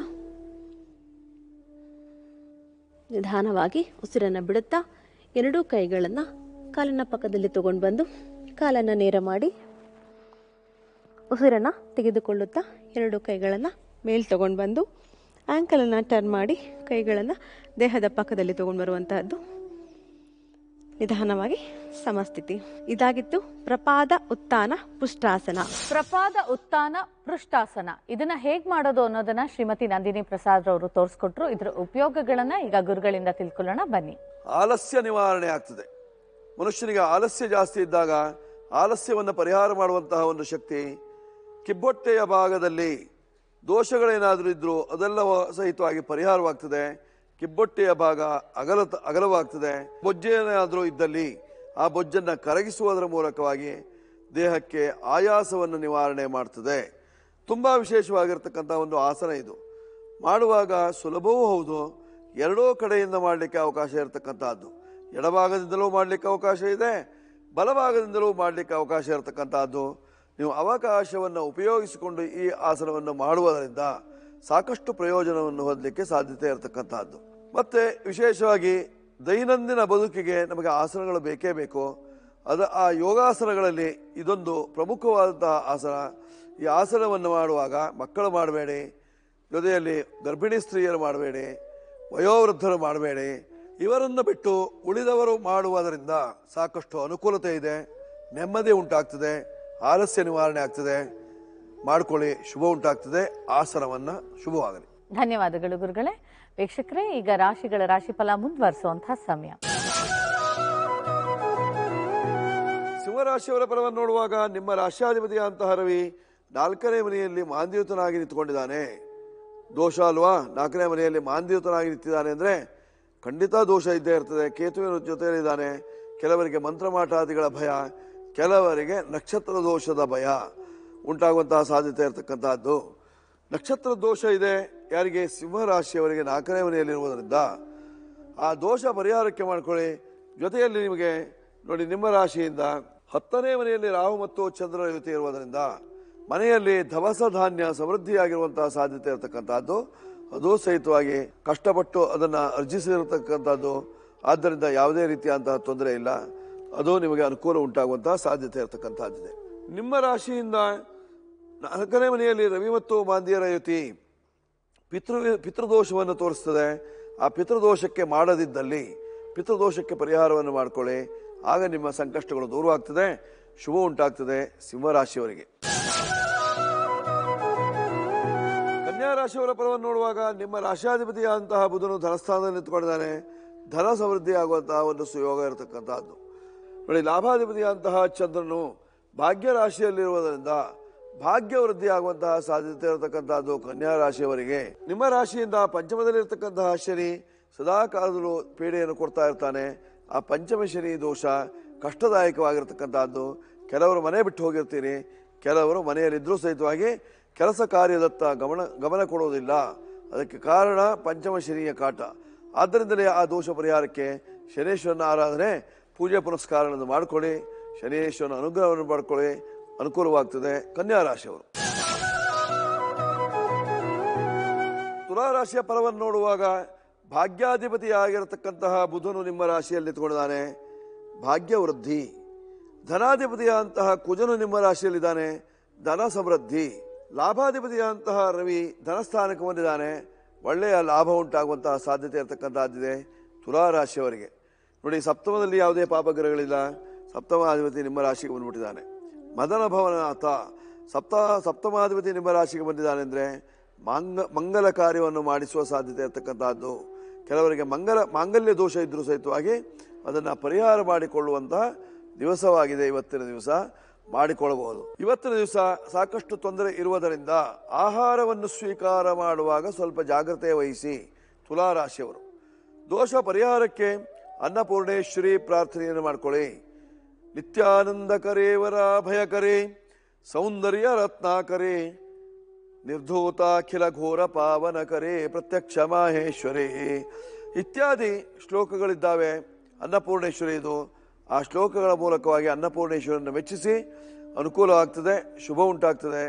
ನಿಧಾನವಾಗಿ ಉಸಿರನ್ನು ಬಿಡುತ್ತಾ ಎರಡೂ ಕೈಗಳನ್ನು ಕಾಲಿನ ಪಕ್ಕದಲ್ಲಿ ತಗೊಂಡು ಬಂದು ಕಾಲನ್ನು ನೇರ ಮಾಡಿ ಉಸಿರನ್ನು ತೆಗೆದುಕೊಳ್ಳುತ್ತಾ ಎರಡು ಕೈಗಳನ್ನು ಮೇಲ್ ತಗೊಂಡು ಬಂದು ಆ್ಯಂಕಲನ್ನು ಟರ್ನ್ ಮಾಡಿ ಕೈಗಳನ್ನು ದೇಹದ ಪಕ್ಕದಲ್ಲಿ ತಗೊಂಡು ಬರುವಂತಹದ್ದು ನಿಧಾನವಾಗಿ ಸಮಸ್ಥಿತಿ ಇದಾಗಿತ್ತು ಪ್ರಪಾದ ಉತ್ಥಾನ ಪುಷ್ಟಾಸನ ಪ್ರಪಾದ ಉತ್ಥಾನ ಪೃಷ್ಠಾಸನ ಇದನ್ನ ಹೇಗ್ ಮಾಡೋದು ಅನ್ನೋದನ್ನ ಶ್ರೀಮತಿ ನಂದಿನಿ ಪ್ರಸಾದ್ ರವರು ತೋರಿಸ್ಕೊಟ್ರು ಇದರ ಉಪಯೋಗಗಳನ್ನ ಈಗ ಗುರುಗಳಿಂದ ತಿಳ್ಕೊಳ್ಳೋಣ ಬನ್ನಿ ಆಲಸ್ಯ ನಿವಾರಣೆ ಆಗ್ತದೆ ಮನುಷ್ಯನಿಗೆ ಆಲಸ್ಯ ಜಾಸ್ತಿ ಇದ್ದಾಗ ಆಲಸ್ಯವನ್ನು ಪರಿಹಾರ ಮಾಡುವಂತಹ ಒಂದು ಶಕ್ತಿ ಕಿಬ್ಬೊಟ್ಟೆಯ ಭಾಗದಲ್ಲಿ ದೋಷಗಳೇನಾದರೂ ಇದ್ರೂ ಅದೆಲ್ಲ ಸಹಿತವಾಗಿ ಪರಿಹಾರವಾಗ್ತದೆ ಕಿಬ್ಬೊಟ್ಟೆಯ ಭಾಗ ಅಗಲ ಅಗಲವಾಗ್ತದೆ ಬೊಜ್ಜೇನಾದರೂ ಇದ್ದಲ್ಲಿ ಆ ಬೊಜ್ಜನ್ನು ಕರಗಿಸುವುದರ ಮೂಲಕವಾಗಿ ದೇಹಕ್ಕೆ ಆಯಾಸವನ್ನು ನಿವಾರಣೆ ಮಾಡ್ತದೆ ತುಂಬ ವಿಶೇಷವಾಗಿರ್ತಕ್ಕಂಥ ಒಂದು ಆಸನ ಇದು ಮಾಡುವಾಗ ಸುಲಭವೂ ಹೌದು ಎರಡೂ ಕಡೆಯಿಂದ ಮಾಡಲಿಕ್ಕೆ ಅವಕಾಶ ಇರತಕ್ಕಂಥದ್ದು ಎಡಭಾಗದಿಂದಲೂ ಮಾಡಲಿಕ್ಕೆ ಅವಕಾಶ ಇದೆ ಬಲಭಾಗದಿಂದಲೂ ಮಾಡಲಿಕ್ಕೆ ಅವಕಾಶ ಇರತಕ್ಕಂಥದ್ದು ನೀವು ಅವಕಾಶವನ್ನು ಉಪಯೋಗಿಸಿಕೊಂಡು ಈ ಆಸನವನ್ನು ಮಾಡುವುದರಿಂದ ಸಾಕಷ್ಟು ಪ್ರಯೋಜನವನ್ನು ಹೊಂದಲಿಕ್ಕೆ ಸಾಧ್ಯತೆ ಇರತಕ್ಕಂಥದ್ದು ಮತ್ತೆ ವಿಶೇಷವಾಗಿ ದೈನಂದಿನ ಬದುಕಿಗೆ ನಮಗೆ ಆಸನಗಳು ಬೇಕೇ ಬೇಕು ಅದ ಆ ಯೋಗಾಸನಗಳಲ್ಲಿ ಇದೊಂದು ಪ್ರಮುಖವಾದಂತಹ ಆಸನ ಈ ಆಸನವನ್ನು ಮಾಡುವಾಗ ಮಕ್ಕಳು ಮಾಡಬೇಡಿ ಜೊತೆಯಲ್ಲಿ ಗರ್ಭಿಣಿ ಸ್ತ್ರೀಯರು ಮಾಡಬೇಡಿ ವಯೋವೃದ್ಧರು ಮಾಡಬೇಡಿ ಇವರನ್ನು ಬಿಟ್ಟು ಉಳಿದವರು ಮಾಡುವುದರಿಂದ ಸಾಕಷ್ಟು ಅನುಕೂಲತೆ ಇದೆ ನೆಮ್ಮದಿ ಉಂಟಾಗ್ತದೆ ಆಲಸ್ಯ ನಿವಾರಣೆ ಆಗ್ತದೆ ಮಾಡ್ಕೊಳ್ಳಿ ಶುಭ ಉಂಟಾಗ್ತದೆ ಆಸನವನ್ನ ಶುಭವಾಗಲಿ ಧನ್ಯವಾದಗಳು ಗುರುಗಳೇ ವೀಕ್ಷಕರೇ ಈಗ ರಾಶಿಗಳ ರಾಶಿಫಲ ಮುಂದುವರಿಸುವಂತಹ ಸಮಯ ಸಿಂಹರಾಶಿಯವರ ಫಲವನ್ನು ನೋಡುವಾಗ ನಿಮ್ಮ ರಾಶ್ಯಾಧಿಪತಿಯಾದಂತಹ ರವಿ ನಾಲ್ಕನೇ ಮನೆಯಲ್ಲಿ ಮಾಂದ್ಯೂತನಾಗಿ ನಿಂತುಕೊಂಡಿದ್ದಾನೆ ದೋಷ ಅಲ್ವಾ ನಾಲ್ಕನೇ ಮನೆಯಲ್ಲಿ ಮಾಂದ್ಯೂತನಾಗಿ ನಿಂತಿದ್ದಾನೆ ಅಂದ್ರೆ ಖಂಡಿತ ದೋಷ ಇದ್ದೇ ಇರ್ತದೆ ಕೇತುವಿನ ಜೊತೆಯಲ್ಲಿದ್ದಾನೆ ಕೆಲವರಿಗೆ ಮಂತ್ರಮಾಟಾದಿಗಳ ಭಯ ಕೆಲವರಿಗೆ ನಕ್ಷತ್ರ ದೋಷದ ಭಯ ಉಂಟಾಗುವಂತಹ ಸಾಧ್ಯತೆ ಇರತಕ್ಕಂತಹದ್ದು ನಕ್ಷತ್ರ ದೋಷ ಇದೆ ಯಾರಿಗೆ ಸಿಂಹರಾಶಿಯವರಿಗೆ ನಾಲ್ಕನೇ ಮನೆಯಲ್ಲಿರುವುದರಿಂದ ಆ ದೋಷ ಪರಿಹಾರಕ್ಕೆ ಮಾಡ್ಕೊಳ್ಳಿ ಜೊತೆಯಲ್ಲಿ ನಿಮಗೆ ನೋಡಿ ನಿಮ್ಮ ರಾಶಿಯಿಂದ ಹತ್ತನೇ ಮನೆಯಲ್ಲಿ ರಾಹು ಮತ್ತು ಚಂದ್ರ ಯುತಿ ಇರುವುದರಿಂದ ಮನೆಯಲ್ಲಿ ದವಸ ಧಾನ್ಯ ಸಮೃದ್ಧಿಯಾಗಿರುವಂತಹ ಸಾಧ್ಯತೆ ಇರತಕ್ಕಂಥದ್ದು ಅದು ಸಹಿತವಾಗಿ ಕಷ್ಟಪಟ್ಟು ಅದನ್ನ ಅರ್ಜಿಸಿರತಕ್ಕಂಥದ್ದು ಆದ್ದರಿಂದ ಯಾವುದೇ ರೀತಿಯಂತಹ ತೊಂದರೆ ಇಲ್ಲ ಅದು ನಿಮಗೆ ಅನುಕೂಲ ಉಂಟಾಗುವಂತಹ ಸಾಧ್ಯತೆ ಇರತಕ್ಕಂಥದ್ದಿದೆ ನಿಮ್ಮ ರಾಶಿಯಿಂದ ನಾಲ್ಕನೇ ಮನೆಯಲ್ಲಿ ರವಿ ಮತ್ತು ಮಾಂದಿಯರ ಯುತಿ ಪಿತೃ ಪಿತೃದೋಷವನ್ನು ತೋರಿಸ್ತದೆ ಆ ಪಿತೃದೋಷಕ್ಕೆ ಮಾಡದಿದ್ದಲ್ಲಿ ಪಿತೃದೋಷಕ್ಕೆ ಪರಿಹಾರವನ್ನು ಮಾಡಿಕೊಳ್ಳಿ ಆಗ ನಿಮ್ಮ ಸಂಕಷ್ಟಗಳು ದೂರವಾಗ್ತದೆ ಶುಭ ಉಂಟಾಗ್ತದೆ ಸಿಂಹರಾಶಿಯವರಿಗೆ ಕನ್ಯಾ ರಾಶಿಯವರ ಫಲವನ್ನು ನೋಡುವಾಗ ನಿಮ್ಮ ರಾಶಿಯಾಧಿಪತಿಯಾದಂತಹ ಬುಧನು ಧನಸ್ಥಾನದಲ್ಲಿ ನಿಂತುಕೊಂಡಿದ್ದಾನೆ ಧನ ಸಮೃದ್ಧಿ ಆಗುವಂತಹ ಒಂದು ಸುಯೋಗ ಇರತಕ್ಕಂತಹದ್ದು ನೋಡಿ ಲಾಭಾಧಿಪತಿಯಾದಂತಹ ಚಂದ್ರನು ಭಾಗ್ಯ ರಾಶಿಯಲ್ಲಿರುವುದರಿಂದ ಭಾಗ್ಯ ವೃದ್ಧಿ ಆಗುವಂತಹ ಸಾಧ್ಯತೆ ಇರತಕ್ಕಂತಹದ್ದು ಕನ್ಯಾ ರಾಶಿಯವರಿಗೆ ನಿಮ್ಮ ರಾಶಿಯಿಂದ ಪಂಚಮದಲ್ಲಿರ್ತಕ್ಕಂತಹ ಶನಿ ಸದಾ ಕಾಲದಲ್ಲೂ ಪೀಡೆಯನ್ನು ಕೊಡ್ತಾ ಇರ್ತಾನೆ ಆ ಪಂಚಮ ಶನಿ ದೋಷ ಕಷ್ಟದಾಯಕವಾಗಿರ್ತಕ್ಕಂತಹದ್ದು ಕೆಲವರು ಮನೆ ಬಿಟ್ಟು ಹೋಗಿರ್ತೀರಿ ಕೆಲವರು ಮನೆಯಲ್ಲಿದ್ದರೂ ಸಹಿತವಾಗಿ ಕೆಲಸ ಕಾರ್ಯದತ್ತ ಗಮನ ಗಮನ ಕೊಡುವುದಿಲ್ಲ ಅದಕ್ಕೆ ಕಾರಣ ಪಂಚಮ ಶನಿಯ ಕಾಟ ಆದ್ದರಿಂದಲೇ ಆ ದೋಷ ಪರಿಹಾರಕ್ಕೆ ಶನೇಶ್ವರನ ಆರಾಧನೆ ಪೂಜೆ ಪುನಸ್ಕಾರಗಳನ್ನು ಮಾಡಿಕೊಳ್ಳಿ ಶನೇಶ್ವರನ ಅನುಗ್ರಹವನ್ನು ಮಾಡಿಕೊಳ್ಳಿ ಅನುಕೂಲವಾಗ್ತದೆ ಕನ್ಯಾ ರಾಶಿಯವರು ತುಲಾ ರಾಶಿಯ ಫಲವನ್ನು ನೋಡುವಾಗ ಭಾಗ್ಯಾಧಿಪತಿಯಾಗಿರತಕ್ಕಂತಹ ಬುಧನು ನಿಮ್ಮ ರಾಶಿಯಲ್ಲಿ ನಿಂತುಕೊಂಡಿದ್ದಾನೆ ಭಾಗ್ಯ ವೃದ್ಧಿ ಧನಾಧಿಪತಿಯಾದಂತಹ ಕುಜನು ನಿಮ್ಮ ರಾಶಿಯಲ್ಲಿದ್ದಾನೆ ಧನ ಸಮೃದ್ಧಿ ಲಾಭಾಧಿಪತಿಯಾದಂತಹ ರವಿ ಧನಸ್ಥಾನಕ್ಕೆ ಬಂದಿದ್ದಾನೆ ಒಳ್ಳೆಯ ಲಾಭ ಉಂಟಾಗುವಂತಹ ಸಾಧ್ಯತೆ ಇರತಕ್ಕಂತಹದ್ದಿದೆ ತುಲಾ ರಾಶಿಯವರಿಗೆ ನೋಡಿ ಸಪ್ತಮದಲ್ಲಿ ಯಾವುದೇ ಪಾಪಗ್ರಹಗಳಿಲ್ಲ ಸಪ್ತಮಾಧಿಪತಿ ನಿಮ್ಮ ರಾಶಿಗೆ ಬಂದ್ಬಿಟ್ಟಿದ್ದಾನೆ ಮದನ ಭವನಾಥ ಸಪ್ತ ಸಪ್ತಮಾಧಿಪತಿ ನಿಮ್ಮ ರಾಶಿಗೆ ಬಂದಿದ್ದಾನೆ ಅಂದ್ರೆ ಮಾಂಗ ಮಂಗಲ ಕಾರ್ಯವನ್ನು ಮಾಡಿಸುವ ಸಾಧ್ಯತೆ ಇರತಕ್ಕಂತಹದ್ದು ಕೆಲವರಿಗೆ ಮಂಗಲ ಮಾಂಗಲ್ಯ ದೋಷ ಇದ್ರೂ ಸಹಿತವಾಗಿ ಅದನ್ನ ಪರಿಹಾರ ಮಾಡಿಕೊಳ್ಳುವಂತಹ ದಿವಸವಾಗಿದೆ ಇವತ್ತಿನ ದಿವಸ ಮಾಡಿಕೊಳ್ಳಬಹುದು ಇವತ್ತಿನ ದಿವಸ ಸಾಕಷ್ಟು ತೊಂದರೆ ಇರುವುದರಿಂದ ಆಹಾರವನ್ನು ಸ್ವೀಕಾರ ಮಾಡುವಾಗ ಸ್ವಲ್ಪ ಜಾಗ್ರತೆ ವಹಿಸಿ ತುಲಾ ರಾಶಿಯವರು ದೋಷ ಪರಿಹಾರಕ್ಕೆ ಅನ್ನಪೂರ್ಣೇಶ್ವರಿ ಪ್ರಾರ್ಥನೆಯನ್ನು ಮಾಡ್ಕೊಳ್ಳಿ ನಿತ್ಯಾನಂದಕರೇ ವರ ಭಯಕರೇ ಸೌಂದರ್ಯ ರತ್ನಾಕರೇ ನಿರ್ಧೂತಾಖಿಲ ಘೋರ ಪಾವನಕರೇ ಪ್ರತ್ಯಕ್ಷ ಮಾಹೇಶ್ವರೇ ಇತ್ಯಾದಿ ಶ್ಲೋಕಗಳಿದ್ದಾವೆ ಅನ್ನಪೂರ್ಣೇಶ್ವರಿ ಇದು ಆ ಶ್ಲೋಕಗಳ ಮೂಲಕವಾಗಿ ಅನ್ನಪೂರ್ಣೇಶ್ವರನ್ನು ಮೆಚ್ಚಿಸಿ ಅನುಕೂಲ ಆಗ್ತದೆ ಶುಭ ಉಂಟಾಗ್ತದೆ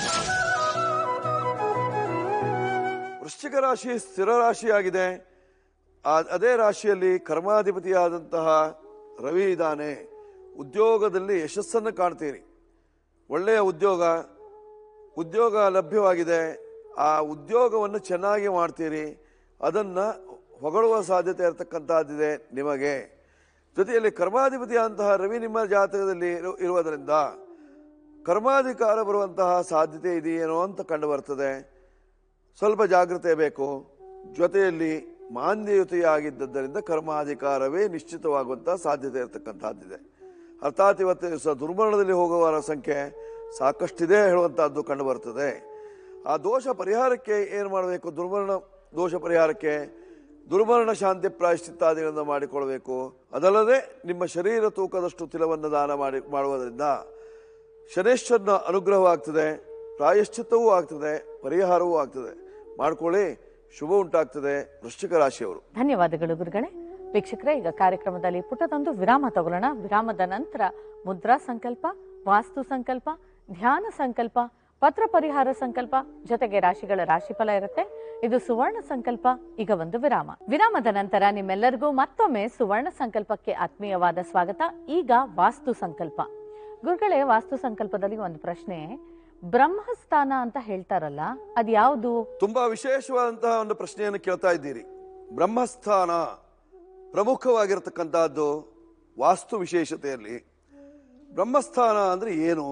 ವೃಶ್ಚಿಕ ರಾಶಿ ಸ್ಥಿರ ರಾಶಿಯಾಗಿದೆ ಆ- ಅದೇ ರಾಶಿಯಲ್ಲಿ ಕರ್ಮಾಧಿಪತಿಯಾದಂತಹ ರವಿ ಇದ್ದಾನೆ ಉದ್ಯೋಗದಲ್ಲಿ ಯಶಸ್ಸನ್ನು ಕಾಣ್ತೀರಿ ಒಳ್ಳೆಯ ಉದ್ಯೋಗ ಉದ್ಯೋಗ ಲಭ್ಯವಾಗಿದೆ ಆ ಉದ್ಯೋಗವನ್ನು ಚೆನ್ನಾಗಿ ಮಾಡ್ತೀರಿ ಅದನ್ನ ಹೊಗಳುವ ಸಾಧ್ಯತೆ ಇರತಕ್ಕಂತಹದ್ದಿದೆ ನಿಮಗೆ ಜೊತೆಯಲ್ಲಿ ಕರ್ಮಾಧಿಪತಿಯಾದಂತಹ ರವಿ ನಿಮ್ಮ ಜಾತಕದಲ್ಲಿ ಇರು- ಇರುವುದರಿಂದ ಕರ್ಮಾಧಿಕಾರ ಬರುವಂತಹ ಸಾಧ್ಯತೆ ಇದೆಯೇನೋ ಅಂತ ಕಂಡು ಬರ್ತದೆ ಸ್ವಲ್ಪ ಜಾಗ್ರತೆ ಬೇಕು ಜೊತೆಯಲ್ಲಿ ಮಾಂದ್ಯಯುತಿಯಾಗಿದ್ದರಿಂದ ಕರ್ಮಾಧಿಕಾರವೇ ನಿಶ್ಚಿತವಾಗುವಂತಹ ಸಾಧ್ಯತೆ ಇರತಕ್ಕಂತಹದ್ದಿದೆ ಅರ್ಥಾತ್ ಇವತ್ತು ದಿವಸ ದುರ್ಮರಣದಲ್ಲಿ ಹೋಗುವವರ ಸಂಖ್ಯೆ ಸಾಕಷ್ಟಿದೆ ಹೇಳುವಂತಹದ್ದು ಕಂಡು ಬರ್ತದೆ ಆ ದೋಷ ಪರಿಹಾರಕ್ಕೆ ಏನು ಮಾಡಬೇಕು ದುರ್ಮರಣ ದೋಷ ಪರಿಹಾರಕ್ಕೆ ದುರ್ಮರಣ ಶಾಂತಿ ಪ್ರಾಯಶ್ಚಿತ್ತಾದಿಗಳನ್ನು ಮಾಡಿಕೊಳ್ಬೇಕು ಅದಲ್ಲದೆ ನಿಮ್ಮ ಶರೀರ ತೂಕದಷ್ಟು ತಿಲವನ್ನು ದಾನ ಮಾಡಿ ಮಾಡುವುದರಿಂದ ಶನೇಶ್ವರನ ಅನುಗ್ರಹವಾಗ್ತದೆ ಪ್ರಾಯಶ್ಚಿತ್ತವೂ ಆಗ್ತದೆ ಪರಿಹಾರವೂ ಆಗ್ತದೆ ಮಾಡ್ಕೊಳ್ಳಿ ಶುಭ ಉಂಟಾಗ್ತದೆ ವೃಶ್ಚಿಕ ರಾಶಿಯವರು ಧನ್ಯವಾದಗಳು ಗುರುಗಳೇ ವೀಕ್ಷಕರೇ ಈಗ ಕಾರ್ಯಕ್ರಮದಲ್ಲಿ ಪುಟದೊಂದು ವಿರಾಮ ತಗೊಳ್ಳೋಣ ವಿರಾಮದ ನಂತರ ಮುದ್ರಾ ಸಂಕಲ್ಪ ವಾಸ್ತು ಸಂಕಲ್ಪ ಧ್ಯಾನ ಸಂಕಲ್ಪ ಪತ್ರ ಪರಿಹಾರ ಸಂಕಲ್ಪ ಜೊತೆಗೆ ರಾಶಿಗಳ ರಾಶಿಫಲ ಇರುತ್ತೆ ಇದು ಸುವರ್ಣ ಸಂಕಲ್ಪ ಈಗ ಒಂದು ವಿರಾಮ ವಿರಾಮದ ನಂತರ ನಿಮ್ಮೆಲ್ಲರಿಗೂ ಮತ್ತೊಮ್ಮೆ ಸುವರ್ಣ ಸಂಕಲ್ಪಕ್ಕೆ ಆತ್ಮೀಯವಾದ ಸ್ವಾಗತ ಈಗ ವಾಸ್ತು ಸಂಕಲ್ಪ ಗುರುಗಳೇ ವಾಸ್ತು ಸಂಕಲ್ಪದಲ್ಲಿ ಒಂದು ಪ್ರಶ್ನೆ ಬ್ರಹ್ಮಸ್ಥಾನ ಅಂತ ಹೇಳ್ತಾರಲ್ಲ ಅದು ಯಾವುದು ತುಂಬಾ ವಿಶೇಷವಾದಂತಹ ಒಂದು ಪ್ರಶ್ನೆಯನ್ನು ಕೇಳ್ತಾ ಇದ್ದೀರಿ ಬ್ರಹ್ಮಸ್ಥಾನ ಪ್ರಮುಖವಾಗಿರತಕ್ಕಂತಹದ್ದು ವಾಸ್ತು ವಿಶೇಷತೆಯಲ್ಲಿ ಬ್ರಹ್ಮಸ್ಥಾನ ಅಂದ್ರೆ ಏನು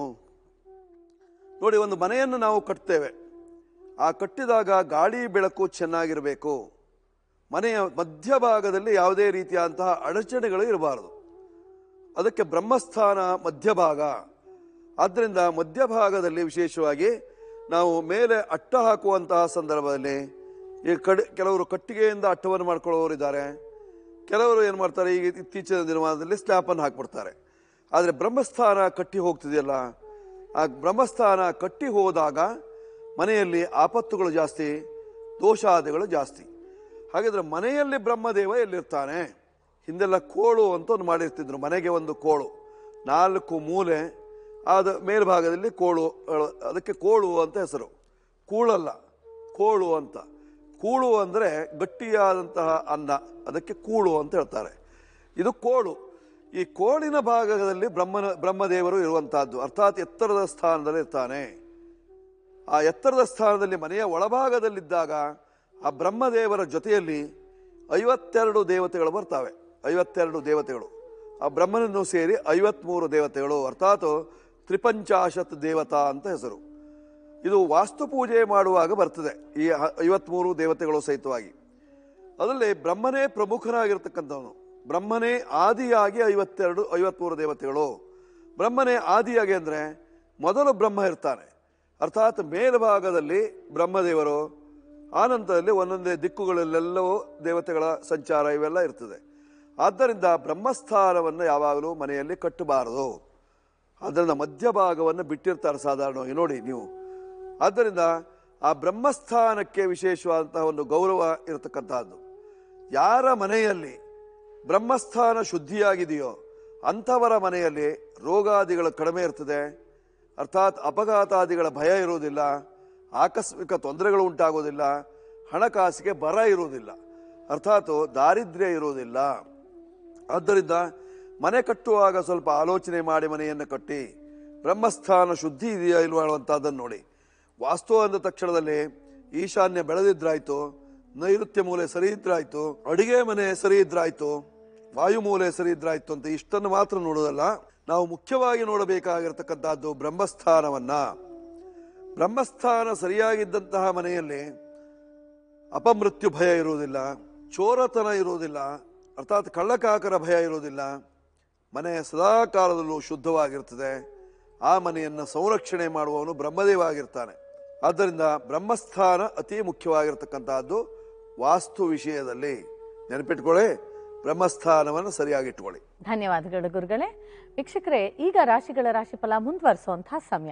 ನೋಡಿ ಒಂದು ಮನೆಯನ್ನು ನಾವು ಕಟ್ತೇವೆ ಆ ಕಟ್ಟಿದಾಗ ಗಾಳಿ ಬೆಳಕು ಚೆನ್ನಾಗಿರಬೇಕು ಮನೆಯ ಮಧ್ಯಭಾಗದಲ್ಲಿ ಯಾವುದೇ ರೀತಿಯಾದಂತಹ ಅಡಚಣೆಗಳು ಇರಬಾರದು ಅದಕ್ಕೆ ಬ್ರಹ್ಮಸ್ಥಾನ ಮಧ್ಯಭಾಗ ಆದ್ದರಿಂದ ಮಧ್ಯಭಾಗದಲ್ಲಿ ವಿಶೇಷವಾಗಿ ನಾವು ಮೇಲೆ ಅಟ್ಟ ಹಾಕುವಂತಹ ಸಂದರ್ಭದಲ್ಲಿ ಈ ಕಡೆ ಕೆಲವರು ಕಟ್ಟಿಗೆಯಿಂದ ಅಟ್ಟವನ್ನು ಮಾಡ್ಕೊಳ್ಳೋರು ಇದ್ದಾರೆ ಕೆಲವರು ಏನು ಮಾಡ್ತಾರೆ ಈಗ ಇತ್ತೀಚಿನ ದಿನಮಾನದಲ್ಲಿ ಸ್ಲ್ಯಾಪನ್ನು ಹಾಕ್ಬಿಡ್ತಾರೆ ಆದರೆ ಬ್ರಹ್ಮಸ್ಥಾನ ಕಟ್ಟಿ ಹೋಗ್ತಿದೆಯಲ್ಲ ಆ ಬ್ರಹ್ಮಸ್ಥಾನ ಕಟ್ಟಿ ಹೋದಾಗ ಮನೆಯಲ್ಲಿ ಆಪತ್ತುಗಳು ಜಾಸ್ತಿ ದೋಷಾದಿಗಳು ಜಾಸ್ತಿ ಹಾಗಾದ್ರೆ ಮನೆಯಲ್ಲಿ ಬ್ರಹ್ಮದೇವ ಎಲ್ಲಿರ್ತಾನೆ ಹಿಂದೆಲ್ಲ ಕೋಳು ಅಂತ ಒಂದು ಮಾಡಿರ್ತಿದ್ರು ಮನೆಗೆ ಒಂದು ಕೋಳು ನಾಲ್ಕು ಮೂಲೆ ಆದ ಮೇಲ್ಭಾಗದಲ್ಲಿ ಕೋಳು ಅಳ- ಅದಕ್ಕೆ ಕೋಳು ಅಂತ ಹೆಸರು ಕೂಳಲ್ಲ ಕೋಳು ಅಂತ ಕೂಳು ಅಂದರೆ ಗಟ್ಟಿಯಾದಂತಹ ಅನ್ನ ಅದಕ್ಕೆ ಕೂಳು ಅಂತ ಹೇಳ್ತಾರೆ ಇದು ಕೋಳು ಈ ಕೋಳಿನ ಭಾಗದಲ್ಲಿ ಬ್ರಹ್ಮನ ಬ್ರಹ್ಮದೇವರು ಇರುವಂತಹದ್ದು ಅರ್ಥಾತ್ ಎತ್ತರದ ಸ್ಥಾನದಲ್ಲಿ ಇರ್ತಾನೆ ಆ ಎತ್ತರದ ಸ್ಥಾನದಲ್ಲಿ ಮನೆಯ ಒಳಭಾಗದಲ್ಲಿದ್ದಾಗ ಆ ಬ್ರಹ್ಮದೇವರ ಜೊತೆಯಲ್ಲಿ ಐವತ್ತೆರಡು ದೇವತೆಗಳು ಬರ್ತಾವೆ ಐವತ್ತೆರಡು ದೇವತೆಗಳು ಆ ಬ್ರಹ್ಮನನ್ನು ಸೇರಿ ಐವತ್ಮೂರು ದೇವತೆಗಳು ಅರ್ಥಾತ್ ತ್ರಿಪಂಚಾಶತ್ ದೇವತಾ ಅಂತ ಹೆಸರು ಇದು ವಾಸ್ತು ಪೂಜೆ ಮಾಡುವಾಗ ಬರ್ತದೆ ಈ ಹ- ಐವತ್ಮೂರು ದೇವತೆಗಳು ಸಹಿತವಾಗಿ ಅದರಲ್ಲಿ ಬ್ರಹ್ಮನೇ ಪ್ರಮುಖನಾಗಿರ್ತಕ್ಕಂಥವನು ಬ್ರಹ್ಮನೇ ಆದಿಯಾಗಿ ಐವತ್ತೆರಡು ಐವತ್ಮೂರು ದೇವತೆಗಳು ಬ್ರಹ್ಮನೇ ಆದಿಯಾಗಿ ಅಂದರೆ ಮೊದಲು ಬ್ರಹ್ಮ ಇರ್ತಾನೆ ಅರ್ಥಾತ್ ಮೇಲ್ಭಾಗದಲ್ಲಿ ಬ್ರಹ್ಮದೇವರು ಆನಂತರದಲ್ಲಿ ಒಂದೊಂದೇ ದಿಕ್ಕುಗಳಲ್ಲೆಲ್ಲವೂ ದೇವತೆಗಳ ಸಂಚಾರ ಇವೆಲ್ಲ ಇರ್ತದೆ ಆದ್ದರಿಂದ ಬ್ರಹ್ಮಸ್ಥಾನವನ್ನು ಯಾವಾಗಲೂ ಮನೆಯಲ್ಲಿ ಕಟ್ಟಬಾರದು ಅದರಿಂದ ಮಧ್ಯಭಾಗವನ್ನು ಬಿಟ್ಟಿರ್ತಾರೆ ಸಾಧಾರಣವಾಗಿ ನೋಡಿ ನೀವು ಆದ್ದರಿಂದ ಆ ಬ್ರಹ್ಮಸ್ಥಾನಕ್ಕೆ ವಿಶೇಷವಾದಂತಹ ಒಂದು ಗೌರವ ಇರತಕ್ಕಂತಹದ್ದು ಯಾರ ಮನೆಯಲ್ಲಿ ಬ್ರಹ್ಮಸ್ಥಾನ ಶುದ್ಧಿಯಾಗಿದೆಯೋ ಅಂಥವರ ಮನೆಯಲ್ಲಿ ರೋಗಾದಿಗಳು ಕಡಿಮೆ ಇರ್ತದೆ ಅರ್ಥಾತ್ ಅಪಘಾತಾದಿಗಳ ಭಯ ಇರುವುದಿಲ್ಲ ಆಕಸ್ಮಿಕ ತೊಂದರೆಗಳು ಉಂಟಾಗೋದಿಲ್ಲ ಹಣಕಾಸಿಗೆ ಬರ ಇರುವುದಿಲ್ಲ ಅರ್ಥಾತ್ ದಾರಿದ್ರ್ಯ ಇರುವುದಿಲ್ಲ ಆದ್ದರಿಂದ ಮನೆ ಕಟ್ಟುವಾಗ ಸ್ವಲ್ಪ ಆಲೋಚನೆ ಮಾಡಿ ಮನೆಯನ್ನು ಕಟ್ಟಿ ಬ್ರಹ್ಮಸ್ಥಾನ ಶುದ್ಧಿ ಇದೆಯಾ ಇಲ್ವಾ ಅನ್ನುವಂಥದ್ದನ್ನು ನೋಡಿ ವಾಸ್ತು ಅಂದ ತಕ್ಷಣದಲ್ಲಿ ಈಶಾನ್ಯ ಬೆಳೆದಿದ್ರಾಯ್ತು ನೈಋತ್ಯ ಮೂಲೆ ಸರಿ ಇದ್ರಾಯ್ತು ಅಡಿಗೆ ಮನೆ ಸರಿ ಇದ್ರಾಯ್ತು ವಾಯು ಮೂಲೆ ಸರಿ ಇದ್ರಾಯ್ತು ಅಂತ ಇಷ್ಟನ್ನು ಮಾತ್ರ ನೋಡೋದಲ್ಲ ನಾವು ಮುಖ್ಯವಾಗಿ ನೋಡಬೇಕಾಗಿರ್ತಕ್ಕಂಥದ್ದು ಬ್ರಹ್ಮಸ್ಥಾನವನ್ನ ಬ್ರಹ್ಮಸ್ಥಾನ ಸರಿಯಾಗಿದ್ದಂತಹ ಮನೆಯಲ್ಲಿ ಅಪಮೃತ್ಯು ಭಯ ಇರುವುದಿಲ್ಲ ಚೋರತನ ಇರುವುದಿಲ್ಲ ಅರ್ಥಾತ್ ಕಳ್ಳಕಾಕರ ಭಯ ಇರುವುದಿಲ್ಲ ಮನೆ ಸದಾ ಕಾಲದಲ್ಲೂ ಶುದ್ಧವಾಗಿರ್ತದೆ ಆ ಮನೆಯನ್ನು ಸಂರಕ್ಷಣೆ ಮಾಡುವವನು ಬ್ರಹ್ಮದೇವ ಆಗಿರ್ತಾನೆ ಆದ್ದರಿಂದ ಬ್ರಹ್ಮಸ್ಥಾನ ಅತಿ ಮುಖ್ಯವಾಗಿರ್ತಕ್ಕಂತಹದ್ದು ವಾಸ್ತು ವಿಷಯದಲ್ಲಿ ನೆನಪಿಟ್ಕೊಳ್ಳಿ ಬ್ರಹ್ಮಸ್ಥಾನವನ್ನು ಸರಿಯಾಗಿಟ್ಕೊಳ್ಳಿ ಧನ್ಯವಾದಗಳು ಗುರುಗಳೇ ವೀಕ್ಷಕರೇ ಈಗ ರಾಶಿಗಳ ರಾಶಿಫಲ ಮುಂದುವರಿಸುವಂತಹ ಸಮಯ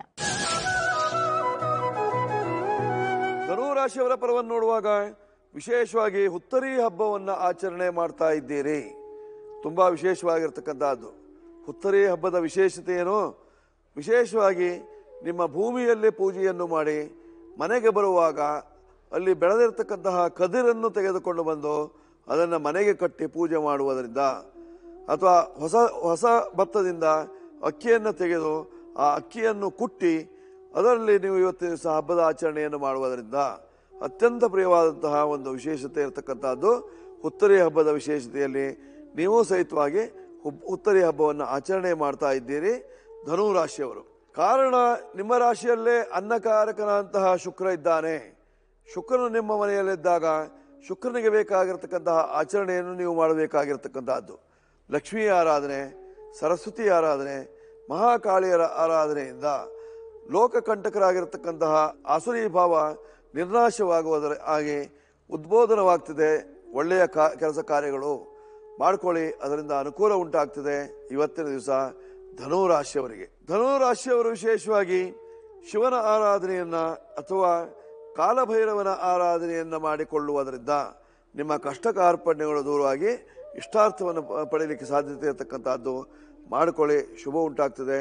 ಧನು ರಾಶಿಯವರ ಪರವನ್ನು ನೋಡುವಾಗ ವಿಶೇಷವಾಗಿ ಹುತ್ತರಿ ಹಬ್ಬವನ್ನು ಆಚರಣೆ ಮಾಡ್ತಾ ಇದ್ದೀರಿ ತುಂಬಾ ವಿಶೇಷವಾಗಿರ್ತಕ್ಕಂಥದ್ದು ಹುತ್ತರಿ ಹಬ್ಬದ ವಿಶೇಷತೆ ಏನು ವಿಶೇಷವಾಗಿ ನಿಮ್ಮ ಭೂಮಿಯಲ್ಲಿ ಪೂಜೆಯನ್ನು ಮಾಡಿ ಮನೆಗೆ ಬರುವಾಗ ಅಲ್ಲಿ ಬೆಳೆದಿರ್ತಕ್ಕಂತಹ ಕದಿರನ್ನು ತೆಗೆದುಕೊಂಡು ಬಂದು ಅದನ್ನು ಮನೆಗೆ ಕಟ್ಟಿ ಪೂಜೆ ಮಾಡುವುದರಿಂದ ಅಥವಾ ಹೊಸ ಹೊಸ ಭತ್ತದಿಂದ ಅಕ್ಕಿಯನ್ನು ತೆಗೆದು ಆ ಅಕ್ಕಿಯನ್ನು ಕುಟ್ಟಿ ಅದರಲ್ಲಿ ನೀವು ಇವತ್ತಿನ ದಿವಸ ಹಬ್ಬದ ಆಚರಣೆಯನ್ನು ಮಾಡುವುದರಿಂದ ಅತ್ಯಂತ ಪ್ರಿಯವಾದಂತಹ ಒಂದು ವಿಶೇಷತೆ ಇರತಕ್ಕಂಥದ್ದು ಹುತ್ತರಿ ಹಬ್ಬದ ವಿಶೇಷತೆಯಲ್ಲಿ ನೀವು ಸಹಿತವಾಗಿ ಹುಬ್- ಹುತ್ತರಿ ಹಬ್ಬವನ್ನು ಆಚರಣೆ ಮಾಡ್ತಾ ಇದ್ದೀರಿ ಧನು ರಾಶಿಯವರು ಕಾರಣ ನಿಮ್ಮ ರಾಶಿಯಲ್ಲೇ ಅನ್ನಕಾರಕನಂತಹ ಶುಕ್ರ ಇದ್ದಾನೆ ಶುಕ್ರನು ನಿಮ್ಮ ಮನೆಯಲ್ಲಿದ್ದಾಗ ಶುಕ್ರನಿಗೆ ಬೇಕಾಗಿರ್ತಕ್ಕಂತಹ ಆಚರಣೆಯನ್ನು ನೀವು ಮಾಡಬೇಕಾಗಿರ್ತಕ್ಕಂತಹದ್ದು ಲಕ್ಷ್ಮೀ ಆರಾಧನೆ ಸರಸ್ವತಿ ಆರಾಧನೆ ಮಹಾಕಾಳಿಯರ ಆರಾಧನೆಯಿಂದ ಲೋಕಕಂಟಕರಾಗಿರ್ತಕ್ಕಂತಹ ಆಸುರಿ ಭಾವ ನಿರ್ನಾಶವಾಗುವುದರ ಹಾಗೆ ಉದ್ಬೋಧನವಾಗ್ತಿದೆ ಒಳ್ಳೆಯ ಕಾ ಕೆಲಸ ಕಾರ್ಯಗಳು ಮಾಡ್ಕೊಳ್ಳಿ ಅದರಿಂದ ಅನುಕೂಲ ಉಂಟಾಗ್ತದೆ ಇವತ್ತಿನ ದಿವಸ ಧನು ರಾಶಿಯವರಿಗೆ ಧನು ರಾಶಿಯವರು ವಿಶೇಷವಾಗಿ ಶಿವನ ಆರಾಧನೆಯನ್ನ ಅಥವಾ ಕಾಲಭೈರವನ ಆರಾಧನೆಯನ್ನ ಮಾಡಿಕೊಳ್ಳುವುದರಿಂದ ನಿಮ್ಮ ಕಷ್ಟ ಕಾರ್ಪಣ್ಯಗಳು ದೂರವಾಗಿ ಇಷ್ಟಾರ್ಥವನ್ನು ಪ- ಪಡೆಯಲಿಕ್ಕೆ ಸಾಧ್ಯತೆ ಇರತಕ್ಕಂಥದ್ದು ಮಾಡಿಕೊಳ್ಳಿ ಶುಭ ಉಂಟಾಗ್ತದೆ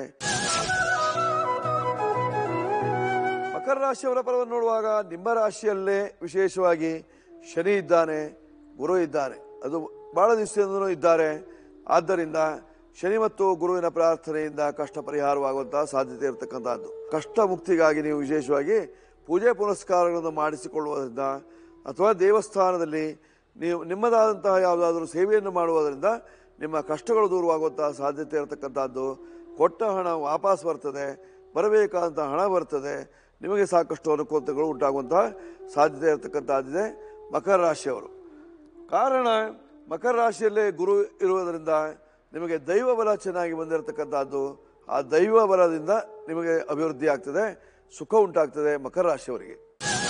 ಮಕರ ರಾಶಿಯವರ ಪರವನ್ನು ನೋಡುವಾಗ ನಿಮ್ಮ ರಾಶಿಯಲ್ಲೇ ವಿಶೇಷವಾಗಿ ಶನಿ ಇದ್ದಾನೆ ಗುರು ಇದ್ದಾನೆ ಅದು ಬಹಳ ದಿವಸದಿಂದಲೂ ಇದ್ದಾರೆ ಆದ್ದರಿಂದ ಶನಿ ಮತ್ತು ಗುರುವಿನ ಪ್ರಾರ್ಥನೆಯಿಂದ ಕಷ್ಟ ಪರಿಹಾರವಾಗುವಂತಹ ಸಾಧ್ಯತೆ ಇರತಕ್ಕಂಥದ್ದು ಕಷ್ಟ ಮುಕ್ತಿಗಾಗಿ ನೀವು ವಿಶೇಷವಾಗಿ ಪೂಜೆ ಪುನಸ್ಕಾರಗಳನ್ನು ಮಾಡಿಸಿಕೊಳ್ಳುವುದರಿಂದ ಅಥವಾ ದೇವಸ್ಥಾನದಲ್ಲಿ ನೀವು ನಿಮ್ಮದಾದಂತಹ ಯಾವುದಾದ್ರೂ ಸೇವೆಯನ್ನು ಮಾಡುವುದರಿಂದ ನಿಮ್ಮ ಕಷ್ಟಗಳು ದೂರವಾಗುವಂತಹ ಸಾಧ್ಯತೆ ಇರತಕ್ಕಂಥದ್ದು ಕೊಟ್ಟ ಹಣ ವಾಪಸ್ ಬರ್ತದೆ ಬರಬೇಕಾದಂತಹ ಹಣ ಬರ್ತದೆ ನಿಮಗೆ ಸಾಕಷ್ಟು ಅನುಕೂಲತೆಗಳು ಉಂಟಾಗುವಂತಹ ಸಾಧ್ಯತೆ ಇರತಕ್ಕಂಥದ್ದಿದೆ ಮಕರ ರಾಶಿಯವರು ಕಾರಣ ಮಕರ ರಾಶಿಯಲ್ಲೇ ಗುರು ಇರುವುದರಿಂದ ನಿಮಗೆ ದೈವ ಬಲ ಚೆನ್ನಾಗಿ ಬಂದಿರತಕ್ಕಂಥದ್ದು ಆ ದೈವ ಬಲದಿಂದ ನಿಮಗೆ ಅಭಿವೃದ್ಧಿ ಆಗ್ತದೆ ಸುಖ ಉಂಟಾಗ್ತದೆ ಮಕರ ರಾಶಿಯವರಿಗೆ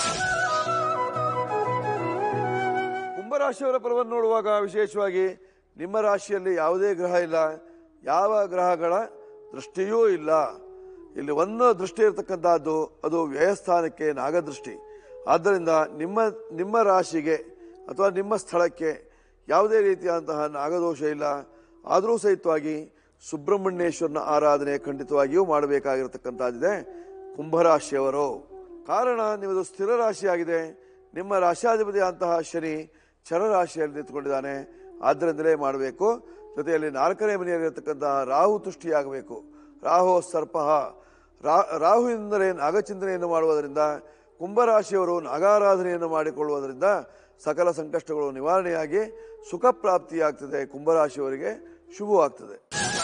ಕುಂಭರಾಶಿಯವರ ಫಲವನ್ನು ನೋಡುವಾಗ ವಿಶೇಷವಾಗಿ ನಿಮ್ಮ ರಾಶಿಯಲ್ಲಿ ಯಾವುದೇ ಗ್ರಹ ಇಲ್ಲ ಯಾವ ಗ್ರಹಗಳ ದೃಷ್ಟಿಯೂ ಇಲ್ಲ ಇಲ್ಲಿ ಒಂದು ದೃಷ್ಟಿ ಇರತಕ್ಕಂಥದ್ದು ಅದು ವ್ಯಯಸ್ಥಾನಕ್ಕೆ ನಾಗದೃಷ್ಟಿ ಆದ್ದರಿಂದ ನಿಮ್ಮ ನಿಮ್ಮ ರಾಶಿಗೆ ಅಥವಾ ನಿಮ್ಮ ಸ್ಥಳಕ್ಕೆ ಯಾವುದೇ ರೀತಿಯಾದಂತಹ ನಾಗದೋಷ ಇಲ್ಲ ಆದರೂ ಸಹಿತವಾಗಿ ಸುಬ್ರಹ್ಮಣ್ಯೇಶ್ವರನ ಆರಾಧನೆ ಖಂಡಿತವಾಗಿಯೂ ಮಾಡಬೇಕಾಗಿರತಕ್ಕಂಥದ್ದಿದೆ ಕುಂಭರಾಶಿಯವರು ಕಾರಣ ನಿಮ್ಮದು ಸ್ಥಿರ ರಾಶಿಯಾಗಿದೆ ನಿಮ್ಮ ರಾಶಿಯಾಧಿಪತಿ ಅಂತಹ ಶನಿ ಚರರಾಶಿಯಲ್ಲಿ ನಿಂತುಕೊಂಡಿದ್ದಾನೆ ಆದ್ದರಿಂದಲೇ ಮಾಡಬೇಕು ಜೊತೆಯಲ್ಲಿ ನಾಲ್ಕನೇ ಮನೆಯಲ್ಲಿರತಕ್ಕಂತಹ ರಾಹು ತುಷ್ಟಿಯಾಗಬೇಕು ರಾಹು ಸರ್ಪ ರಾಹುವಿಂದಲೇ ನಾಗಚಿಂತನೆಯನ್ನು ಮಾಡುವುದರಿಂದ ಕುಂಭರಾಶಿಯವರು ನಾಗಾರಾಧನೆಯನ್ನು ಮಾಡಿಕೊಳ್ಳುವುದರಿಂದ ಸಕಲ ಸಂಕಷ್ಟಗಳು ನಿವಾರಣೆಯಾಗಿ ಸುಖ ಪ್ರಾಪ್ತಿಯಾಗ್ತದೆ ಕುಂಭರಾಶಿಯವರಿಗೆ ಶುಭವಾಗ್ತದೆ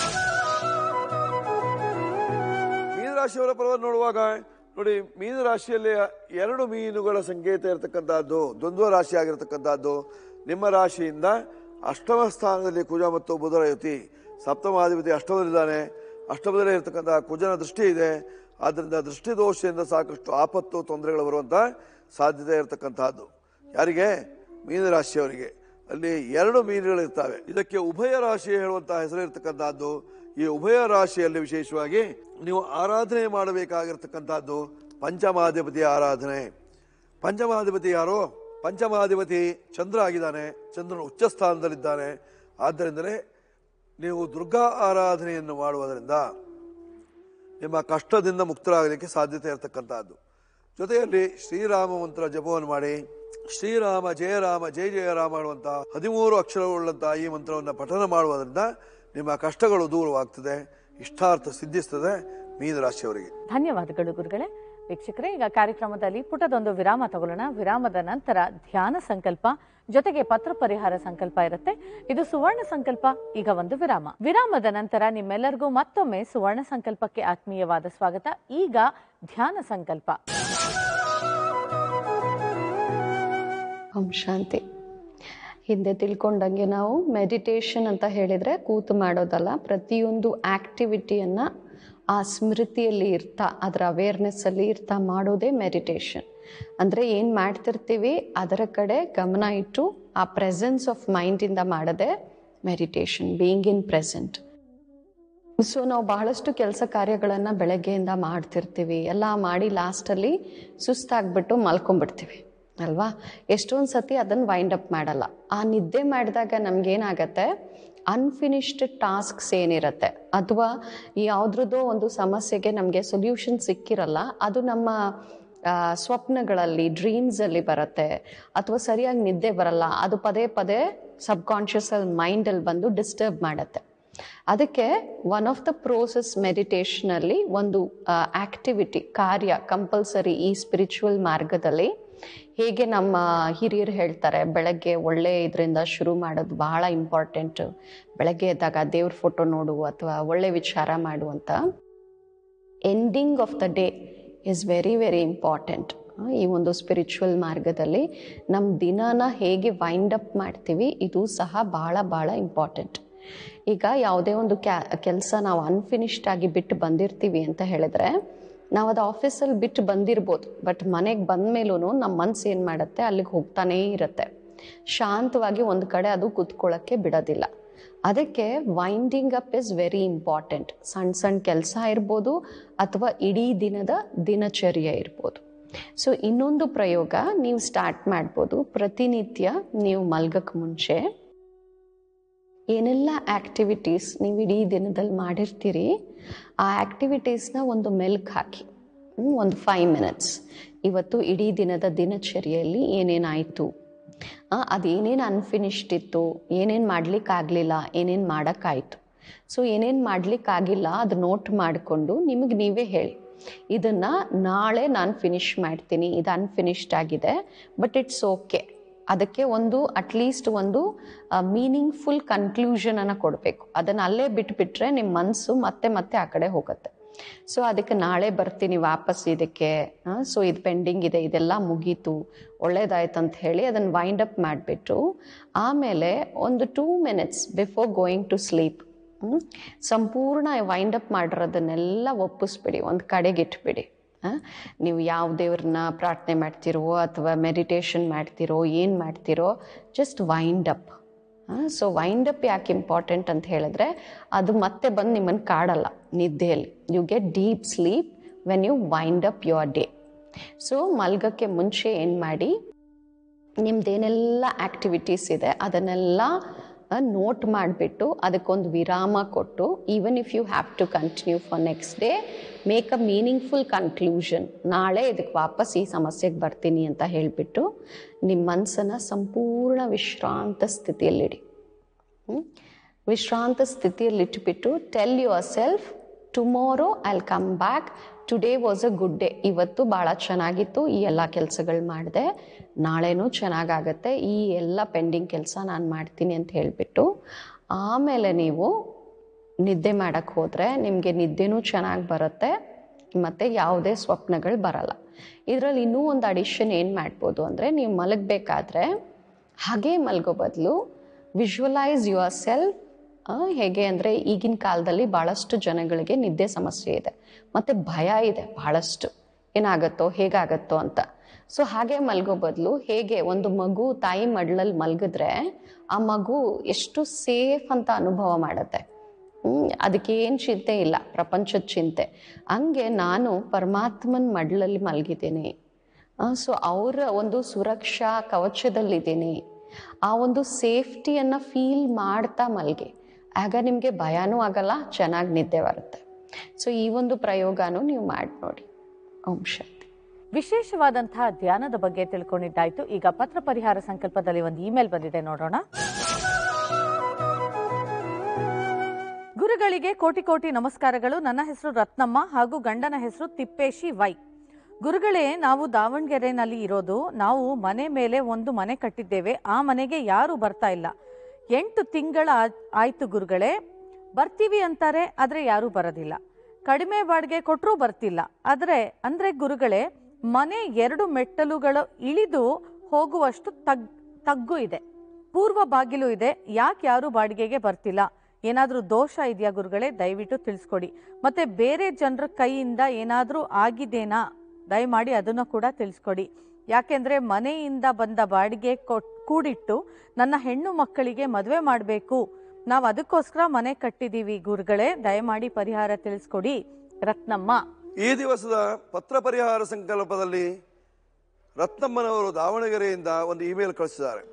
ಮೀನರಾಶಿಯವರ ಫಲವನ್ನು ನೋಡುವಾಗ ನೋಡಿ ಮೀನರಾಶಿಯಲ್ಲಿ ಎರಡು ಮೀನುಗಳ ಸಂಕೇತ ಇರತಕ್ಕಂತಹದ್ದು ದ್ವಂದ್ವ ರಾಶಿ ಆಗಿರತಕ್ಕಂತಹದ್ದು ನಿಮ್ಮ ರಾಶಿಯಿಂದ ಅಷ್ಟಮ ಸ್ಥಾನದಲ್ಲಿ ಕುಜ ಮತ್ತು ಬುಧರ ಯುತಿ ಸಪ್ತಮಾಧಿಪತಿ ಅಷ್ಟಮದಲ್ಲಿದ್ದಾನೆ ಅಷ್ಟಮದಲ್ಲೇ ಇರತಕ್ಕಂತಹ ಕುಜನ ದೃಷ್ಟಿ ಇದೆ ಆದ್ದರಿಂದ ದೃಷ್ಟಿ ದೋಷದಿಂದ ಸಾಕಷ್ಟು ಆಪತ್ತು ತೊಂದರೆಗಳು ಬರುವಂತಹ ಸಾಧ್ಯತೆ ಇರತಕ್ಕಂತಹದ್ದು ಯಾರಿಗೆ ಮೀನರಾಶಿಯವರಿಗೆ ಅಲ್ಲಿ ಎರಡು ಮೀನುಗಳಿರ್ತವೆ ಇದಕ್ಕೆ ಉಭಯ ರಾಶಿ ಹೇಳುವಂತಹ ಹೆಸರು ಇರತಕ್ಕಂತಹದ್ದು ಈ ಉಭಯ ರಾಶಿಯಲ್ಲಿ ವಿಶೇಷವಾಗಿ ನೀವು ಆರಾಧನೆ ಮಾಡಬೇಕಾಗಿರ್ತಕ್ಕಂಥದ್ದು ಪಂಚಮಾಧಿಪತಿಯ ಆರಾಧನೆ ಪಂಚಮಾಧಿಪತಿ ಯಾರು ಪಂಚಮಾಧಿಪತಿ ಚಂದ್ರ ಆಗಿದ್ದಾನೆ ಚಂದ್ರನ ಉಚ್ಚ ಸ್ಥಾನದಲ್ಲಿದ್ದಾನೆ ಆದ್ದರಿಂದಲೇ ನೀವು ದುರ್ಗಾ ಆರಾಧನೆಯನ್ನು ಮಾಡುವುದರಿಂದ ನಿಮ್ಮ ಕಷ್ಟದಿಂದ ಮುಕ್ತರಾಗಲಿಕ್ಕೆ ಸಾಧ್ಯತೆ ಇರತಕ್ಕಂತಹದ್ದು ಜೊತೆಯಲ್ಲಿ ಶ್ರೀರಾಮ ಮಂತ್ರ ಜಪವನ್ನು ಮಾಡಿ ಶ್ರೀರಾಮ ಜಯ ರಾಮ ಜಯ ಜಯ ರಾಮ ಅನ್ನುವಂತಹ ಹದಿಮೂರು ಅಕ್ಷರವುಳ್ಳಂತಹ ಈ ಮಂತ್ರವನ್ನು ಪಠನ ಮಾಡುವುದರಿಂದ ನಿಮ್ಮ ಕಷ್ಟಗಳು ದೂರವಾಗ್ತದೆ ಇಷ್ಟಾರ್ಥ ಸಿದ್ಧಿಸ್ತದೆ ಮೀನರಾಶಿಯವರಿಗೆ ಧನ್ಯವಾದಗಳು ಗುರುಗಳೇ ವೀಕ್ಷಕರೇ ಈಗ ಕಾರ್ಯಕ್ರಮದಲ್ಲಿ ಪುಟದೊಂದು ವಿರಾಮ ತಗೊಳ್ಳೋಣ ವಿರಾಮದ ನಂತರ ಧ್ಯಾನ ಸಂಕಲ್ಪ ಜೊತೆಗೆ ಪತ್ರ ಪರಿಹಾರ ಸಂಕಲ್ಪ ಇರುತ್ತೆ ಇದು ಸುವರ್ಣ ಸಂಕಲ್ಪ ಈಗ ಒಂದು ವಿರಾಮ ವಿರಾಮದ ನಂತರ ನಿಮ್ಮೆಲ್ಲರಿಗೂ ಮತ್ತೊಮ್ಮೆ ಸುವರ್ಣ ಸಂಕಲ್ಪಕ್ಕೆ ಆತ್ಮೀಯವಾದ ಸ್ವಾಗತ ಈಗ ಧ್ಯಾನ ಸಂಕಲ್ಪ ಓಂ ಶಾಂತಿ ಹಿಂದೆ ತಿಳ್ಕೊಂಡಂಗೆ ನಾವು ಮೆಡಿಟೇಷನ್ ಅಂತ ಹೇಳಿದರೆ ಕೂತು ಮಾಡೋದಲ್ಲ ಪ್ರತಿಯೊಂದು ಆ್ಯಕ್ಟಿವಿಟಿಯನ್ನು ಆ ಸ್ಮೃತಿಯಲ್ಲಿ ಇರ್ತಾ ಅದರ ಅವೇರ್ನೆಸ್ಸಲ್ಲಿ ಇರ್ತಾ ಮಾಡೋದೇ ಮೆಡಿಟೇಷನ್ ಅಂದರೆ ಏನು ಮಾಡ್ತಿರ್ತೀವಿ ಅದರ ಕಡೆ ಗಮನ ಇಟ್ಟು ಆ ಪ್ರೆಸೆನ್ಸ್ ಆಫ್ ಮೈಂಡಿಂದ ಮಾಡೋದೇ meditation being in present so ನಾವು ಬಹಳಷ್ಟು ಕೆಲಸ ಕಾರ್ಯಗಳನ್ನು ಬೆಳಗ್ಗೆಯಿಂದ ಮಾಡ್ತಿರ್ತೀವಿ ಎಲ್ಲ ಮಾಡಿ ಲಾಸ್ಟಲ್ಲಿ ಸುಸ್ತಾಗ್ಬಿಟ್ಟು ಮಲ್ಕೊಂಡ್ಬಿಡ್ತೀವಿ ಅಲ್ವಾ ಎಷ್ಟೊಂದು ಸತಿ ಅದನ್ನು ವೈಂಡ್ ಅಪ್ ಮಾಡಲ್ಲ ಆ ನಿದ್ದೆ ಮಾಡಿದಾಗ ನಮಗೇನಾಗತ್ತೆ ಅನ್ಫಿನಿಶ್ಡ್ ಟಾಸ್ಕ್ಸ್ ಏನಿರುತ್ತೆ ಅಥವಾ ಯಾವುದ್ರದ್ದೋ ಒಂದು ಸಮಸ್ಯೆಗೆ ನಮಗೆ ಸೊಲ್ಯೂಷನ್ ಸಿಕ್ಕಿರಲ್ಲ ಅದು ನಮ್ಮ ಆ, ಸ್ವಪ್ನಗಳಲ್ಲಿ ಡ್ರೀಮ್ಸಲ್ಲಿ ಬರುತ್ತೆ ಅಥವಾ ಸರಿಯಾಗಿ ನಿದ್ದೆ ಬರಲ್ಲ ಅದು ಪದೇ ಪದೇ ಸಬ್ಕಾನ್ಷಿಯಸ್ ಮೈಂಡಲ್ಲಿ ಬಂದು ಡಿಸ್ಟರ್ಬ್ ಮಾಡುತ್ತೆ ಅದಕ್ಕೆ ಒನ್ ಆಫ್ ದ ಪ್ರೋಸೆಸ್ ಮೆಡಿಟೇಷನಲ್ಲಿ ಒಂದು ಆಕ್ಟಿವಿಟಿ ಕಾರ್ಯ ಕಂಪಲ್ಸರಿ ಈ ಸ್ಪಿರಿಚುವಲ್ ಮಾರ್ಗದಲ್ಲಿ ಹೇಗೆ ನಮ್ಮ ಹಿರಿಯರು ಹೇಳ್ತಾರೆ ಬೆಳಗ್ಗೆ ಒಳ್ಳೆ ಇದರಿಂದ ಶುರು ಮಾಡೋದು ಬಹಳ ಇಂಪಾರ್ಟೆಂಟ್ ಬೆಳಗ್ಗೆ ಎದ್ದಾಗ ದೇವ್ರ ಫೋಟೋ ನೋಡು ಅಥವಾ ಒಳ್ಳೆ ವಿಚಾರ ಮಾಡು ಅಂತ ending of the day is very very important ಈ ಒಂದು ಸ್ಪಿರಿಚುವಲ್ ಮಾರ್ಗದಲ್ಲಿ ನಮ್ಮ ದಿನನ ಹೇಗೆ ವೈಂಡ್ ಅಪ್ ಮಾಡ್ತೀವಿ ಇದು ಸಹ ಭಾಳ ಭಾಳ ಇಂಪಾರ್ಟೆಂಟ್ ಈಗ ಯಾವುದೇ ಒಂದು ಕ್ಯಾ ಕೆಲಸ ನಾವು ಅನ್ಫಿನಿಶ್ಡ್ ಆಗಿ ಬಿಟ್ಟು ಬಂದಿರ್ತೀವಿ ಅಂತ ಹೇಳಿದ್ರೆ ನಾವು ಅದು ಆಫೀಸಲ್ಲಿ ಬಿಟ್ಟು ಬಂದಿರ್ಬೋದು ಬಟ್ ಮನೆಗೆ ಬಂದ ಮೇಲೂ ನಮ್ಮ ಮನ್ಸು ಏನು ಮಾಡುತ್ತೆ ಅಲ್ಲಿಗೆ ಹೋಗ್ತಾನೇ ಇರುತ್ತೆ ಶಾಂತವಾಗಿ ಒಂದು ಕಡೆ ಅದು ಕೂತ್ಕೊಳ್ಳೋಕ್ಕೆ ಬಿಡೋದಿಲ್ಲ ಅದಕ್ಕೆ winding up is very important ಸಣ್ಣ ಸಣ್ಣ ಕೆಲಸ ಇರ್ಬೋದು ಅಥವಾ ಇಡೀ ದಿನದ ದಿನಚರ್ಯ ಇರ್ಬೋದು ಸೊ ಇನ್ನೊಂದು ಪ್ರಯೋಗ ನೀವು ಸ್ಟಾರ್ಟ್ ಮಾಡ್ಬೋದು ಪ್ರತಿನಿತ್ಯ ನೀವು ಮಲ್ಗಕ್ಕೆ ಮುಂಚೆ ಏನೆಲ್ಲ ಆ್ಯಕ್ಟಿವಿಟೀಸ್ ನೀವು ಇಡೀ ದಿನದಲ್ಲಿ ಮಾಡಿರ್ತೀರಿ ಆ ಆ್ಯಕ್ಟಿವಿಟೀಸ್ನ ಒಂದು ಮೆಲ್ಕ್ ಹಾಕಿ ಹ್ಮ್, ಒಂದು ಫೈವ್ ಮಿನಿಟ್ಸ್ ಇವತ್ತು ಇಡೀ ದಿನದ ದಿನಚರಿಯಲ್ಲಿ ಏನೇನಾಯಿತು ಅದೇನೇನು ಅನ್ಫಿನಿಶ್ಡ್ ಇತ್ತು ಏನೇನು ಮಾಡ್ಲಿಕ್ಕಾಗಲಿಲ್ಲ ಏನೇನು ಮಾಡೋಕ್ಕಾಯಿತು ಸೊ ಏನೇನು ಮಾಡ್ಲಿಕ್ಕಾಗಿಲ್ಲ ಅದು ನೋಟ್ ಮಾಡಿಕೊಂಡು ನಿಮಗೆ ನೀವೇ ಹೇಳಿ ಇದನ್ನು ನಾಳೆ ನಾನು ಫಿನಿಶ್ ಮಾಡ್ತೀನಿ ಇದು ಅನ್ಫಿನಿಶ್ಡ್ ಆಗಿದೆ ಬಟ್ ಇಟ್ಸ್ ಓಕೆ ಅದಕ್ಕೆ ಒಂದು ಅಟ್ಲೀಸ್ಟ್ ಒಂದು ಮೀನಿಂಗ್ಫುಲ್ ಕನ್ಕ್ಲೂಷನನ್ನು ಕೊಡಬೇಕು ಅದನ್ನು ಅಲ್ಲೇ ಬಿಟ್ಬಿಟ್ರೆ ನಿಮ್ಮ ಮನಸ್ಸು ಮತ್ತೆ ಮತ್ತೆ ಆ ಕಡೆ ಹೋಗುತ್ತೆ ಸೊ ಅದಕ್ಕೆ ನಾಳೆ ಬರ್ತೀನಿ ವಾಪಸ್ ಇದಕ್ಕೆ ಸೊ ಇದು ಪೆಂಡಿಂಗ್ ಇದೆ ಇದೆಲ್ಲ ಮುಗೀತು ಒಳ್ಳೇದಾಯ್ತು ಅಂತ ಹೇಳಿ ಅದನ್ನು ವೈಂಡ್ ಅಪ್ ಮಾಡಿಬಿಟ್ಟು ಆಮೇಲೆ ಒಂದು two minutes before going to sleep ಸಂಪೂರ್ಣ ವೈಂಡ್ ಅಪ್ ಮಾಡಿರೋದನ್ನೆಲ್ಲ ಒಪ್ಪಿಸ್ಬಿಡಿ ಒಂದು ಕಡೆಗೆ ಇಟ್ಬಿಡಿ ಆ, ನೀವು ಯಾವ ದೇವ್ರನ್ನ ಪ್ರಾರ್ಥನೆ ಮಾಡ್ತಿರೋ ಅಥವಾ ಮೆಡಿಟೇಷನ್ ಮಾಡ್ತಿರೋ ಏನು ಮಾಡ್ತಿರೋ just wind up so wind up ಯಾಕೆ ಇಂಪಾರ್ಟೆಂಟ್ ಅಂತ ಹೇಳಿದ್ರೆ ಅದು ಮತ್ತೆ ಬಂದು ನಿಮ್ಮನ್ನು ಕಾಡಲ್ಲ ನಿದ್ದೆಯಲ್ಲಿ you get deep sleep when you wind up your day so ಮಲ್ಗಕ್ಕೆ ಮುಂಚೆ ಏನು ಮಾಡಿ ನಿಮ್ದೇನೆಲ್ಲ ಆ್ಯಕ್ಟಿವಿಟೀಸ್ ಇದೆ ಅದನ್ನೆಲ್ಲ ನೋಟ್ ಮಾಡಿಬಿಟ್ಟು ಅದಕ್ಕೊಂದು ವಿರಾಮ ಕೊಟ್ಟು even if you have to continue for next day make a meaningful conclusion ನಾಳೆ ಇದಕ್ಕೆ ವಾಪಸ್ ಈ ಸಮಸ್ಯೆಗೆ ಬರ್ತೀನಿ ಅಂತ ಹೇಳಿಬಿಟ್ಟು ನಿಮ್ಮ ಮನಸ್ಸನ್ನು ಸಂಪೂರ್ಣ ವಿಶ್ರಾಂತ ಸ್ಥಿತಿಯಲ್ಲಿಡಿ ಹ್ಮ್? ವಿಶ್ರಾಂತ ಸ್ಥಿತಿಯಲ್ಲಿಟ್ಬಿಟ್ಟು tell yourself tomorrow I'll come back today was a good day ಇವತ್ತು ಭಾಳ ಚೆನ್ನಾಗಿತ್ತು ಈ ಎಲ್ಲ ಕೆಲಸಗಳು ಮಾಡಿದೆ ನಾಳೆನೂ ಚೆನ್ನಾಗಾಗತ್ತೆ ಈ ಎಲ್ಲ ಪೆಂಡಿಂಗ್ ಕೆಲಸ ನಾನು ಮಾಡ್ತೀನಿ ಅಂತ ಹೇಳಿಬಿಟ್ಟು ಆಮೇಲೆ ನೀವು ನಿದ್ದೆ ಮಾಡೋಕ್ಕೆ ಹೋದರೆ ನಿಮಗೆ ನಿದ್ದೆನೂ ಚೆನ್ನಾಗಿ ಬರುತ್ತೆ ಮತ್ತು ಯಾವುದೇ ಸ್ವಪ್ನಗಳು ಬರಲ್ಲ ಇದರಲ್ಲಿ ಇನ್ನೂ ಒಂದು ಅಡಿಷನ್ ಏನು ಮಾಡ್ಬೋದು ಅಂದರೆ ನೀವು ಮಲಗಬೇಕಾದ್ರೆ ಹಾಗೇ ಮಲಗೋ ಬದಲು ವಿಜುವಲೈಸ್ ಯುವರ್ ಸೆಲ್ಫ್ ಹೇಗೆ ಅಂದರೆ ಈಗಿನ ಕಾಲದಲ್ಲಿ ಭಾಳಷ್ಟು ಜನಗಳಿಗೆ ನಿದ್ದೆ ಸಮಸ್ಯೆ ಇದೆ ಮತ್ತು ಭಯ ಇದೆ ಭಾಳಷ್ಟು ಏನಾಗತ್ತೋ ಹೇಗಾಗತ್ತೋ ಅಂತ ಸೊ ಹಾಗೆ ಮಲ್ಗೋ ಬದಲು ಹೇಗೆ ಒಂದು ಮಗು ತಾಯಿ ಮಡ್ಲಲ್ಲಿ ಮಲಗಿದ್ರೆ ಆ ಮಗು ಎಷ್ಟು ಸೇಫ್ ಅಂತ ಅನುಭವ ಮಾಡುತ್ತೆ ಹ್ಮ್, ಅದಕ್ಕೆ ಏನು ಚಿಂತೆ ಇಲ್ಲ ಪ್ರಪಂಚದ ಚಿಂತೆ ಹಂಗೆ ನಾನು ಪರಮಾತ್ಮನ ಮಡ್ಲಲ್ಲಿ ಮಲಗಿದ್ದೀನಿ ಸೊ ಅವರ ಒಂದು ಸುರಕ್ಷಾ ಕವಚದಲ್ಲಿದ್ದೀನಿ ಆ ಒಂದು ಸೇಫ್ಟಿಯನ್ನು ಫೀಲ್ ಮಾಡ್ತಾ ಮಲ್ಗೆ ಆಗ ನಿಮಗೆ ಭಯನೂ ಆಗಲ್ಲ ಚೆನ್ನಾಗಿ ನಿದ್ದೆ ಬರುತ್ತೆ ಸೊ ಈ ಒಂದು ಪ್ರಯೋಗನೂ ನೀವು ಮಾಡಿ ನೋಡಿ ಓಂ ಶಾಂತಿ ವಿಶೇಷವಾದಂತಹ ಧ್ಯಾನದ ಬಗ್ಗೆ ತಿಳ್ಕೊಂಡಿದ್ದಾಯ್ತು ಈಗ ಪತ್ರ ಪರಿಹಾರ ಸಂಕಲ್ಪದಲ್ಲಿ ಒಂದು ಇಮೇಲ್ ಬಂದಿದೆ ನೋಡೋಣ ಗುರುಗಳಿಗೆ ಕೋಟಿ ಕೋಟಿ ನಮಸ್ಕಾರಗಳು ನನ್ನ ಹೆಸರು ರತ್ನಮ್ಮ ಹಾಗೂ ಗಂಡನ ಹೆಸರು ತಿಪ್ಪೇಶಿ ವೈ ಗುರುಗಳೇ ನಾವು ದಾವಣಗೆರೆನಲ್ಲಿ ಇರೋದು ನಾವು ಮನೆ ಮೇಲೆ ಒಂದು ಮನೆ ಕಟ್ಟಿದ್ದೇವೆ ಆ ಮನೆಗೆ ಯಾರು ಬರ್ತಾ ಇಲ್ಲ ಎಂಟು ತಿಂಗಳ ಆ- ಆಯ್ತು ಗುರುಗಳೇ ಬರ್ತೀವಿ ಅಂತಾರೆ ಆದ್ರೆ ಯಾರು ಬರೋದಿಲ್ಲ ಕಡಿಮೆ ಬಾಡಿಗೆ ಕೊಟ್ಟರೂ ಬರ್ತಿಲ್ಲ ಆದ್ರೆ ಅಂದ್ರೆ ಗುರುಗಳೇ ಮನೆ ಎರಡು ಮೆಟ್ಟಲುಗಳು ಇಳಿದು ಹೋಗುವಷ್ಟು ತಗ್ ತಗ್ಗು ಇದೆ ಪೂರ್ವ ಬಾಗಿಲು ಇದೆ ಯಾಕೆ ಯಾರು ಬಾಡಿಗೆಗೆ ಬರ್ತಿಲ್ಲ ಏನಾದ್ರೂ ದೋಷ ಇದೆಯಾ ಗುರುಗಳೇ ದಯವಿಟ್ಟು ತಿಳಿಸ್ಕೊಡಿ ಮತ್ತೆ ಬೇರೆ ಜನರ ಕೈಯಿಂದ ಏನಾದ್ರೂ ಆಗಿದೆನಾ ದಯಮಾಡಿ ಅದನ್ನು ಕೂಡ ತಿಳಿಸ್ಕೊಡಿ ಯಾಕೆಂದ್ರೆ ಮನೆಯಿಂದ ಬಂದ ಬಾಡಿಗೆ ಕೊಟ್ ಕೂಡಿಟ್ಟು ನನ್ನ ಹೆಣ್ಣು ಮಕ್ಕಳಿಗೆ ಮದುವೆ ಮಾಡಬೇಕು ನಾವು ಅದಕ್ಕೋಸ್ಕರ ಮನೆ ಕಟ್ಟಿದೀವಿ ಗುರುಗಳೇ ದಯಮಾಡಿ ಪರಿಹಾರ ತಿಳಿಸ್ಕೊಡಿ ರತ್ನಮ್ಮ ಈ ದಿವಸದ ಪತ್ರ ಪರಿಹಾರ ಸಂಕಲ್ಪದಲ್ಲಿ ರತ್ನಮ್ಮನವರು ದಾವಣಗೆರೆಯಿಂದ ಒಂದು ಇಮೇಲ್ ಕಳಿಸಿದ್ದಾರೆ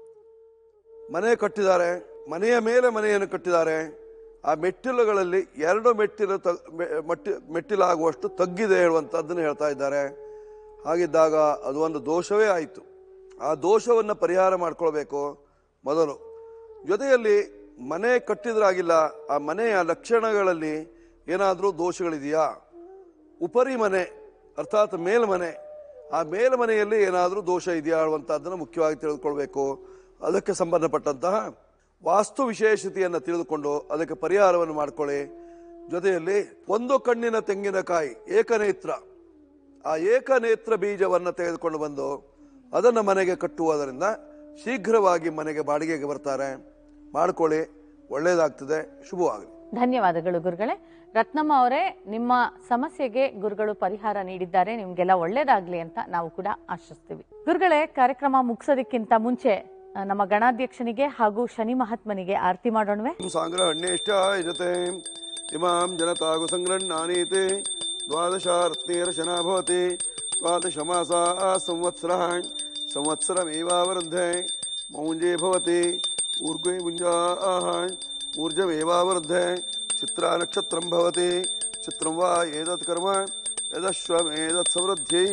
ಮನೆ ಕಟ್ಟಿದ್ದಾರೆ ಮನೆಯ ಮೇಲೆ ಮನೆಯನ್ನು ಕಟ್ಟಿದ್ದಾರೆ ಆ ಮೆಟ್ಟಿಲುಗಳಲ್ಲಿ ಎರಡು ಮೆಟ್ಟಿಲು ತ ಮೆ- ಮಟ್ಟಿ ಮೆಟ್ಟಿಲಾಗುವಷ್ಟು ತಗ್ಗಿದೆ ಹೇಳುವಂಥದ್ದನ್ನು ಹೇಳ್ತಾ ಇದ್ದಾರೆ ಹಾಗಿದ್ದಾಗ ಅದು ಒಂದು ದೋಷವೇ ಆಯಿತು ಆ ದೋಷವನ್ನು ಪರಿಹಾರ ಮಾಡ್ಕೊಳ್ಬೇಕು ಮೊದಲು ಜೊತೆಯಲ್ಲಿ ಮನೆ ಕಟ್ಟಿದ್ರಾಗಿಲ್ಲ ಆ ಮನೆಯ ಲಕ್ಷಣಗಳಲ್ಲಿ ಏನಾದರೂ ದೋಷಗಳಿದೆಯಾ ಉಪರಿ ಮನೆ ಅರ್ಥಾತ್ ಮೇಲ್ಮನೆ ಆ ಮೇಲ್ಮನೆಯಲ್ಲಿ ಏನಾದರೂ ದೋಷ ಇದೆಯಾ ಅನ್ನುವಂಥದ್ದನ್ನು ಮುಖ್ಯವಾಗಿ ತಿಳಿದುಕೊಳ್ಬೇಕು ಅದಕ್ಕೆ ಸಂಬಂಧಪಟ್ಟಂತಹ ವಾಸ್ತು ವಿಶೇಷತೆಯನ್ನು ತಿಳಿದುಕೊಂಡು ಅದಕ್ಕೆ ಪರಿಹಾರವನ್ನು ಮಾಡಿಕೊಳ್ಳಿ ಜೊತೆಯಲ್ಲಿ ಒಂದು ಕಣ್ಣಿನ ತೆಂಗಿನಕಾಯಿ ಏಕನೇತ್ರ ಆ ಏಕನೇತ್ರ ಬೀಜವನ್ನು ತೆಗೆದುಕೊಂಡು ಬಂದು ಅದನ್ನು ಮನೆಗೆ ಕಟ್ಟುವುದರಿಂದ ಶೀಘ್ರವಾಗಿ ಮನೆಗೆ ಬಾಡಿಗೆಗೆ ಬರ್ತಾರೆ ಮಾಡ್ಕೊಳ್ಳಿ ಒಳ್ಳೆಯದಾಗ್ತದೆ ಶುಭವಾಗಲಿ ಧನ್ಯವಾದಗಳು ಗುರುಗಳೇ ರತ್ನಮ್ಮ ಅವರೇ ನಿಮ್ಮ ಸಮಸ್ಯೆಗೆ ಗುರುಗಳು ಪರಿಹಾರ ನೀಡಿದ್ದಾರೆ ನಿಮ್ಗೆಲ್ಲ ಒಳ್ಳೇದಾಗ್ಲಿ ಅಂತ ನಾವು ಕೂಡ ಆಶಿಸ್ತೀವಿ ಗುರುಗಳೇ ಕಾರ್ಯಕ್ರಮ ಮುಗಿಸೋದಕ್ಕಿಂತ ಮುಂಚೆ ಆ, ನಮ್ಮ ಗಣಾಧ್ಯಕ್ಷನಿಗೆ ಹಾಗೂ ಶನಿ ಮಹಾತ್ಮನಿಗೆ ಆರತಿ ಮಾಡೋಣವೆ ಸಾಂಗ್ರಹಣ್ಯೇಷ್ಟ ಯಜತೆ ಇಮಾಂ ಜನತಾಗು ಸಂಗ್ರಹಣಾನೀತಿ ದ್ವಾದಶಾರತ್ನೇರಶನಾ ಭವತಿ ದ್ವಾದಶಮಾಸಾ ಸಂವತ್ಸರः ಸಂವತ್ಸರಮೇವಾವರುದ್ಧೆ ಮೌಂಜೇ ಭವತಿ ಊರ್ಗ್ವೇ ಮುಂಜಾः ಊರ್ಜಮೇವಾವರುದ್ಧೆ ಚಿತ್ರಾ ನಕ್ಷತ್ರಂ ಭವತಿ ಚಿತ್ರಂ ವಾ ಏತತ್ ಕರ್ಮ ಯದಶ್ವಮೇತತ್ ಸಮೃದ್ಧೈ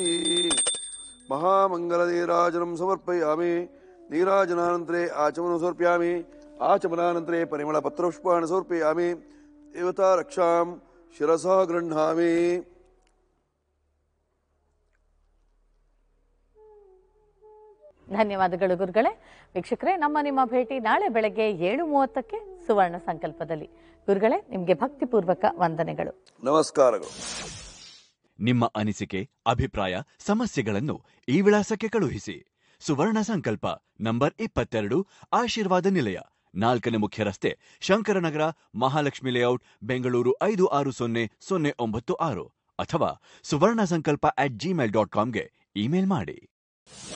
ಮಹಾಮಂಗಲನೀರಾಜನಂ ಸಮರ್ಪಯಾಮಿ ನೀರಾಜನಾನಂತರೆ ಆಚಮನ ಸಮರ್ಪಯಾಮಿ ಆಚಮನಾನಂತರೇ ಪರಿಮಳ ಪತ್ರಪುಷ್ಪಾಣಿ ಸಮರ್ಪಯಾಮಿ ದೇವತಾ ರಕ್ಷಾಂ ಶಿರಸಾ ಗೃಹ್ಣಾಮಿ ಧನ್ಯವಾದಗಳು ಗುರುಗಳೇ ವೀಕ್ಷಕರೇ ನಮ್ಮ ನಿಮ್ಮ ಭೇಟಿ ನಾಳೆ ಬೆಳಗ್ಗೆ ಏಳು ಮೂವತ್ತಕ್ಕೆ ಸುವರ್ಣ ಸಂಕಲ್ಪದಲ್ಲಿ ಗುರುಗಳೇ ನಿಮಗೆ ಭಕ್ತಿಪೂರ್ವಕ ವಂದನೆಗಳು ನಮಸ್ಕಾರಗಳು ನಿಮ್ಮ ಅನಿಸಿಕೆ ಅಭಿಪ್ರಾಯ ಸಮಸ್ಯೆಗಳನ್ನು ಈ ವಿಳಾಸಕ್ಕೆ ಕಳುಹಿಸಿ ಸುವರ್ಣ ಸಂಕಲ್ಪ ನಂಬರ್ ಇಪ್ಪತ್ತೆರಡು ಆಶೀರ್ವಾದ ನಿಲಯ ನಾಲ್ಕನೇ ಮುಖ್ಯ ರಸ್ತೆ ಶಂಕರನಗರ ಮಹಾಲಕ್ಷ್ಮಿ ಲೇಔಟ್ ಬೆಂಗಳೂರು ಐದು ಆರು ಸೊನ್ನೆ ಸೊನ್ನೆ ಒಂಬತ್ತು ಆರು ಅಥವಾ Suvarna Sankalpa at gmail dot ಕಾಮ್ಗೆ ಇಮೇಲ್ ಮಾಡಿ